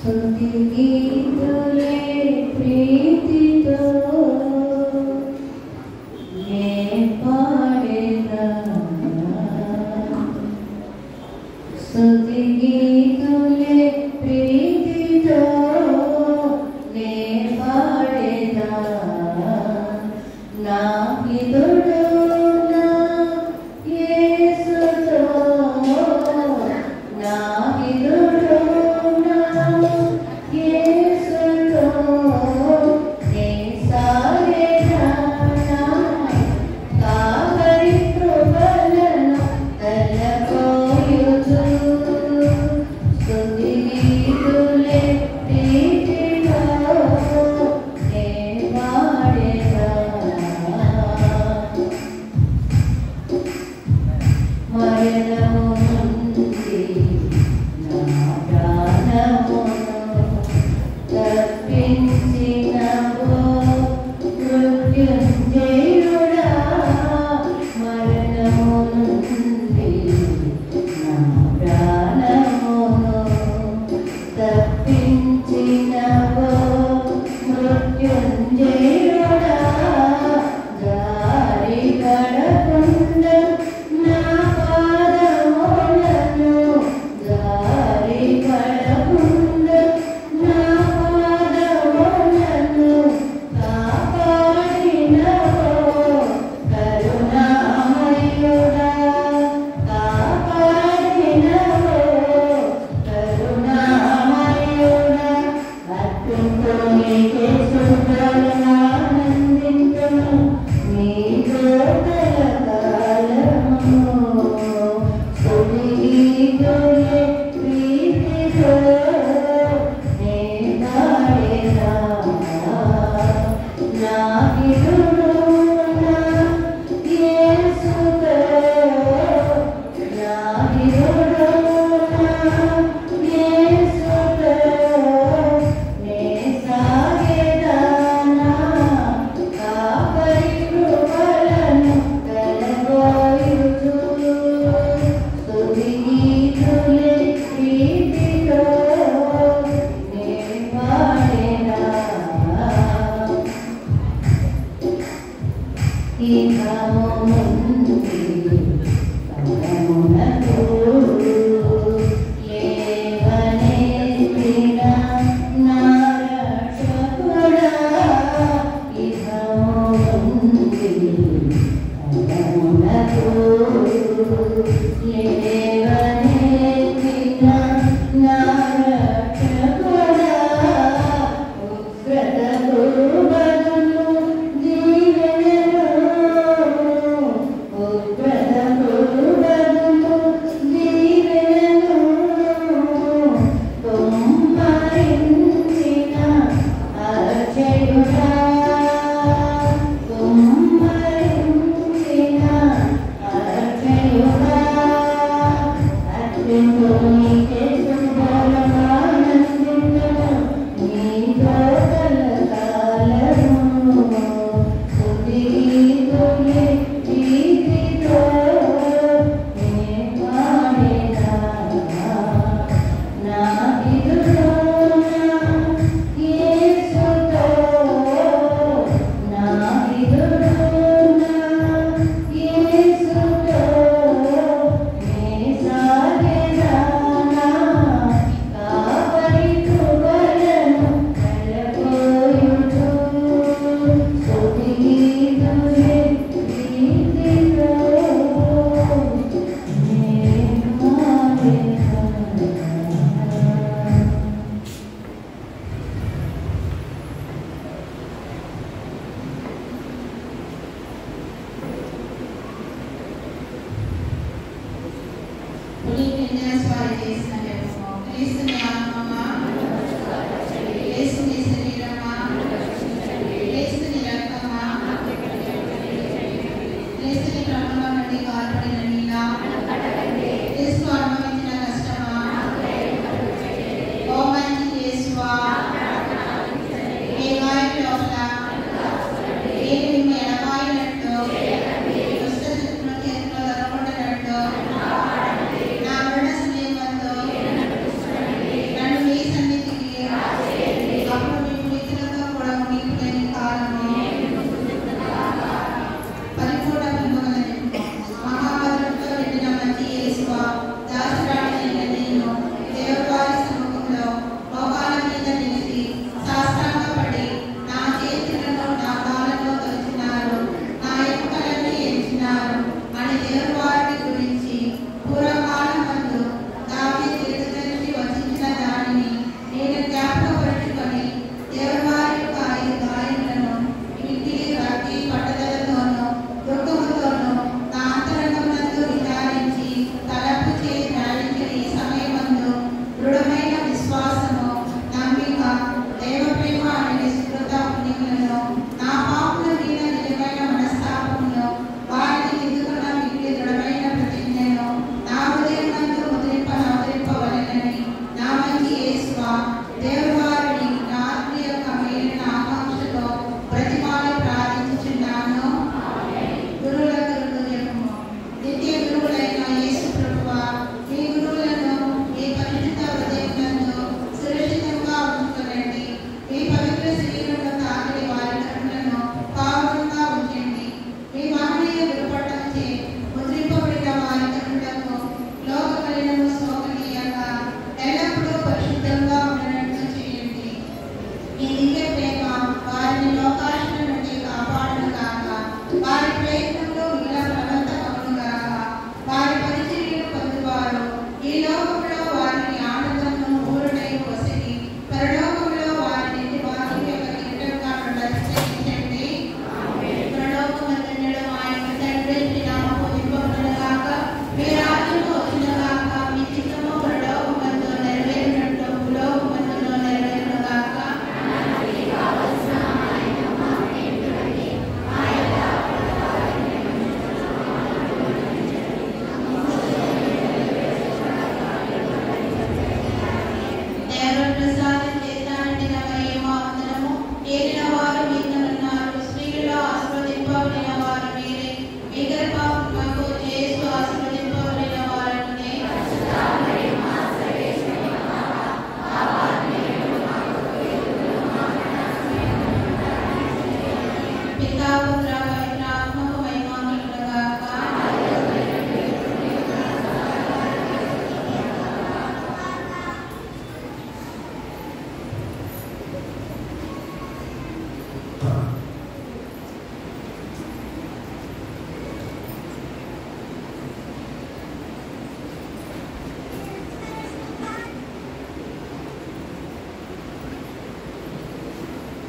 స్తుతి గీతులే ప్రీతితో నే పాడేదా స్తుతి గీతులే ప్రీతితో నే పాడేదా నా పితుడు నా యేసుతో నా పితుడు నా యేసుతో నే సా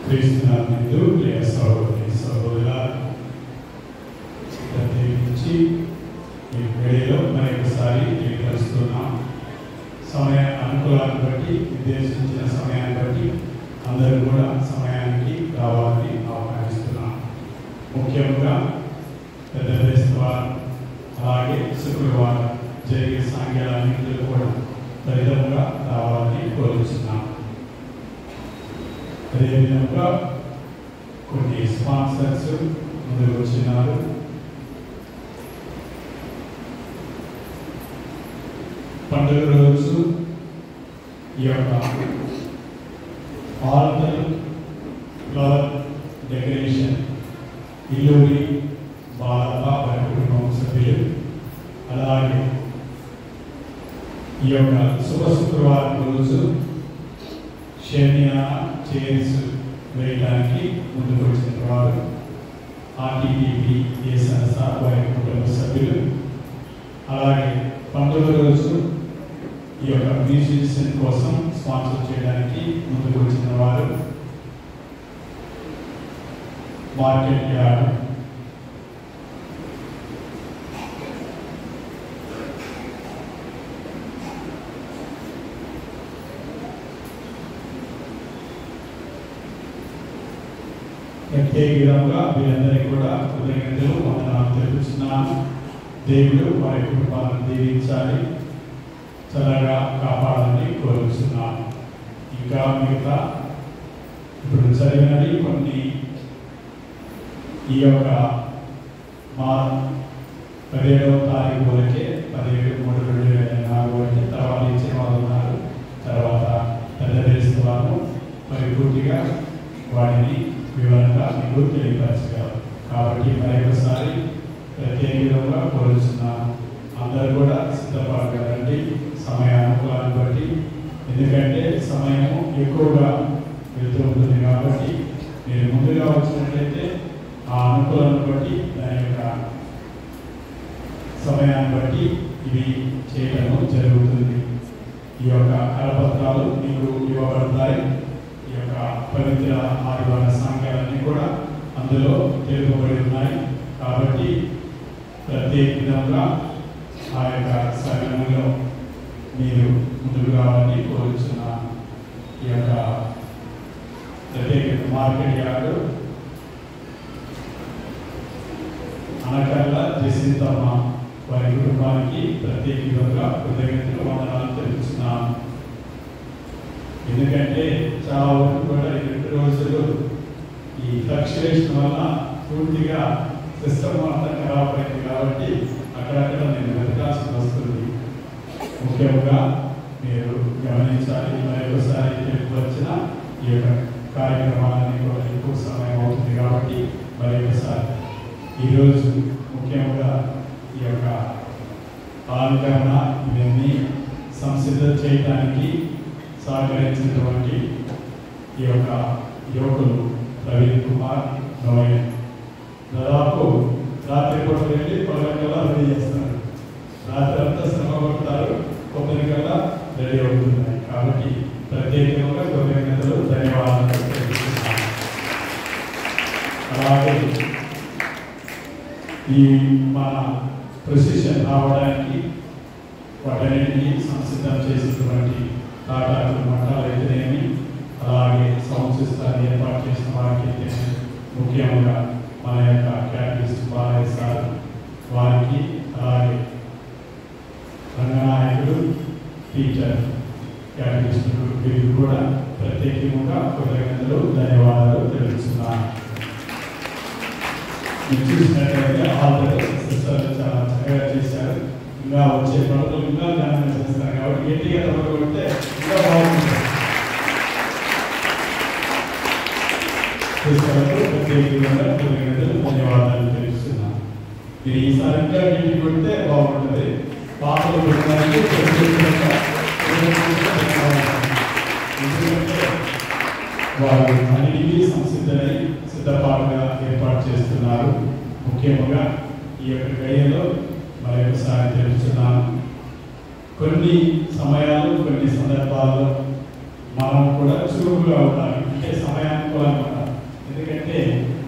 క్రీస్తునందు ప్రియ సహోదరి సహోదర ప్రత్యేకించి ఈ వేళలో మరి ఒకసారి కలుస్తున్నాం సమయ అనుకూలాన్ని బట్టి నిర్దేశించిన సమయాన్ని బట్టి అందరూ కూడా సమయానికి రావాలని ఆహ్వానిస్తున్నాం ముఖ్యంగా పెద్ద బేస్తవారం అలాగే శుక్రవారం జరిగే సాంఖ్యాలన్నింటిలో కూడా ఫలితంగా రావాలని కోరుచున్నాం అదేవిధంగా కొన్ని స్పాన్సర్స్ ముందుకు వచ్చినారు పండుగ రోజు ఈ యొక్క altar flower decoration Illuri Balappa వారి కుటుంబం సభ్యులు అలాగే ఈ యొక్క శుభ శుక్రవారం రోజు షేమియా చైర్స్ వేయడానికి ముందుకు వచ్చిన వారు ఆర్టీపీపీ ఏ సంస్థ వారి కుటుంబ సభ్యులు అలాగే పండుగ రోజు ఈ యొక్క మ్యూజిషియన్ కోసం స్పాన్సర్ చేయడానికి ముందుకు వచ్చిన వారు మార్కెట్ యార్డ్ ప్రత్యేకంగా వీరందరికీ కూడా కృతజ్ఞతలు వందనాలు తెలుపుతున్నాను దేవుడు వారి కుటుంబాలను దీవించాలి చల్లగా కాపాడాలని కోరుతున్నాను ఇంకా మిగతా ఇప్పుడు చదివినది కొన్ని ఈ యొక్క మా పదిహేడవ తారీఖు వరకే పదిహేడు మూడు రెండు వేల నాలుగు వరకే తర్వాత ఇచ్చిన వాళ్ళు ఉన్నారు తర్వాత పెద్ద దేశం వారు మరి పూర్తిగా వాటిని వివరంగా మీకు తెలియపరచగలరు కాబట్టి మరొకసారి ప్రత్యేకంగా కోరుతున్నాను అందరూ కూడా సిద్ధపడగలండి సమయ అనుకూలాన్ని బట్టి ఎందుకంటే సమయము ఎక్కువగా వెళ్తూ ఉంటుంది కాబట్టి మీరు ముందుగా వచ్చినట్లయితే ఆ అనుకూలాన్ని బట్టి దాని యొక్క సమయాన్ని బట్టి ఇవి చేయడం జరుగుతుంది ఈ యొక్క కరపత్రాలు మీకు ఇవ్వబడతాయి ఈ యొక్క పవిత్ర ఆదివార సంఘాలన్నీ కూడా అందులో తెలుపబడి ఉన్నాయి కాబట్టి ప్రత్యేకంగా ఆ యొక్క సంఘంలో మీరు ముందుకు రావాలని కోరుచున్నాను ఈ యొక్క ప్రత్యేక మార్కెట్ యార్డు అనకల్ల జసింతమ్మ వారి కుటుంబానికి ప్రత్యేకంగా కృతజ్ఞతలు వందనాలు తెలుపుతున్నాను ఎందుకంటే చాలా వరకు కూడా ఈ రెండు రోజులు ఈ ఫ్లక్చుయేషన్ వల్ల పూర్తిగా సిస్టమ్ అంతా ఖరాబ్ అయింది కాబట్టి అక్కడక్కడ నేను వెతకాల్సి వస్తుంది ముఖ్యంగా మీరు గమనించాలి మరొకసారి తెలుపు వచ్చిన ఈ యొక్క కార్యక్రమాలన్నీ కూడా ఎక్కువ సమయం అవుతుంది కాబట్టి మరొకసారి ఈరోజు ముఖ్యంగా ఈ యొక్క అలంకరణ ఇవన్నీ సంసిద్ధం చేయడానికి సహకరించినటువంటి ఈ యొక్క యువకులు ప్రవీణ్ కుమార్ నోయన్ దాదాపు రాత్రి పూట వెళ్ళి పొలకల్లా రెడీ చేస్తారు రాత్రి అంతా శ్రమ పడతారు కొబ్బరికల్లా రెడీ అవుతున్నాయి కాబట్టి ప్రత్యేకంగా కృతజ్ఞతలు ధన్యవాదాలు తెలియజేస్తున్నాను. అలాగే ఈ మన ప్రొసెషన్ రావడానికి వాటన్నిటిని సంసిద్ధం చేసినటువంటి టాటాలు మఠాలు అయితేనేమి అలాగే సౌండ్ సిస్టాన్ని ఏర్పాటు చేసిన వారికి అయితేనేమి ముఖ్యంగా మన యొక్క క్యాటలిస్ట్ బాలయ్య సార్ వారికి అలాగే రంగనాయకుడు టీచర్ క్యాటలిస్టులు వీరికి కూడా ప్రత్యేకంగా కృతజ్ఞతలు ధన్యవాదాలు తెలుస్తున్నాను మీరు చూసినట్లయితే ఆల్రెడీ సిస్టర్లు చాలా చక్కగా చేశారు ఇంకా వచ్చే పనులు ఇంకా ధ్యానం చేస్తారు కాబట్టి గట్టిగా తప్ప కొడితే ఇంకా బాగుంటుంది సిస్టర్లకు ప్రత్యేకంగా కృతజ్ఞతలు ధన్యవాదాలు తెలుస్తున్నాను మీరు ఈసారి ఇంకా గట్టి కొడితే బాగుంటుంది పాపలు కొట్టడానికి ప్రత్యేకంగా కృతజ్ఞతలు ధన్యవాదాలు. ఎందుకంటే వారు అన్నిటికీ సంసిద్ధమై సిద్ధపాటుగా ఏర్పాటు చేస్తున్నారు ముఖ్యంగా ఈ యొక్క గడియలో మరొకసారి తెలుపుతున్నాను కొన్ని సమయాలు కొన్ని సందర్భాల్లో మనం కూడా చురుకుగా ఉండాలి అంటే సమయానుకూలంగా ఉండాలి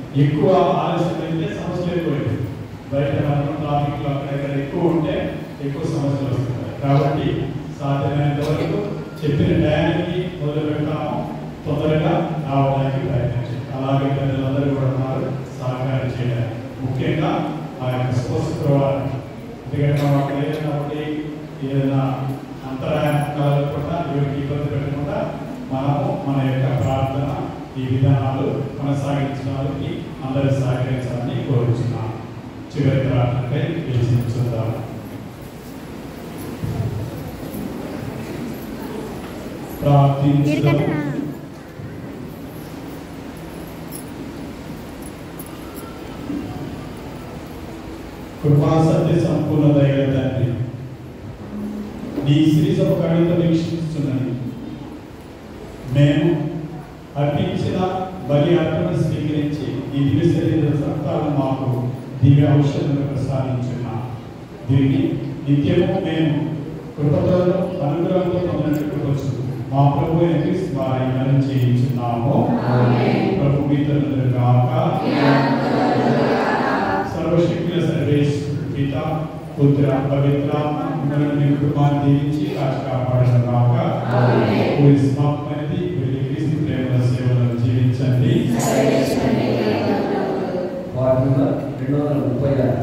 ఎక్కువ ఆలస్యం అయితే సమస్యలు ఎక్కువైంది బయట మనం ట్రాఫిక్లో అక్కడ ఇక్కడ ఎక్కువ ఉంటే ఎక్కువ సమస్యలు వస్తున్నాయి కాబట్టి సాధ్యమైనంత వరకు చెప్పిన టయానికి మొదలు పెడతాము తొందరగా రావడానికి ప్రయత్నించండి అలాగే ప్రజలందరూ కూడా ఉన్నారు సహకారం చేయడానికి ముఖ్యంగా ఆ యొక్క శుభ శుక్రవారం ఎందుకంటే మనం అక్కడ ఏదైనా ఒకటి ఏదైనా అంతరాయం కలగకుండా ఎవరికి ఇబ్బంది పెట్టకుండా మనము మన యొక్క ప్రార్థన ఈ విధానాలు కొనసాగించడానికి అందరూ సహకరించాలని కోరుచున్నాను చివరి ప్రార్థనపై పిలిచి చూద్దాం ప్రార్థించుదాం కృపా సత్య సంపూర్ణ దైవ తండ్రి నీ శ్రీ సభ కవిత వీక్షిస్తున్నది మేము అర్పించిన బలి అర్పణ స్వీకరించి ఈ దివ్య శరీర రక్తాలను మాకు దివ్య ఔషధంగా ప్రసాదించున్నా దీన్ని నిత్యము మేము కృపతో అనుగ్రహంతో పొందినట్టు వచ్చు మా ప్రభు అయిన క్రీస్తు వారి మనం చేయించున్నాము ప్రభు మీతను గాక సర్వశక్తుల సర్వేశ్వరుడు పిత పుత్ర పవిత్ర మిమ్మల్ని మీ కుటుంబాన్ని దీవించి కాచి కాపాడడం కాక పూరి సమాప్తమైనది వెళ్ళి క్రీస్తు ప్రేమల సేవలను జీవించండి వార్డు నెంబర్ రెండు వందల ముప్పై ఆరు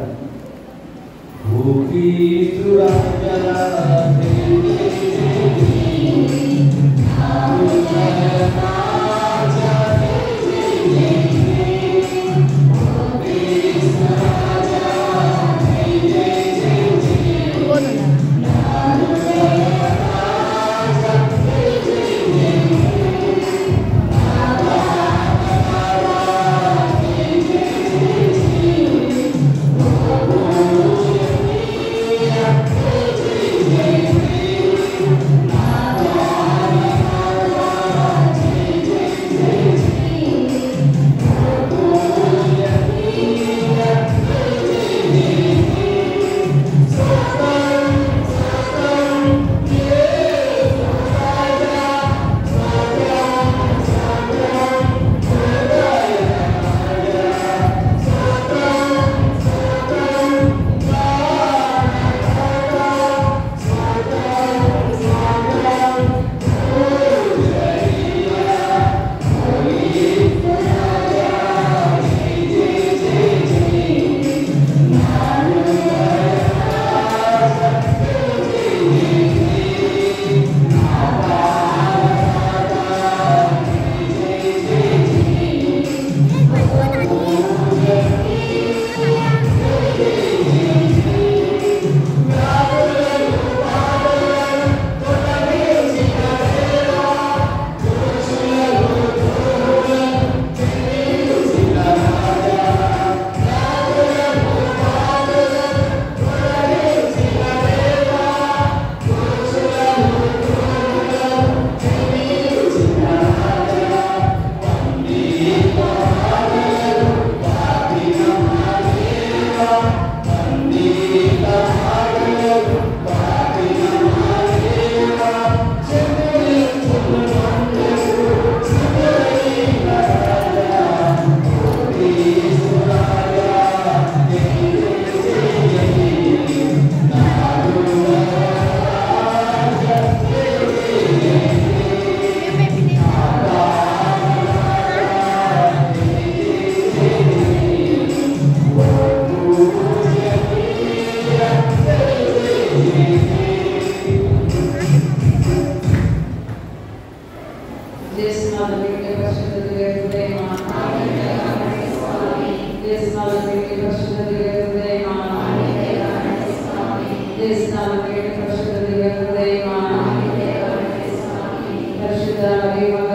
పరిశుద్ధ మరియు